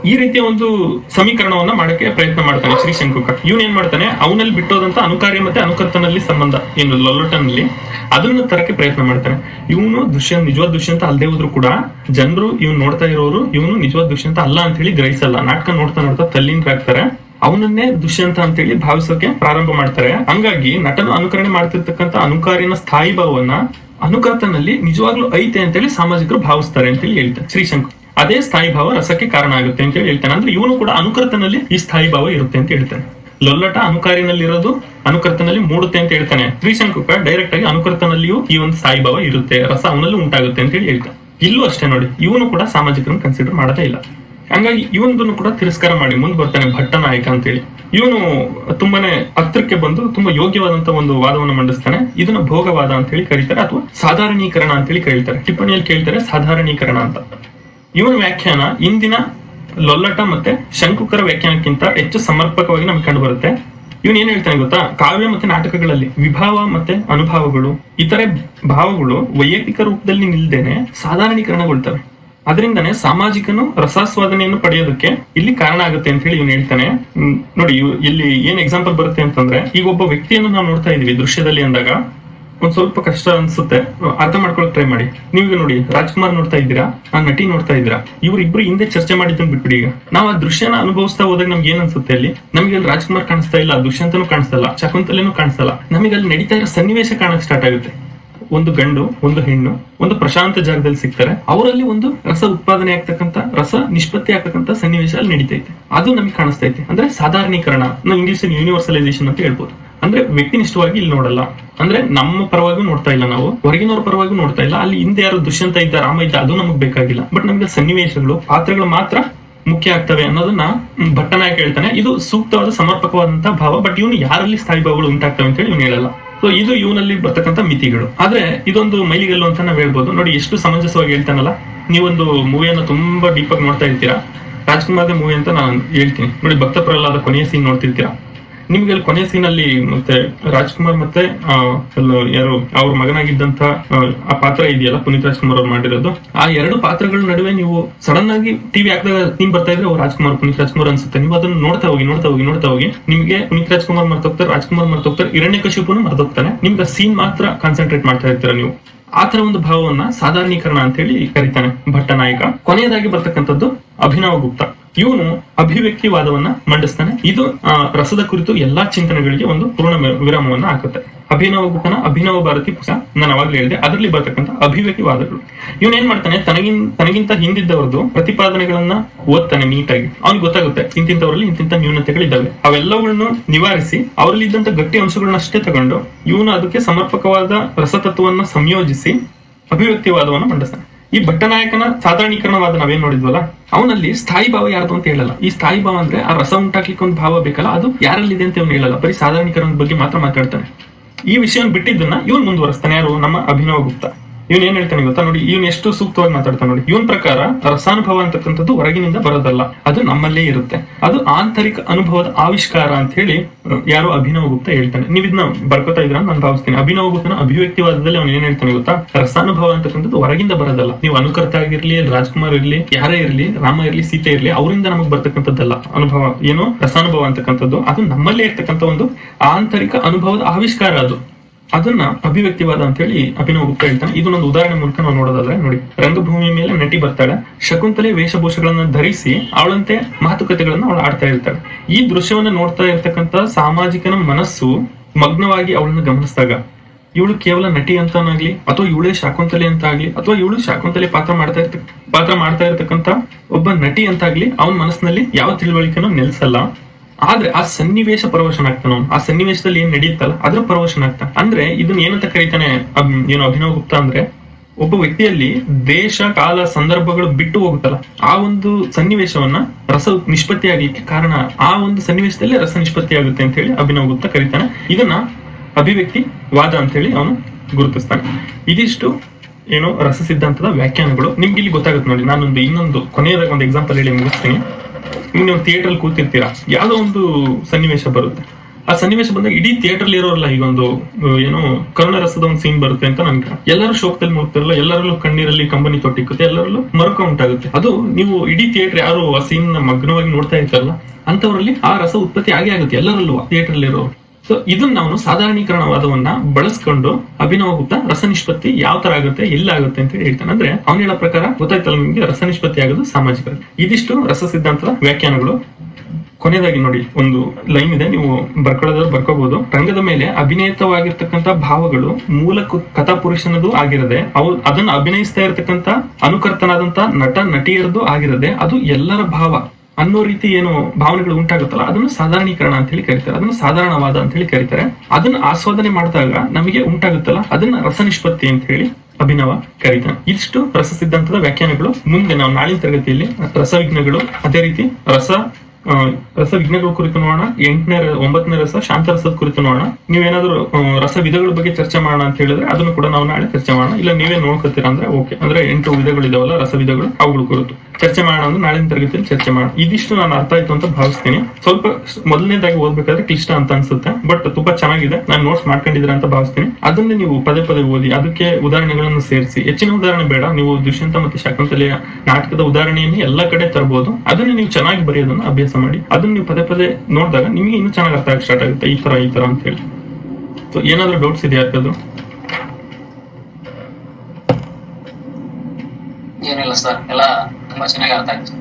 Speaker 1: ಈ ರೀತಿಯ ಒಂದು ಸಮೀಕರಣವನ್ನ ಮಾಡಕ್ಕೆ ಪ್ರಯತ್ನ ಮಾಡ್ತಾನೆ ಶ್ರೀ ಶಂಕುಕ ಇವನ್ ಏನ್ ಮಾಡ್ತಾನೆ ಅವನಲ್ಲಿ ಬಿಟ್ಟೋದಂತ ಅನುಕಾರ್ಯ ಮತ್ತೆ ಅನುಕರ್ತನಲ್ಲಿ ಸಂಬಂಧ ಏನು ಲೊಲ್ಲಟನಲ್ಲಿ ಅದನ್ನ ತರಕ್ಕೆ ಪ್ರಯತ್ನ ಮಾಡ್ತಾನೆ ಇವನು ದುಷ್ಯಂತ ನಿಜವಾದ ದುಷ್ಯಂತ ಅಲ್ಲದೆ ಹೋದ್ರು ಕೂಡ ಜನರು ಇವ್ನು ನೋಡ್ತಾ ಇರೋರು ಇವನು ನಿಜವಾದ ದುಷ್ಯಂತ ಅಲ್ಲ ಅಂತ ಹೇಳಿ ಗ್ರಹಿಸಲ್ಲ ನಾಟಕ ನೋಡ್ತಾ ನೋಡ್ತಾ ತಲ್ಲೀನರಾಗ್ತಾರೆ ಅವನನ್ನೇ ದುಷ್ಯಂತ ಅಂತೇಳಿ ಭಾವಿಸೋಕೆ ಪ್ರಾರಂಭ ಮಾಡ್ತಾರೆ ಹಂಗಾಗಿ ನಟನು ಅನುಕರಣೆ ಮಾಡ್ತಿರ್ತಕ್ಕಂಥ ಅನುಕಾರಿನ ಸ್ಥಾಯಿ ಭಾವವನ್ನ ಅನುಕರ್ತನಲ್ಲಿ ನಿಜವಾಗ್ಲೂ ಐತೆ ಅಂತೇಳಿ ಸಾಮಾಜಿಕರು ಭಾವಿಸ್ತಾರೆ ಅಂತೇಳಿ ಹೇಳ್ತಾರೆ ಶ್ರೀಶಂಕು ಅದೇ ಸ್ಥಾಯಿ ಭಾವ ರಸಕ್ಕೆ ಕಾರಣ ಆಗುತ್ತೆ ಅಂತ ಹೇಳಿ ಹೇಳ್ತಾನೆ ಅಂದ್ರೆ ಇವನು ಕೂಡ ಅನುಕರ್ತನಲ್ಲಿ ಈ ಸ್ಥಾಯಿ ಭಾವ ಇರುತ್ತೆ ಅಂತ ಹೇಳ್ತಾನೆ ಲೊಲ್ಲಟ ಅನುಕಾರಿನಲ್ಲಿ ಇರೋದು ಅನುಕರ್ತನಲ್ಲಿ ಮೂಡುತ್ತೆ ಅಂತ ಹೇಳ್ತಾನೆ ಶ್ರೀಶಂಕುಕ ಡೈರೆಕ್ಟ್ ಆಗಿ ಅನುಕರ್ತನಲ್ಲಿಯೂ ಈ ಒಂದು ಸ್ಥಾಯಿ ಭಾವ ಇರುತ್ತೆ ರಸ ಅವನಲ್ಲೂ ಉಂಟಾಗುತ್ತೆ ಅಂತ ಹೇಳಿ ಹೇಳ್ತಾನೆ ಇಲ್ಲೂ ಅಷ್ಟೇ ನೋಡಿ ಇವನು ಕೂಡ ಸಾಮಾಜಿಕರನ್ನು ಕನ್ಸಿಡರ್ ಮಾಡದೇ ಇಲ್ಲ ಹಂಗಾಗಿ ಇವನದನ್ನು ಕೂಡ ತಿರಸ್ಕಾರ ಮಾಡಿ ಮುಂದೆ ಬರ್ತಾನೆ ಭಟ್ಟ ನಾಯಕ ಅಂತೇಳಿ ಇವನು ತುಂಬಾನೇ ಹತ್ರಕ್ಕೆ ಬಂದು ತುಂಬಾ ಯೋಗ್ಯವಾದಂತ ಒಂದು ವಾದವನ್ನು ಮಂಡಿಸ್ತಾನೆ ಇದನ್ನ ಭೋಗವಾದ ಅಂತ ಹೇಳಿ ಕರೀತಾರೆ ಅಥವಾ ಸಾಧಾರಣೀಕರಣ ಅಂತ ಹೇಳಿ ಕರೀತಾರೆ ಟಿಪ್ಪಣಿಯಲ್ಲಿ ಕೇಳ್ತಾರೆ ಸಾಧಾರಣೀಕರಣ ಅಂತ ಇವನ ವ್ಯಾಖ್ಯಾನ ಇಂದಿನ ಲೊಲ್ಲಟ ಮತ್ತೆ ಶಂಕುಕರ ವ್ಯಾಖ್ಯಾನಕ್ಕಿಂತ ಹೆಚ್ಚು ಸಮರ್ಪಕವಾಗಿ ನಮ್ಗೆ ಕಂಡು ಬರುತ್ತೆ ಇವನ್ ಏನ್ ಹೇಳ್ತಾನೆ ಗೊತ್ತಾ ಕಾವ್ಯ ಮತ್ತೆ ನಾಟಕಗಳಲ್ಲಿ ವಿಭಾವ ಮತ್ತೆ ಅನುಭವಗಳು ಇತರೆ ಭಾವಗಳು ವೈಯಕ್ತಿಕ ರೂಪದಲ್ಲಿ ನಿಲ್ದೇನೆ ಸಾಧಾರಣೀಕರಣಗೊಳ್ತವೆ ಅದರಿಂದನೇ ಸಾಮಾಜಿಕನು ರಸಾಸ್ವಾದನೆಯನ್ನು ಪಡೆಯೋದಕ್ಕೆ ಇಲ್ಲಿ ಕಾರಣ ಆಗುತ್ತೆ ಅಂತ ಹೇಳಿ ಇವನು ಹೇಳ್ತಾನೆ ಹ್ಮ್, ನೋಡಿ ಇವ್- ಇಲ್ಲಿ ಏನ್ ಎಕ್ಸಾಂಪಲ್ ಬರುತ್ತೆ ಅಂತಂದ್ರೆ ಈಗ ಒಬ್ಬ ವ್ಯಕ್ತಿಯನ್ನು ನಾವು ನೋಡ್ತಾ ಇದೀವಿ ದೃಶ್ಯದಲ್ಲಿ ಅಂದಾಗ ಒಂದ್ ಸ್ವಲ್ಪ ಕಷ್ಟ ಅನ್ಸುತ್ತೆ ಅರ್ಥ ಮಾಡ್ಕೊಳಕ್ ಟ್ರೈ ಮಾಡಿ ನೀವೀಗ ನೋಡಿ ರಾಜ್ಕುಮಾರ್ ನೋಡ್ತಾ ಇದ್ದೀರಾ ಆ ನಟಿ ನೋಡ್ತಾ ಇದ್ದೀರಾ ಇವ್ರಿಬ್ರು ಹಿಂದೆ ಚರ್ಚೆ ಮಾಡಿದ್ದನ್ನು ಬಿಟ್ಬಿಡಿ ಈಗ ನಾವು ಆ ದೃಶ್ಯನ ಅನುಭವಿಸ್ತಾ ಹೋದಾಗ ನಮ್ಗೆ ಏನ್ ಅನ್ಸುತ್ತೆ ಅಲ್ಲಿ ನಮಗೆ ಅಲ್ಲಿ ರಾಜ್ಕುಮಾರ್ ಕಾಣಿಸ್ತಾ ಇಲ್ಲ ದುಷ್ಯಂತನೂ ಕಾಣಿಸ್ತಲ್ಲ ಶಕುಂತಲೆನೂ ಕಾಣಿಸ್ತಲ್ಲ ನಮಗೆ ಅಲ್ಲಿ ನಡೀತಾ ಇರೋ ಸನ್ನಿವೇಶ ಕಾಣಕ್ ಸ್ಟಾರ್ಟ್ ಆಗುತ್ತೆ ಒಂದು ಗಂಡು ಒಂದು ಹೆಣ್ಣು ಒಂದು ಪ್ರಶಾಂತ ಜಾಗದಲ್ಲಿ ಸಿಗ್ತಾರೆ ಅವರಲ್ಲಿ ಒಂದು ರಸ ಉತ್ಪಾದನೆ ಆಗ್ತಕ್ಕಂತ ರಸ ನಿಷ್ಪತ್ತಿ ಆಗ್ತಕ್ಕಂತ ಸನ್ನಿವೇಶ ಅಲ್ಲಿ ನಡೀತೈತೆ ಅದು ನಮಗೆ ಕಾಣಿಸ್ತೈತೆ ಅಂದ್ರೆ ಸಾಧಾರಣೀಕರಣ ನಾವು ಇಂಗ್ಲಿಷ್ ಯೂನಿವರ್ಸಲೈಸೇಷನ್ ಅಂತ ಹೇಳ್ಬೋದು ಅಂದ್ರೆ ವ್ಯಕ್ತಿನಿಷ್ಠವಾಗಿ ಇಲ್ಲಿ ನೋಡಲ್ಲ ಅಂದ್ರೆ ನಮ್ಮ ಪರವಾಗಿ ನೋಡ್ತಾ ಇಲ್ಲ ನಾವು ಹೊರಗಿನವ್ರ ಪರವಾಗಿ ನೋಡ್ತಾ ಇಲ್ಲ ಅಲ್ಲಿ ಹಿಂದೆ ಯಾರು ದುಷ್ಯಂತ ಇದ್ದ ರಾಮ ಇದ್ದ ಅದು ನಮಗ್ ಬೇಕಾಗಿಲ್ಲ ಬಟ್ ನಮಗೆ ಸನ್ನಿವೇಶಗಳು ಪಾತ್ರಗಳು ಮಾತ್ರ ಮುಖ್ಯ ಆಗ್ತವೆ ಅನ್ನೋದನ್ನ ಮ್, ಭಟ್ಟನಾಯಕ ಹೇಳ್ತಾನೆ ಇದು ಸೂಕ್ತವಾದ ಸಮರ್ಪಕವಾದಂತಹ ಭಾವ ಬಟ್ ಇವನು ಯಾರಲ್ಲಿ ಸ್ಥಾಯಿ ಭಾವಗಳು ಉಂಟಾಗ್ತವೆ ಅಂತ ಹೇಳಿ ಇವನು ಹೇಳಲ್ಲ ಸೊ ಇದು ಇವನಲ್ಲಿ ಬರ್ತಕ್ಕಂಥ ಮಿತಿಗಳು ಆದ್ರೆ ಇದೊಂದು ಮೈಲಿಗಲ್ಲು ಅಂತ ನಾವ್ ಹೇಳ್ಬೋದು ನೋಡಿ ಎಷ್ಟು ಸಮಂಜಸವಾಗಿ ಹೇಳ್ತಾನಲ್ಲ ನೀವೊಂದು ಮೂವಿಯನ್ನ ತುಂಬಾ ಡೀಪ್ ಆಗಿ ನೋಡ್ತಾ ಇರ್ತೀರಾ ರಾಜ್ಕುಮಾರ್ ಮೂವಿ ಅಂತ ನಾನು ಹೇಳ್ತೀನಿ ನೋಡಿ ಭಕ್ತ ಪ್ರಹ್ಲಾದ ಕೊನೆಯ ಸೀನ್ ನೋಡ್ತಿರ್ತೀರಾ ನಿಮ್ಗೆ ಅಲ್ಲಿ ಕೊನೆಯ ಸೀನ್ ಅಲ್ಲಿ ಮತ್ತೆ ರಾಜ್ಕುಮಾರ್ ಮತ್ತೆ ಆ, ಅಲ್ಲ ಯಾರು ಅವ್ರ ಮಗನಾಗಿದ್ದಂತ ಆ, ಆ ಪಾತ್ರ ಇದೆಯಲ್ಲ ಪುನೀತ್ ರಾಜ್ಕುಮಾರ್ ಅವ್ರು ಮಾಡಿರೋದು ಆ ಎರಡು ಪಾತ್ರಗಳ ನಡುವೆ ನೀವು ಸಡನ್ ಆಗಿ ಟಿವಿ ಹಾಕಿದಾಗ ಸೀನ್ ಬರ್ತಾ ಇದ್ರೆ ಓ ರಾಜ್ಕುಮಾರ್ ಪುನೀತ್ ರಾಜ್ಕುಮಾರ್ ಅನ್ಸುತ್ತೆ ನೀವು ಅದನ್ನ ನೋಡ್ತಾ ಹೋಗಿ ನೋಡ್ತಾ ಹೋಗಿ ನೋಡ್ತಾ ಹೋಗಿ ನಿಮ್ಗೆ ಪುನೀತ್ ರಾಜ್ಕುಮಾರ್ ಮರ್ತೋಗ್ತಾರೆ ರಾಜ್ಕುಮಾರ್ ಮರ್ತೋಗ್ತಾರೆ ಹಿರಣ್ಯಕಶಿಪುನು ಮರ್ತೋಗ್ತಾನೆ ನಿಮ್ಗೆ ಸೀನ್ ಮಾತ್ರ ಕಾನ್ಸಂಟ್ರೇಟ್ ಮಾಡ್ತಾ ಇರ್ತೀರ ನೀವು ಆ ತರ ಒಂದು ಭಾವವನ್ನ ಸಾಧಾರಣೀಕರಣ ಅಂತ ಹೇಳಿ ಕರೀತಾನೆ ಭಟ್ಟ ನಾಯಕ ಕೊನೆಯದಾಗಿ ಬರ್ತಕ್ಕಂಥದ್ದು ಅಭಿನವ ಗುಪ್ತ ಇವನು ಅಭಿವ್ಯಕ್ತಿವಾದವನ್ನ ಮಂಡಿಸ್ತಾನೆ ಇದು ಆ, ರಸದ ಕುರಿತು ಎಲ್ಲಾ ಚಿಂತನೆಗಳಿಗೆ ಒಂದು ಪೂರ್ಣ ವಿ- ವಿರಾಮವನ್ನ ಹಾಕುತ್ತೆ ಅಭಿನವ ಗುಪ್ತನ ಅಭಿನವ ಭಾರತಿ ಪುಸ್ತಕ ನಾನು ಅವಾಗ್ಲೇ ಹೇಳಿದೆ ಅದರಲ್ಲಿ ಬರ್ತಕ್ಕಂಥ ಅಭಿವ್ಯಕ್ತಿವಾದಗಳು ಇವನ್ ಏನ್ ಮಾಡ್ತಾನೆ ತನಗಿನ್ ತನಗಿಂತ ಹಿಂದಿದ್ದವರದು ಪ್ರತಿಪಾದನೆಗಳನ್ನ ಓದ್ತಾನೆ ನೀಟಾಗಿ ಅವ್ನಿಗೆ ಗೊತ್ತಾಗುತ್ತೆ ಇಂತಿಂತವರಲ್ಲಿ ಇಂತಿಂತ ನ್ಯೂನತೆಗಳಿದ್ದಾವೆ ಅವೆಲ್ಲವನ್ನು ನಿವಾರಿಸಿ ಅವರಲ್ಲಿ ಇದ್ದಂತ ಗಟ್ಟಿ ಅಂಶಗಳನ್ನ ಅಷ್ಟೇ ತಗೊಂಡು ಇವನು ಅದಕ್ಕೆ ಸಮರ್ಪಕವಾದ ರಸತತ್ವವನ್ನ ಸಂಯೋಜಿಸಿ ಅಭಿವ್ಯಕ್ತಿವಾದವನ್ನು ಮಂಡಿಸ್ತಾನೆ ಈ ಭಟ್ಟನಾಯಕನ ಸಾಧಾರಣೀಕರಣವಾದ ನಾವೇನ್ ನೋಡಿದ್ವಲ್ಲ ಅವನಲ್ಲಿ ಸ್ಥಾಯಿ ಭಾವ ಯಾರ್ದು ಅಂತ ಹೇಳಲ್ಲ ಈ ಸ್ಥಾಯಿ ಭಾವ ಅಂದ್ರೆ ಆ ರಸ ಉಂಟಾಗ್ಲಿಕ್ಕೆ ಒಂದು ಭಾವ ಬೇಕಲ್ಲ ಅದು ಯಾರಲ್ಲಿದೆ ಅಂತ ಅವ್ನು ಹೇಳಲ್ಲ ಬರೀ ಸಾಧಾರಣೀಕರಣದ ಬಗ್ಗೆ ಮಾತ್ರ ಮಾತಾಡ್ತಾನೆ ಈ ವಿಷಯ ಬಿಟ್ಟಿದ್ದನ್ನ ಇವನ್ ಮುಂದುವರಿಸ್ತಾನೆ ಯಾರು ನಮ್ಮ ಅಭಿನವ ಗುಪ್ತ ಇವನ್ ಏನ್ ಹೇಳ್ತಾನೆ ಗೊತ್ತಾ ನೋಡಿ ಇವನ್ ಎಷ್ಟು ಸೂಕ್ತವಾಗಿ ಮಾತಾಡ್ತಾನೆ ನೋಡಿ ಇವನ್ ಪ್ರಕಾರ ರಸಾನುಭವ ಅಂತಕ್ಕಂಥದ್ದು ಹೊರಗಿನಿಂದ ಬರೋದಲ್ಲ ಅದು ನಮ್ಮಲ್ಲೇ ಇರುತ್ತೆ ಅದು ಆಂತರಿಕ ಅನುಭವದ ಆವಿಷ್ಕಾರ ಅಂತ ಹೇಳಿ ಅಹ್, ಯಾರೋ ಅಭಿನವ ಗುಪ್ತ ಹೇಳ್ತಾನೆ ನೀವ್ ಇದನ್ನ ಬರ್ಕೋತಾ ಇದ್ರ ನಾನು ಭಾವಿಸ್ತೀನಿ ಅಭಿನವ ಗುಪ್ತನ ಅಭಿವ್ಯಕ್ತಿವಾದದಲ್ಲಿ ಅವ್ನು ಏನ್ ಹೇಳ್ತಾನೆ ಗೊತ್ತಾ ರಸಾನುಭವ ಅಂತಕ್ಕಂಥದ್ದು ಹೊರಗಿಂದ ಬರೋದಲ್ಲ ನೀವು ಅನುಕರ್ತ ಆಗಿರ್ಲಿ ರಾಜ್ಕುಮಾರ್ ಇರ್ಲಿ ಯಾರೇ ಇರ್ಲಿ ರಾಮ ಇರ್ಲಿ ಸೀತೆ ಇರ್ಲಿ ಅವರಿಂದ ನಮಗ್ ಬರ್ತಕ್ಕಂಥದ್ದಲ್ಲ ಅನುಭವ ಏನು ರಸಾನುಭವ ಅಂತಕ್ಕಂಥದ್ದು ಅದು ನಮ್ಮಲ್ಲೇ ಇರ್ತಕ್ಕಂಥ ಒಂದು ಆಂತರಿಕ ಅನುಭವದ ಆವಿಷ್ಕಾರ ಅದು ಅದನ್ನ ಅಭಿವ್ಯಕ್ತಿವಾದ ಅಂತ ಹೇಳಿ ಅಭಿನವ್ ಗುಪ್ತ ಹೇಳ್ತಾನೆ ಇದನ್ನೊಂದು ಉದಾಹರಣೆ ಮೂಲಕ ನಾವು ನೋಡೋದಾದ್ರೆ ನೋಡಿ ರಂಗಭೂಮಿ ಮೇಲೆ ನಟಿ ಬರ್ತಾಳೆ ಶಕುಂತಲೆ ವೇಷಭೂಷಗಳನ್ನ ಧರಿಸಿ ಅವಳಂತೆ ಮಾತುಕತೆಗಳನ್ನ ಅವಳು ಆಡ್ತಾ ಇರ್ತಾಳೆ ಈ ದೃಶ್ಯವನ್ನ ನೋಡ್ತಾ ಇರ್ತಕ್ಕಂಥ ಸಾಮಾಜಿಕನ ಮನಸ್ಸು ಮಗ್ನವಾಗಿ ಅವಳನ್ನ ಗಮನಿಸಿದಾಗ ಇವಳು ಕೇವಲ ನಟಿ ಅಂತಾನಾಗ್ಲಿ ಅಥವಾ ಇವಳೇ ಶಾಕುಂತಲೆ ಅಂತ ಆಗ್ಲಿ ಅಥವಾ ಇವಳು ಶಾಕುಂತಲೆ ಪಾತ್ರ ಮಾಡ್ತಾ ಇರ್ತ ಪಾತ್ರ ಮಾಡ್ತಾ ಇರ್ತಕ್ಕಂಥ ಒಬ್ಬ ನಟಿ ಅಂತಾಗ್ಲಿ ಅವನ ಮನಸ್ಸಿನಲ್ಲಿ ಯಾವ ತಿಳುವಳಿಕೆನೂ ನೆಲೆಸಲ್ಲ ಆದ್ರೆ ಆ ಸನ್ನಿವೇಶ ಪರವಶನ ಆಗ್ತಾನ ಅವ್ನು ಆ ಸನ್ನಿವೇಶದಲ್ಲಿ ಏನ್ ನಡೆಯುತ್ತಲ್ಲ ಅದ್ರ ಪರವಶನ ಆಗ್ತಾನೆ ಅಂದ್ರೆ ಇದನ್ನ ಏನಂತ ಕರೀತಾನೆ ಅಬ್- ಏನು ಅಭಿನವ್ ಗುಪ್ತಾ ಅಂದ್ರೆ ಒಬ್ಬ ವ್ಯಕ್ತಿಯಲ್ಲಿ ದೇಶ ಕಾಲ ಸಂದರ್ಭಗಳು ಬಿಟ್ಟು ಹೋಗುತ್ತಲ್ಲ ಆ ಒಂದು ಸನ್ನಿವೇಶವನ್ನ ರಸ ನಿಷ್ಪತ್ತಿ ಆಗ್ಲಿಕ್ಕೆ ಕಾರಣ ಆ ಒಂದು ಸನ್ನಿವೇಶದಲ್ಲಿ ರಸ ನಿಷ್ಪತ್ತಿ ಆಗುತ್ತೆ ಅಂತ ಹೇಳಿ ಅಭಿನವ್ ಗುಪ್ತಾ ಕರೀತಾನೆ ಇದನ್ನ ಅಭಿವ್ಯಕ್ತಿ ವಾದ ಅಂತ ಹೇಳಿ ಅವನು ಗುರುತಿಸ್ತಾನೆ ಇದಿಷ್ಟು ಏನು ರಸ ಸಿದ್ಧಾಂತದ ವ್ಯಾಖ್ಯಾನಗಳು ನಿಮ್ಗೆ ಇಲ್ಲಿ ಗೊತ್ತಾಗುತ್ತೆ ನೋಡಿ ನಾನೊಂದು ಇನ್ನೊಂದು ಕೊನೆಯದಾಗ ಒಂದು ಎಕ್ಸಾಂಪಲ್ ಹೇಳಿ ಮುಗಿಸ್ತೀನಿ ಈಗ ನೀವು ಥಿಯೇಟರ್ ಕೂತಿರ್ತೀರಾ ಯಾವ್ದೋ ಒಂದು ಸನ್ನಿವೇಶ ಬರುತ್ತೆ ಆ ಸನ್ನಿವೇಶ ಬಂದಾಗ ಇಡೀ ಥಿಯೇಟರ್ ಇರೋಲ್ಲ ಈಗ ಒಂದು ಆ, ಏನು ಕರುಣ ರಸದ ಒಂದು ಸೀನ್ ಬರುತ್ತೆ ಅಂತ ನನ್ಗೆ ಎಲ್ಲರೂ ಶೋಕದಲ್ಲಿ ನೋಡ್ತಿರಲ್ಲ ಎಲ್ಲರಲ್ಲೂ ಕಣ್ಣೀರಲ್ಲಿ ಕಂಬನಿ ತೊಟ್ಟಿಕ್ಕುತ್ತೆ ಎಲ್ಲರಲ್ಲೂ ಮರುಕ ಉಂಟಾಗುತ್ತೆ ಅದು ನೀವು ಇಡೀ ಥಿಯೇಟರ್ ಯಾರು ಆ ಸೀನ್ ಮಗ್ನವಾಗಿ ನೋಡ್ತಾ ಇರ್ತಾರಲ್ಲ ಅಂತವರಲ್ಲಿ ಆ ರಸ ಉತ್ಪತ್ತಿ ಆಗೇ ಆಗುತ್ತೆ ಎಲ್ಲರಲ್ಲೂ ಥಿಯೇಟರ್ ಇರೋ ಸೊ ಇದನ್ನ ನಾವು ಸಾಧಾರಣೀಕರಣವಾದವನ್ನ ಬಳಸ್ಕೊಂಡು ಅಭಿನವ ಗುಪ್ತ ರಸ ನಿಷ್ಪತ್ತಿ ಯಾವ ತರ ಆಗುತ್ತೆ ಎಲ್ಲಾಗುತ್ತೆ ಅಂತ ಹೇಳ್ತಾನೆ ಅಂದ್ರೆ ಅವನ ಹೇಳೋ ಪ್ರಕಾರ ಗೊತ್ತಾಯ್ತಲ್ಲ ನಿಮ್ಗೆ ರಸ ನಿಷ್ಪತ್ತಿ ಆಗೋದು ಸಾಮಾಜಿಕ ಇದಿಷ್ಟು ರಸ ಸಿದ್ಧಾಂತದ ವ್ಯಾಖ್ಯಾನಗಳು ಕೊನೆಯದಾಗಿ ನೋಡಿ ಒಂದು ಲೈನ್ ಇದೆ ನೀವು ಬರ್ಕೊಳ್ಳೋದ್ರ ಬರ್ಕೋಬಹುದು ರಂಗದ ಮೇಲೆ ಅಭಿನೇತವಾಗಿರ್ತಕ್ಕಂಥ ಭಾವಗಳು ಮೂಲ ಕು- ಕಥಾಪುರುಷನದು ಆಗಿರದೆ ಅವು ಅದನ್ನ ಅಭಿನಯಿಸ್ತಾ ಇರತಕ್ಕಂತ ಅನುಕರ್ತನಾದಂತ ನಟ ನಟಿಯರದು ಆಗಿರದೆ ಅದು ಎಲ್ಲರ ಭಾವ ಅನ್ನೋ ರೀತಿ ಏನು ಭಾವನೆಗಳು ಉಂಟಾಗುತ್ತಲ್ಲ ಅದನ್ನು ಸಾಧಾರಣೀಕರಣ ಅಂತ ಹೇಳಿ ಕರೀತಾರೆ ಅದನ್ನು ಸಾಧಾರಣವಾದ ಅಂತ ಹೇಳಿ ಕರೀತಾರೆ ಅದನ್ನ ಆಸ್ವಾದನೆ ಮಾಡಿದಾಗ ನಮಗೆ ಉಂಟಾಗುತ್ತಲ್ಲ ಅದನ್ನ ರಸ ನಿಷ್ಪತ್ತಿ ಅಂತ ಹೇಳಿ ಅಭಿನವ ಕರೀತಾನೆ ಇಷ್ಟು ರಸ ಸಿದ್ಧಾಂತದ ವ್ಯಾಖ್ಯಾನಗಳು ಮುಂದೆ ನಾವು ನಾಳಿನ ತರಗತಿಯಲ್ಲಿ ರಸವಿಜ್ಞಗಳು ಅದೇ ರೀತಿ ರಸ ಆ, ರಸ ವಿಜ್ಞಾನಗಳ ಕುರಿತು ನೋಡೋಣ ಎಂಟನೇ ರ- ಒಂಬತ್ತನೇ ರಸ ಶಾಂತ ರಸದ ಕುರಿತು ನೋಡೋಣ ನೀವೇನಾದ್ರೂ ಆ, ರಸ ವಿಧಗಳ ಬಗ್ಗೆ ಚರ್ಚೆ ಮಾಡೋಣ ಅಂತ ಹೇಳಿದ್ರೆ ಅದನ್ನು ಕೂಡ ನಾವು ನಾಳೆ ಚರ್ಚೆ ಮಾಡೋಣ ಇಲ್ಲ ನೀವೇ ನೋಡ್ಕೊತೀರಾ ಅಂದ್ರೆ ಓಕೆ ಅಂದ್ರೆ ಎಂಟು ವಿಧಗಳು ಇದಾವಲ್ಲ ರಸ ವಿಧಗಳು ಅವುಗಳ ಕುರಿತು ಚರ್ಚೆ ಮಾಡೋಣ ಅಂದ್ರೆ ನಾಳಿನ ತರಗತಿಯಲ್ಲಿ ಚರ್ಚೆ ಮಾಡೋಣ ಇದಿಷ್ಟು ನಾನು ಅರ್ಥ ಆಯ್ತು ಅಂತ ಭಾವಿಸ್ತೀನಿ ಸ್ವಲ್ಪ ಸ್- ಮೊದಲನೇದಾಗಿ ಓದ್ಬೇಕಾದ್ರೆ ಕ್ಲಿಷ್ಟ ಅಂತ ಅನ್ಸುತ್ತೆ ಬಟ್ ತುಂಬಾ ಚೆನ್ನಾಗಿದೆ ನಾನು ನೋಟ್ಸ್ ಮಾಡ್ಕೊಂಡಿದ್ದೀರಾ ಅಂತ ಭಾವಿಸ್ತೀನಿ ಅದನ್ನೇ ನೀವು ಪದೇ ಪದೇ ಓದಿ ಅದಕ್ಕೆ ಉದಾಹರಣೆಗಳನ್ನು ಸೇರಿಸಿ ಹೆಚ್ಚಿನ ಉದಾಹರಣೆ ಬೇಡ ನೀವು ದುಷ್ಯಂತ ಮತ್ತು ಶಾಕುಂತಲೆಯ ನಾಟಕದ ಉದಾಹರಣೆಯನ್ನು ಎಲ್ಲ ಕಡೆ ತರಬಹುದು ಅದನ್ನ ನೀವು ಚೆನ್ನಾಗಿ ಬರೆಯೋದನ್ನ ಅಭ್ಯಾಸ ಮಾಡಿ ಅದನ್ನ ನೀವು ಪದೇ ಪದೇ ನೋಡಿದಾಗ ನಿಮಗೆ ಇನ್ನೂ ಚೆನ್ನಾಗಿ ಅರ್ಥ ಆಗಕ್ಕೆ ಸ್ಟಾರ್ಟ್ ಆಗುತ್ತೆ ಈ ತರ ಈ ತರ ಅಂತ ಹೇಳಿ ಸೊ ಏನಾದ್ರೂ ಡೌಟ್ಸ್ ಇದೆಯಾ ಯಾರ್ಗಾದ್ರು
Speaker 2: ಏನಿಲ್ಲ ಸರ್ ಎಲ್ಲ ತುಂಬಾ ಚೆನ್ನಾಗಿ ಅರ್ಥ ಆಯ್ತು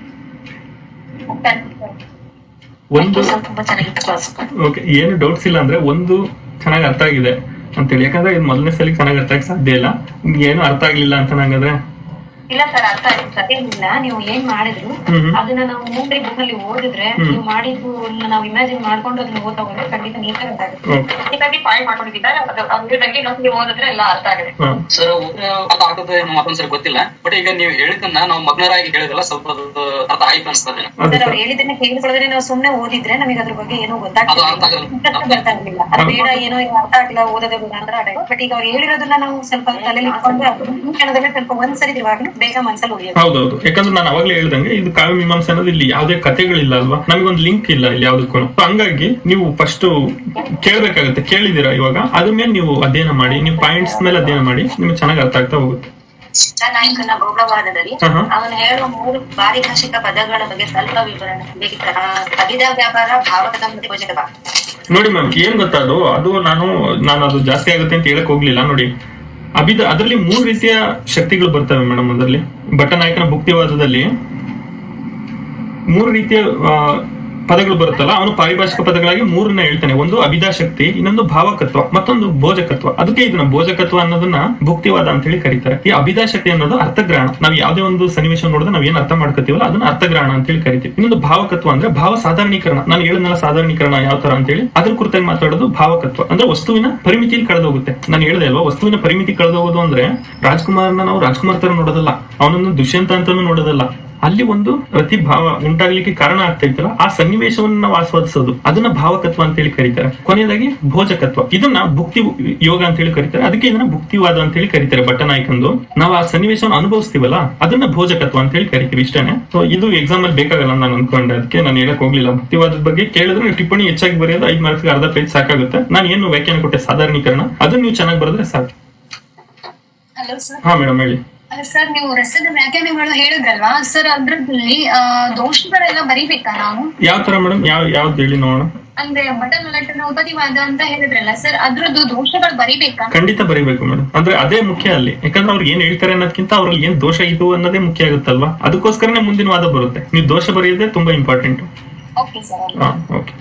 Speaker 1: ಒಂದು
Speaker 3: ತುಂಬಾ ಚೆನ್ನಾಗಿತ್ತು ಕ್ಲಾಸ್
Speaker 1: ಓಕೆ ಏನು ಡೌಟ್ಸ್ ಇಲ್ಲ ಅಂದ್ರೆ ಒಂದು ಚೆನ್ನಾಗಿ ಅರ್ಥ ಆಗಿದೆ ಅಂತೇಳಿ ಯಾಕಂದ್ರೆ ಇದು ಮೊದಲನೇ ಸಲ ಚೆನ್ನಾಗಿ ಅರ್ಥ ಆಗಕ್ಕೆ ಸಾಧ್ಯ ಇಲ್ಲ ನಿಮ್ಗೆ ಏನು ಅರ್ಥ ಆಗ್ಲಿಲ್ಲ ಅಂತ ನಂಗಾದ್ರೆ
Speaker 3: ಇಲ್ಲ ಸರ್ ಅರ್ಥ ಆಯ್ತು ಸರ್ ಏನಿಲ್ಲ ನೀವು ಏನ್ ಮಾಡಿದ್ರು
Speaker 1: ಹ್ಮ್ ಹ್ಮ್.
Speaker 3: ಅದನ್ನ ನಾವು ಮುಂದೆ ಬುಕ್ ಅಲ್ಲಿ ಓದಿದ್ರೆ
Speaker 1: ಹ್ಮ್.
Speaker 3: ನೀವು ಮಾಡಿದ್ದು ನಾವು ಇಮ್ಯಾಜಿನ್ ಮಾಡ್ಕೊಂಡು ಅದನ್ನ ಓದ್ತಾ ಹೋದ್ರೆ ಖಂಡಿತ ನೀಟಾಗಿ ಅರ್ಥ ಆಗುತ್ತೆ
Speaker 1: ಓಕೆ
Speaker 3: ಹೀಗಾಗಿ ಪಾಯಿಂಟ್ ಮಾಡ್ಕೊಂಡಿದ್ದಾರೆ ಅದು ಅದ್ರ ಬಗ್ಗೆ ಇನ್ನೊಂದ್ಸಲಿ ಓದಿದ್ರೆ ಎಲ್ಲ ಅರ್ಥ ಆಗುತ್ತೆ
Speaker 1: ಹಾ
Speaker 2: ಸರ್ ಅರ್ಥ ಆಗ್ತದೆ ಏನೋ ಮತ್ತೊಂದ್ಸರಿ ಗೊತ್ತಿಲ್ಲ ಬಟ್ ಈಗ ನೀವು ಹೇಳಿದ್ದನ್ನ ನಾವು ಮಗ್ನರಾಗಿ ಹೇಳಿದಲ್ಲ ಸ್ವಲ್ಪ ಅದು ಅರ್ಥ ಆಯ್ತು ಅನ್ಸ್ತದೆ
Speaker 1: ಅದು
Speaker 3: ಸರ್
Speaker 1: ಸರ್
Speaker 3: ಅವ್ರು ಹೇಳಿದ್ದನ್ನ ಕೇಳಿಕೊಳ್ಳೋದ್ರೆ ನಾವು ಸುಮ್ನೆ ಓದಿದ್ರೆ ನಮಗೆ ಅದ್ರ ಬಗ್ಗೆ ಏನೋ
Speaker 2: ಅದು ಅರ್ಥ
Speaker 3: ಗೊತ್ತಾಗ್ತಿಲ್ಲ
Speaker 2: ಆಗಲ್ಲ.
Speaker 3: ಗೊತ್ತಾಗ್ಲಿಲ್ಲ ಅದು ಬೇಡ ಏನೋ ಈಗ ಅರ್ಥ ಆಗಿಲ್ಲ ಓದೋದೇ ಬೇಡ ಅಂದ್ರೆ ಬಟ್ ಈಗ ಅವ್ರು ಹೇಳಿರೋದನ್ನ ನಾವು ಸ್ವಲ್ಪ ತಲೆಯಲ್ಲಿ ಇಟ್ಕೊಂಡು ಅದನ್ನ ಕ್ಷಣದಲ್ಲೇ ಸ್ವಲ್ಪ ಒಂದ್ಸರಿ ಇವಾಗ ಬೇಗ ಮನ್ಸಲ್ಲಿ ಉಳಿಯೋದು
Speaker 1: ಹೌದೌದು ಯಾಕಂದ್ರೆ ನಾನು ಅವಾಗ್ಲೇ ಹೇಳ್ದಂಗೆ ಇದು ಕಾವ್ಯ ಮೀಮಾಂಸೆ ಅನ್ನೋದು ಇಲ್ಲಿ ಯಾವುದೇ ಕಥೆಗಳಿಲ್ಲ ಅಲ್ವಾ ನಮಗೊಂದು ಲಿಂಕ್ ಇಲ್ಲ ಇಲ್ಲಿ ಯಾವ್ದಕ್ಕೂ So ಹಂಗಾಗಿ ನೀವು ಫಸ್ಟ್ ಕೇಳ್ಬೇಕಾಗುತ್ತೆ ಕೇಳಿದೀರಾ ಇವಾಗ ಅದ್ರ ಮೇಲೆ ನೀವು ಅಧ್ಯಯನ ಮಾಡಿ ನೀವು ಪಾಯಿಂಟ್ಸ್ ಮೇಲೆ ಅಧ್ಯಯನ ಮಾಡಿ ನಿಮ್ಗೆ ಚೆನ್ನಾಗಿ ಅರ್ಥ ಆಗ್ತಾ ಹೋಗುತ್ತೆ
Speaker 3: ನಾಯಕನ ಭೋಗವಾದದಲ್ಲಿ
Speaker 1: ಹಾ, ಹಾ.
Speaker 3: ಅವನು ಹೇಳುವ ಮೂರು ಪಾರಿಭಾಷಿಕ ಪದಗಳ ಬಗ್ಗೆ ಸ್ವಲ್ಪ ವಿವರಣೆ ಬೇಕಿತ್ತ ಕವಿತಾ ವ್ಯಾಪಾರ ಭಾವಕದ ಮತ್ತು ಭೋಜಕ ಭಾವ
Speaker 1: ನೋಡಿ ಮ್ಯಾಮ್ ಏನ್ ಗೊತ್ತಾ ಅದು ಅದು ನಾನು ನಾನು ಅದು ಜಾಸ್ತಿ ಆಗುತ್ತೆ ಅಂತ ಹೇಳಕ್ ಹೋಗ್ಲಿಲ್ಲ ನೋಡಿ ಅಭಿದ ಅದರಲ್ಲಿ ಮೂರು ರೀತಿಯ ಶಕ್ತಿಗಳು ಬರ್ತವೆ ಮೇಡಮ್ ಅದರಲ್ಲಿ ಭಟ್ಟನಾಯಕನ ಭುಕ್ತಿವಾದದಲ್ಲಿ ಮೂರು ರೀತಿಯ ಆ, ಪದಗಳು ಬರುತ್ತಲ್ಲ ಅವನು ಪಾರಿಭಾಷಿಕ ಪದಗಳಾಗಿ ಮೂರನ್ನ ಹೇಳ್ತಾನೆ ಒಂದು ಅಭಿದಾ ಶಕ್ತಿ ಇನ್ನೊಂದು ಭಾವಕತ್ವ ಮತ್ತೊಂದು ಭೋಜಕತ್ವ ಅದಕ್ಕೆ ಇದನ್ನ ಭೋಜಕತ್ವ ಅನ್ನೋದನ್ನ ಭುಕ್ತಿವಾದ ಅಂತ ಹೇಳಿ ಕರೀತಾರೆ ಈ ಅಭಿದಾ ಶಕ್ತಿ ಅನ್ನೋದು ಅರ್ಥಗ್ರಹಣ ನಾವು ಯಾವುದೇ ಒಂದು ಸನ್ನಿವೇಶ ನೋಡಿದ್ರೆ ನಾವ್ ಏನ್ ಅರ್ಥ ಮಾಡ್ಕೋತೀವಲ್ಲ ಅದನ್ನ ಅರ್ಥಗ್ರಹಣ ಅಂತ ಹೇಳಿ ಕರಿತೀವಿ ಇನ್ನೊಂದು ಭಾವಕತ್ವ ಅಂದ್ರೆ ಭಾವ ಸಾಧಾರಣೀಕರಣ ನಾನು ಹೇಳಿದ್ನಲ್ಲ ಸಾಧಾರಣೀಕರಣ ಯಾವ ತರ ಅಂತ ಹೇಳಿ ಅದ್ರ ಕುರಿತಾಗಿ ಮಾತಾಡೋದು ಭಾವಕತ್ವ ಅಂದ್ರೆ ವಸ್ತುವಿನ ಪರಿಮಿತಿಯಲ್ಲಿ ಕಳೆದೋಗುತ್ತೆ ನಾನು ಹೇಳಿದೆ ಅಲ್ವಾ ವಸ್ತುವಿನ ಪರಿಮಿತಿ ಕಳೆದೋಗೋದು ಅಂದ್ರೆ ರಾಜ್ಕುಮಾರ್ನ ನಾವು ರಾಜ್ಕುಮಾರ್ ತರ ನೋಡೋದಲ್ಲ ಅವನನ್ನು ದುಷ್ಯಂತ ಅಂತಾನು ನೋಡೋದಲ್ಲ ಅಲ್ಲಿ ಒಂದು ಪ್ರತಿಭಾವ ಉಂಟಾಗ್ಲಿಕ್ಕೆ ಕಾರಣ ಆಗ್ತಾ ಇತ್ತಲ್ಲ ಆ ಸನ್ನಿವೇಶವನ್ನು ನಾವು ಆಸ್ವಾದಿಸೋದು ಅದನ್ನ ಭಾವಕತ್ವ ಅಂತ ಹೇಳಿ ಕರೀತಾರೆ ಕೊನೆಯದಾಗಿ ಭೋಜಕತ್ವ ಇದನ್ನ ಭುಕ್ತಿ ಯೋಗ ಅಂತ ಹೇಳಿ ಕರೀತಾರೆ ಅದಕ್ಕೆ ಇದನ್ನ ಭುಕ್ತಿವಾದ ಅಂತ ಹೇಳಿ ಕರೀತಾರೆ ಭಟ್ಟನಾಯಕಂದು ನಾವು ಆ ಸನ್ನಿವೇಶವನ್ನು ಅನುಭವಿಸ್ತೀವಲ್ಲ ಅದನ್ನ ಭೋಜಕತ್ವ ಅಂತ ಹೇಳಿ ಕರಿತೀವಿ ಇಷ್ಟೇನೆ ಸೊ ಇದು ಎಕ್ಸಾಮ್ ಅಲ್ಲಿ ಬೇಕಾಗಲ್ಲ ನಾನು ಅನ್ಕೊಂಡೆ ಅದಕ್ಕೆ ನಾನು ಹೇಳಕ್ ಹೋಗ್ಲಿಲ್ಲ ಭಕ್ತಿವಾದದ ಬಗ್ಗೆ ಕೇಳಿದ್ರೆ ನೀವು ಟಿಪ್ಪಣಿ ಹೆಚ್ಚಾಗಿ ಬರೆಯೋದು ಐದು ಮಾರ್ಕ್ಸ್ ಅರ್ಧ ಪೇಜ್ ಸಾಕಾಗುತ್ತೆ ನಾನು ಏನು ವ್ಯಾಖ್ಯಾನ ಕೊಟ್ಟೆ ಸಾಧಾರಣೀಕರಣ ಅದನ್ನ ನೀವು ಚೆನ್ನಾಗಿ ಬರೆದ್ರೆ ಸಾಕು
Speaker 4: ಹಲೋ ಸರ್
Speaker 1: ಹಾ ಮೇಡಮ್ ಹೇಳಿ
Speaker 4: ಸರ್ ನೀವು ರಸದ ವ್ಯಾಖ್ಯಾನಗಳು ಹೇಳಿದ್ರಲ್ವಾ ಸರ್ ಅದ್ರಲ್ಲಿ ಆ, ದೋಷಗಳೆಲ್ಲ ಬರಿಬೇಕಾ ನಾವು
Speaker 1: ಯಾವ ತರ ಮೇಡಮ್ ಯಾವ ಯಾವ್ದು ಹೇಳಿ ನೋಡೋಣ
Speaker 4: ಅಂದ್ರೆ ಬಟನ್ ಲಟ್ಟನ ಉಪತಿವಾದ ಅಂತ ಹೇಳಿದ್ರಲ್ಲ ಸರ್ ಅದ್ರದ್ದು ದೋಷಗಳು ಬರಿಬೇಕಾ
Speaker 1: ಖಂಡಿತ ಬರಿಬೇಕು ಮೇಡಮ್ ಅಂದ್ರೆ ಅದೇ ಮುಖ್ಯ ಅಲ್ಲಿ ಯಾಕಂದ್ರೆ ಅವ್ರು ಏನ್ ಹೇಳ್ತಾರೆ ಅನ್ನೋದಕ್ಕಿಂತ ಅವ್ರಲ್ಲಿ ಏನ್ ದೋಷ ಇದು ಅನ್ನೋದೇ ಮುಖ್ಯ ಆಗುತ್ತಲ್ವಾ ಅದಕ್ಕೋಸ್ಕರನೇ ಮುಂದಿನ ವಾದ ಬರುತ್ತೆ ನೀವು ದೋಷ ಬರೆಯೋದೇ ತುಂಬಾ ಇಂಪಾರ್ಟೆಂಟ್
Speaker 4: ಓಕೆ ಸರ್
Speaker 1: ಹಾ ಓಕೆ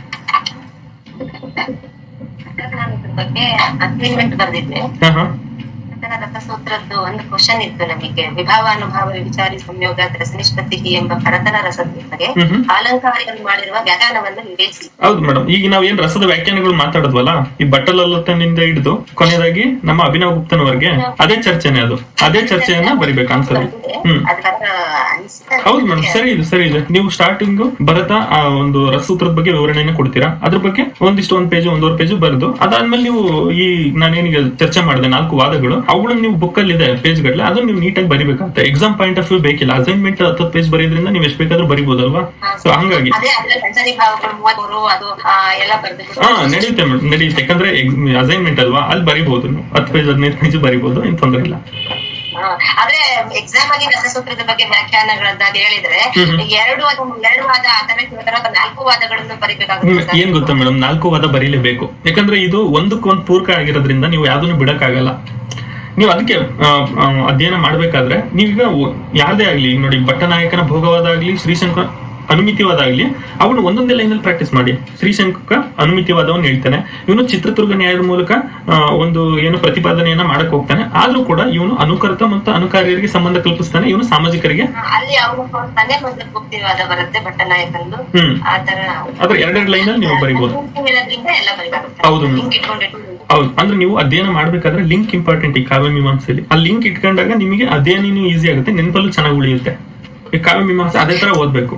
Speaker 3: ನಾನು ಇದ್ರ ಬಗ್ಗೆ ಅಸೈನ್ಮೆಂಟ್ ಬರ್ದಿದ್ದೆ
Speaker 1: ಹಾ ಹಾ
Speaker 3: ರತನ ರಸಸೂತ್ರದ್ದು ಒಂದು ಕ್ವಶನ್ ಇತ್ತು ನಮಗೆ ವಿಭಾವಾನುಭಾವ ವಿಚಾರಿ ಸಂಯೋಗ ರಸನಿಷ್ಪತ್ತಿ ಎಂಬ ಭರತನ ರಸಸೂತ್ರಗೆ
Speaker 1: ಹ್ಮ್ ಹ್ಮ್.
Speaker 3: ಅಲಂಕಾರಿಗಳು ಮಾಡಿರುವ ವ್ಯಾಖ್ಯಾನವನ್ನು ವಿವೇಚಿಸಿ
Speaker 1: ಹೌದು ಮೇಡಮ್ ಈಗ ನಾವ್ ಏನ್ ರಸದ ವ್ಯಾಖ್ಯಾನಗಳು ಮಾತಾಡಿದ್ವಲ್ಲ ಈ ಬಟ್ಟಲಲ್ಲತನಿಂದ ಹಿಡಿದು ಕೊನೆಯದಾಗಿ ನಮ್ಮ ಅಭಿನವ್ ಗುಪ್ತನವರೆಗೆ ಅದೇ ಚರ್ಚೆನೆ ಅದು ಅದೇ ಚರ್ಚೆಯನ್ನ ಬರಿಬೇಕು ಆನ್ಸರ್ ಹ್ಮ್
Speaker 3: ಅದ್ರ ಅನಿಸಿದ
Speaker 1: ಹೌದು ಮೇಡಮ್ ಸರಿ ಇದೆ ಸರಿ ಇದೆ ನೀವು ಸ್ಟಾರ್ಟಿಂಗ್ ಭರತ ಆ ಒಂದು ರಸಸೂತ್ರದ ಬಗ್ಗೆ ವಿವರಣೆಯನ್ನು ಕೊಡ್ತೀರಾ ಅದ್ರ ಬಗ್ಗೆ ಒಂದಿಷ್ಟು ಒಂದ್ ಪೇಜ್ ಒಂದೂವರೆ ಪೇಜ್ ಬರೆದು ಅದಾದ್ಮೇಲೆ ನೀವು ಈ ನಾನೇನೀಗ ಚರ್ಚೆ ಮಾಡಿದೆ ನಾಲ್ಕು ವಾದಗಳು ಅವು ಅವುಗಳನ್ನ ನೀವು ಬುಕ್ ಅಲ್ಲಿ ಇದೆ ಪೇಜ್ ಗಟ್ಟಲೆ ಅದನ್ನ ನೀವು ನೀಟಾಗಿ ಬರಿಬೇಕಾಗುತ್ತೆ ಎಕ್ಸಾಮ್ ಪಾಯಿಂಟ್ ಆಫ್ ವ್ಯೂ ಬೇಕಿಲ್ಲ ಅಸೈನ್ಮೆಂಟ್ ಹತ್ತು ಪೇಜ್ ಬರೆಯೋದ್ರಿಂದ ನೀವು ಎಷ್ಟು ಬೇಕಾದ್ರೂ ಬರಿಬೋದಲ್ವಾ ಸೊ ಹಂಗಾಗಿ
Speaker 5: ಅದೇ ಅದ್ರ ಸಂಚಾರಿ ಭಾವಗಳು ಮೂವತ್ಮೂರು ಅದು ಆ, ಎಲ್ಲ ಬರ್ಬೇಕು
Speaker 1: ಹಾ ನಡೆಯುತ್ತೆ ಮೇಡಮ್ ನಡೆಯುತ್ತೆ ಯಾಕಂದ್ರೆ ಅಸೈನ್ಮೆಂಟ್ ಅಲ್ವಾ ಅಲ್ಲಿ ಬರಿಬಹುದು ನೀವು ಹತ್ತು ಪೇಜ್ ಹದಿನೈದು ಪೇಜ್ ಬರಿಬಹುದು ಏನ್ ತೊಂದ್ರೆ ಇಲ್ಲ
Speaker 5: ಹಾ. ಆದ್ರೆ ಎಕ್ಸಾಮ್ ಆಗಿ ರಸಸೂತ್ರದ ಬಗ್ಗೆ ವ್ಯಾಖ್ಯಾನಗಳನ್ನ ಹೇಳಿದ್ರೆ
Speaker 1: ಹ್ಮ್.
Speaker 5: ಈಗ ಎರಡು ಅಥವಾ ಎರಡು ವಾದ ಆ ತರ ಇರ್ತಾರೆ ಅಥವಾ ನಾಲ್ಕು ವಾದಗಳನ್ನು ಬರಿಬೇಕಾಗುತ್ತೆ
Speaker 1: ಹ್ಮ್, ಏನ್ ಗೊತ್ತಾ ಮೇಡಮ್ ನಾಲ್ಕು ವಾದ ಬರೀಲೇಬೇಕು ಯಾಕಂದ್ರೆ ಇದು ಒಂದಕ್ಕೊಂದು ಪೂರಕ ಆಗಿರೋದ್ರಿಂದ ನೀವು ಯಾವ್ದನ್ನು ಬಿಡಕ್ಕಾಗಲ್ಲ ನೀವು ಅದಕ್ಕೆ ಆ, ಆ, ಅಧ್ಯಯನ ಮಾಡ್ಬೇಕಾದ್ರೆ ನೀವೀಗ ಒ- ಯಾವ್ದೇ ಆಗ್ಲಿ ಈಗ ನೋಡಿ ಭಟ್ಟನಾಯಕನ ಭೋಗವಾದ ಆಗ್ಲಿ ಶ್ರೀಶಂಕ ಅನುಮಿತಿವಾದ ಆಗ್ಲಿ ಅವನು ಒಂದೊಂದೇ ಲೈನಲ್ಲಿ ಪ್ರಾಕ್ಟೀಸ್ ಮಾಡಿ ಶ್ರೀಶಂಕ ಅನುಮಿತಿವಾದವನ್ನು ಹೇಳ್ತಾನೆ ಇವನು ಚಿತ್ರದುರ್ಗ ನ್ಯಾಯದ ಮೂಲಕ ಆ, ಒಂದು ಏನು ಪ್ರತಿಪಾದನೆಯನ್ನ ಮಾಡಕ್ ಹೋಗ್ತಾನೆ ಆದ್ರೂ ಕೂಡ ಇವನು ಅನುಕರ್ತ ಮತ್ತು ಅನುಕಾರ್ಯರಿಗೆ ಸಂಬಂಧ ಕಲ್ಪಿಸ್ತಾನೆ ಇವನು ಸಾಮಾಜಿಕರಿಗೆ
Speaker 5: ಹಾ, ಅಲ್ಲಿ ಅವನು ತಾನೇ ಮೊದಲು ಗುಪ್ತಿವಾದ ಬರುತ್ತೆ ಭಟ್ಟನಾಯಕಂದು
Speaker 1: ಹ್ಮ್
Speaker 5: ಆ ತರ
Speaker 1: ಆದ್ರೆ ಎರಡೆರಡು ಲೈನಲ್ಲಿ ನೀವು ಬರಿಬಹುದು
Speaker 5: ಇರೋದ್ರಿಂದ ಎಲ್ಲ ಬರಿಬೇಕಾಗುತ್ತೆ
Speaker 1: ಹೌದು.
Speaker 5: ಲಿಂಕ್ ಇಟ್ಕೊಂಡಿಟ್ಟು
Speaker 1: ಹೌದು ಅಂದ್ರೆ ನೀವು ಅಧ್ಯಯನ ಮಾಡ್ಬೇಕಾದ್ರೆ ಲಿಂಕ್ ಇಂಪಾರ್ಟೆಂಟ್ ಈ ಕಾವ್ಯ ಮೀಮಾಂಸೆಯಲ್ಲಿ ಆ ಲಿಂಕ್ ಇಟ್ಕೊಂಡಾಗ ನಿಮಗೆ ಅಧ್ಯಯನ ಈಸಿ ಆಗುತ್ತೆ ನೆನಪಲ್ಲೂ ಚೆನ್ನಾಗಿ ಉಳಿಯುತ್ತೆ ಈ ಕಾವ್ಯ ಮೀಮಾಂಸೆ ಅದೇ ತರ ಓದ್ಬೇಕು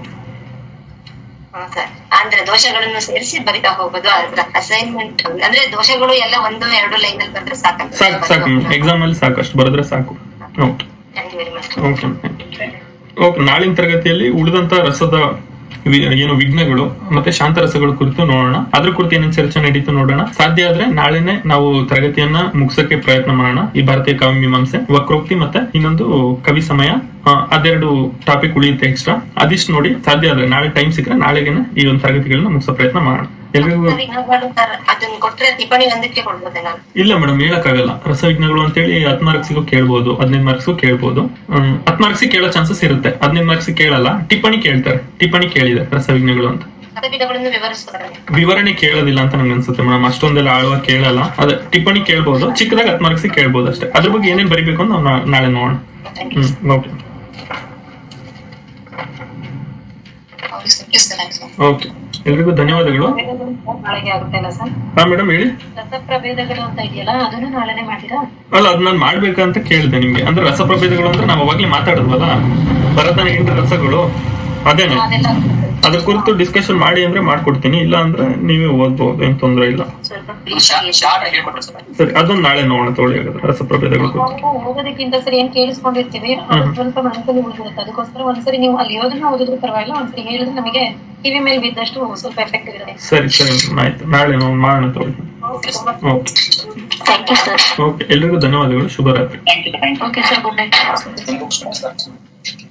Speaker 5: ಹಾ, ಸರ್. ಅಂದ್ರೆ ದೋಷಗಳನ್ನು ಸೇರಿಸಿ ಬರಿತಾ ಹೋಗೋದು ಅದ್ರ ಅಸೈನ್ಮೆಂಟ್ ಅಂದ್ರೆ ದೋಷಗಳು ಎಲ್ಲ ಒಂದು ಎರಡು ಲೈನ್ ಅಲ್ಲಿ ಬಂದ್ರೆ ಸಾಕಂತ
Speaker 1: ಸಾಕು ಸಾಕು ಎಕ್ಸಾಮ್ ಅಲ್ಲಿ ಸಾಕು ಅಷ್ಟು ಬರೆದ್ರೆ ಸಾಕು okay
Speaker 5: thank you very much
Speaker 1: okay okay ನಾಳಿನ ತರಗತಿಯಲ್ಲಿ ಉಳಿದಂತ ರಸದ ವಿ- ಏನು ವಿಘ್ನಗಳು ಮತ್ತೆ ಶಾಂತರಸಗಳ ಕುರಿತು ನೋಡೋಣ ಅದ್ರ ಕುರಿತು ಏನೇನು ಚರ್ಚೆ ನಡೀತು ನೋಡೋಣ ಸಾಧ್ಯ ಆದ್ರೆ ನಾಳೆನೆ ನಾವು ತರಗತಿಯನ್ನ ಮುಗಿಸಕ್ಕೆ ಪ್ರಯತ್ನ ಮಾಡೋಣ ಈ ಭಾರತೀಯ ಕಾವ್ಯ ಮೀಮಾಂಸೆ ವಕ್ರೋಕ್ತಿ ಮತ್ತೆ ಇನ್ನೊಂದು ಕವಿ ಸಮಯ ಆ, ಅದೆರಡು ಟಾಪಿಕ್ ಉಳಿಯುತ್ತೆ ಎಕ್ಸ್ಟ್ರಾ ಅದಿಷ್ಟು ನೋಡಿ ಸಾಧ್ಯ ಆದ್ರೆ ನಾಳೆ ಟೈಮ್ ಸಿಕ್ಕರೆ ನಾಳೆಗೆನೆ ಈ ಒಂದು ತರಗತಿಗಳನ್ನ ಮುಗಿಸೋ ಪ್ರಯತ್ನ ಮಾಡೋಣ ಎಲ್ರಿಗೂ
Speaker 5: ವಿಘ್ನಗಳು ಸರ್ ಅದನ್ನ ಕೊಟ್ರೆ ಟಿಪ್ಪಣಿ ಒಂದಕ್ಕೆ ಕೊಡ್ಬೋದೆ ನಾನು
Speaker 1: ಇಲ್ಲ ಮೇಡಮ್ ಹೇಳಕ್ಕಾಗಲ್ಲ ರಸವಿಜ್ಞಗಳು ಅಂತೇಳಿ ಹತ್ತು ಮಾರ್ಕ್ಸಿಗೂ ಕೇಳ್ಬೋದು ಹದಿನೈದು ಮಾರ್ಕ್ಸ್ಗೂ ಕೇಳ್ಬೋದು ಹ್ಮ್, ಹತ್ತು ಮಾರ್ಕ್ಸಿಗೆ ಕೇಳೋ ಚಾನ್ಸಸ್ ಇರುತ್ತೆ ಹದಿನೈದು ಮಾರ್ಕ್ಸಿಗೆ ಕೇಳಲ್ಲ ಟಿಪ್ಪಣಿ ಕೇಳ್ತಾರೆ ಟಿಪ್ಪಣಿ ಕೇಳಿದೆ ರಸವಿಜ್ಞಗಳು ಅಂತ
Speaker 5: ಪದವಿಧಗಳನ್ನು ವಿವರಿಸ್ತಾರೆ
Speaker 1: ವಿವರಣೆ ಕೇಳೋದಿಲ್ಲ ಅಂತ ನಂಗೆ ಅನ್ಸುತ್ತೆ ಮೇಡಮ್ ಅಷ್ಟೊಂದೆಲ್ಲ ಆಳವಾಗಿ ಕೇಳಲ್ಲ ಅದೇ ಟಿಪ್ಪಣಿ ಕೇಳ್ಬೋದು ಚಿಕ್ಕದಾಗ ಹತ್ತು ಮಾರ್ಕ್ಸಿಗೆ ಕೇಳ್ಬೋದು ಅಷ್ಟೇ ಅದ್ರ ಬಗ್ಗೆ ಏನೇನ್ ಬರಿಬೇಕು ಅಂತ ನಾವು ನಾ- ನಾಳೆ ನೋಡೋಣ ಹ್ಮ್ ಓಕೆ ಓಕೆ ಎಲ್ರಿಗೂ ಧನ್ಯವಾದಗಳು
Speaker 3: ನಾಳೆಗೆ ಆಗುತ್ತೆ ಅಲ್ಲ ಸರ್
Speaker 1: ಹಾ ಮೇಡಮ್ ಹೇಳಿ
Speaker 3: ರಸಪ್ರಭೇದಗಳು ಅಂತ ಇದೆಯಲ್ಲ ಅದನ್ನು ನಾಳೆನೆ ಮಾಡ್ತೀರಾ
Speaker 1: ಅಲ್ಲ ಅದ್ ನಾನು ಮಾಡ್ಬೇಕಂತ ಕೇಳಿದೆ ನಿಮ್ಗೆ ಅಂದ್ರೆ ರಸಪ್ರಭೇದಗಳು ಅಂದ್ರೆ ನಾವು ಅವಾಗ್ಲೇ ಮಾತಾಡಿದ್ವಲ್ಲ ಭರತನ ಎಂಟು ರಸಗಳು ಅದೇನೆ
Speaker 3: ಅದೆಲ್ಲ
Speaker 1: ಅದ್ರ ಕುರಿತು ಡಿಸ್ಕಷನ್ ಮಾಡಿ ಅಂದ್ರೆ ಮಾಡ್ಕೊಡ್ತೀನಿ ಇಲ್ಲ ಅಂದ್ರೆ ನೀವೇ ಓದ್ಬೋದು ಏನ್ ತೊಂದ್ರೆ ಇಲ್ಲ
Speaker 3: ಸ್ವಲ್ಪ
Speaker 2: ಶಾರ್ಟ್ ಆಗಿ ಹೇಳ್ಕೊಟ್ರು ಸರ್
Speaker 1: ಸರಿ ಅದೊಂದು ನಾಳೆ ನೋಡೋಣ ತೊಗೊಳ್ಳಿ ಹಾಗಾದ್ರೆ ರಸಪ್ರಭೇದಗಳ ಕುರಿತು
Speaker 3: ನಾವು ಓದೋದಕ್ಕಿಂತ ಸರಿ ಏನ್ ಕೇಳಿಸ್ಕೊಂಡಿರ್ತೀವಿ ಅದು ಸ್ವಲ್ಪ ಮನಸ್ಸಲ್ಲಿ ಉಳಿದಿರುತ್ತೆ ಅದಕ್ಕೋಸ್ಕರ ಒಂದ್ಸರಿ ನೀವು ಅಲ್ಲಿ ಯೋಧನ ಓದಿದ್ರು ಪರವಾಗಿಲ್ಲ ಒಂದ್ಸರಿ ಹೇಳಿದ್ರೆ ನಮಗೆ ಕಿವಿ ಮೇಲೆ ಬಿದ್ದಷ್ಟು ಸ್ವಲ್ಪ ಎಫೆಕ್ಟ್ ಇರುತ್ತೆ
Speaker 1: ಸರಿ ಸರಿ ಆಯ್ತು ನಾಳೆ ನಾವು ಮಾಡೋಣ ತೊಗೊಳ್ಳಿ okay
Speaker 3: thank you sir
Speaker 1: okay ಎಲ್ರಿಗೂ ಧನ್ಯವಾದಗಳು ಶುಭರಾತ್ರಿ
Speaker 2: thank you thank
Speaker 3: okay sir good night
Speaker 2: you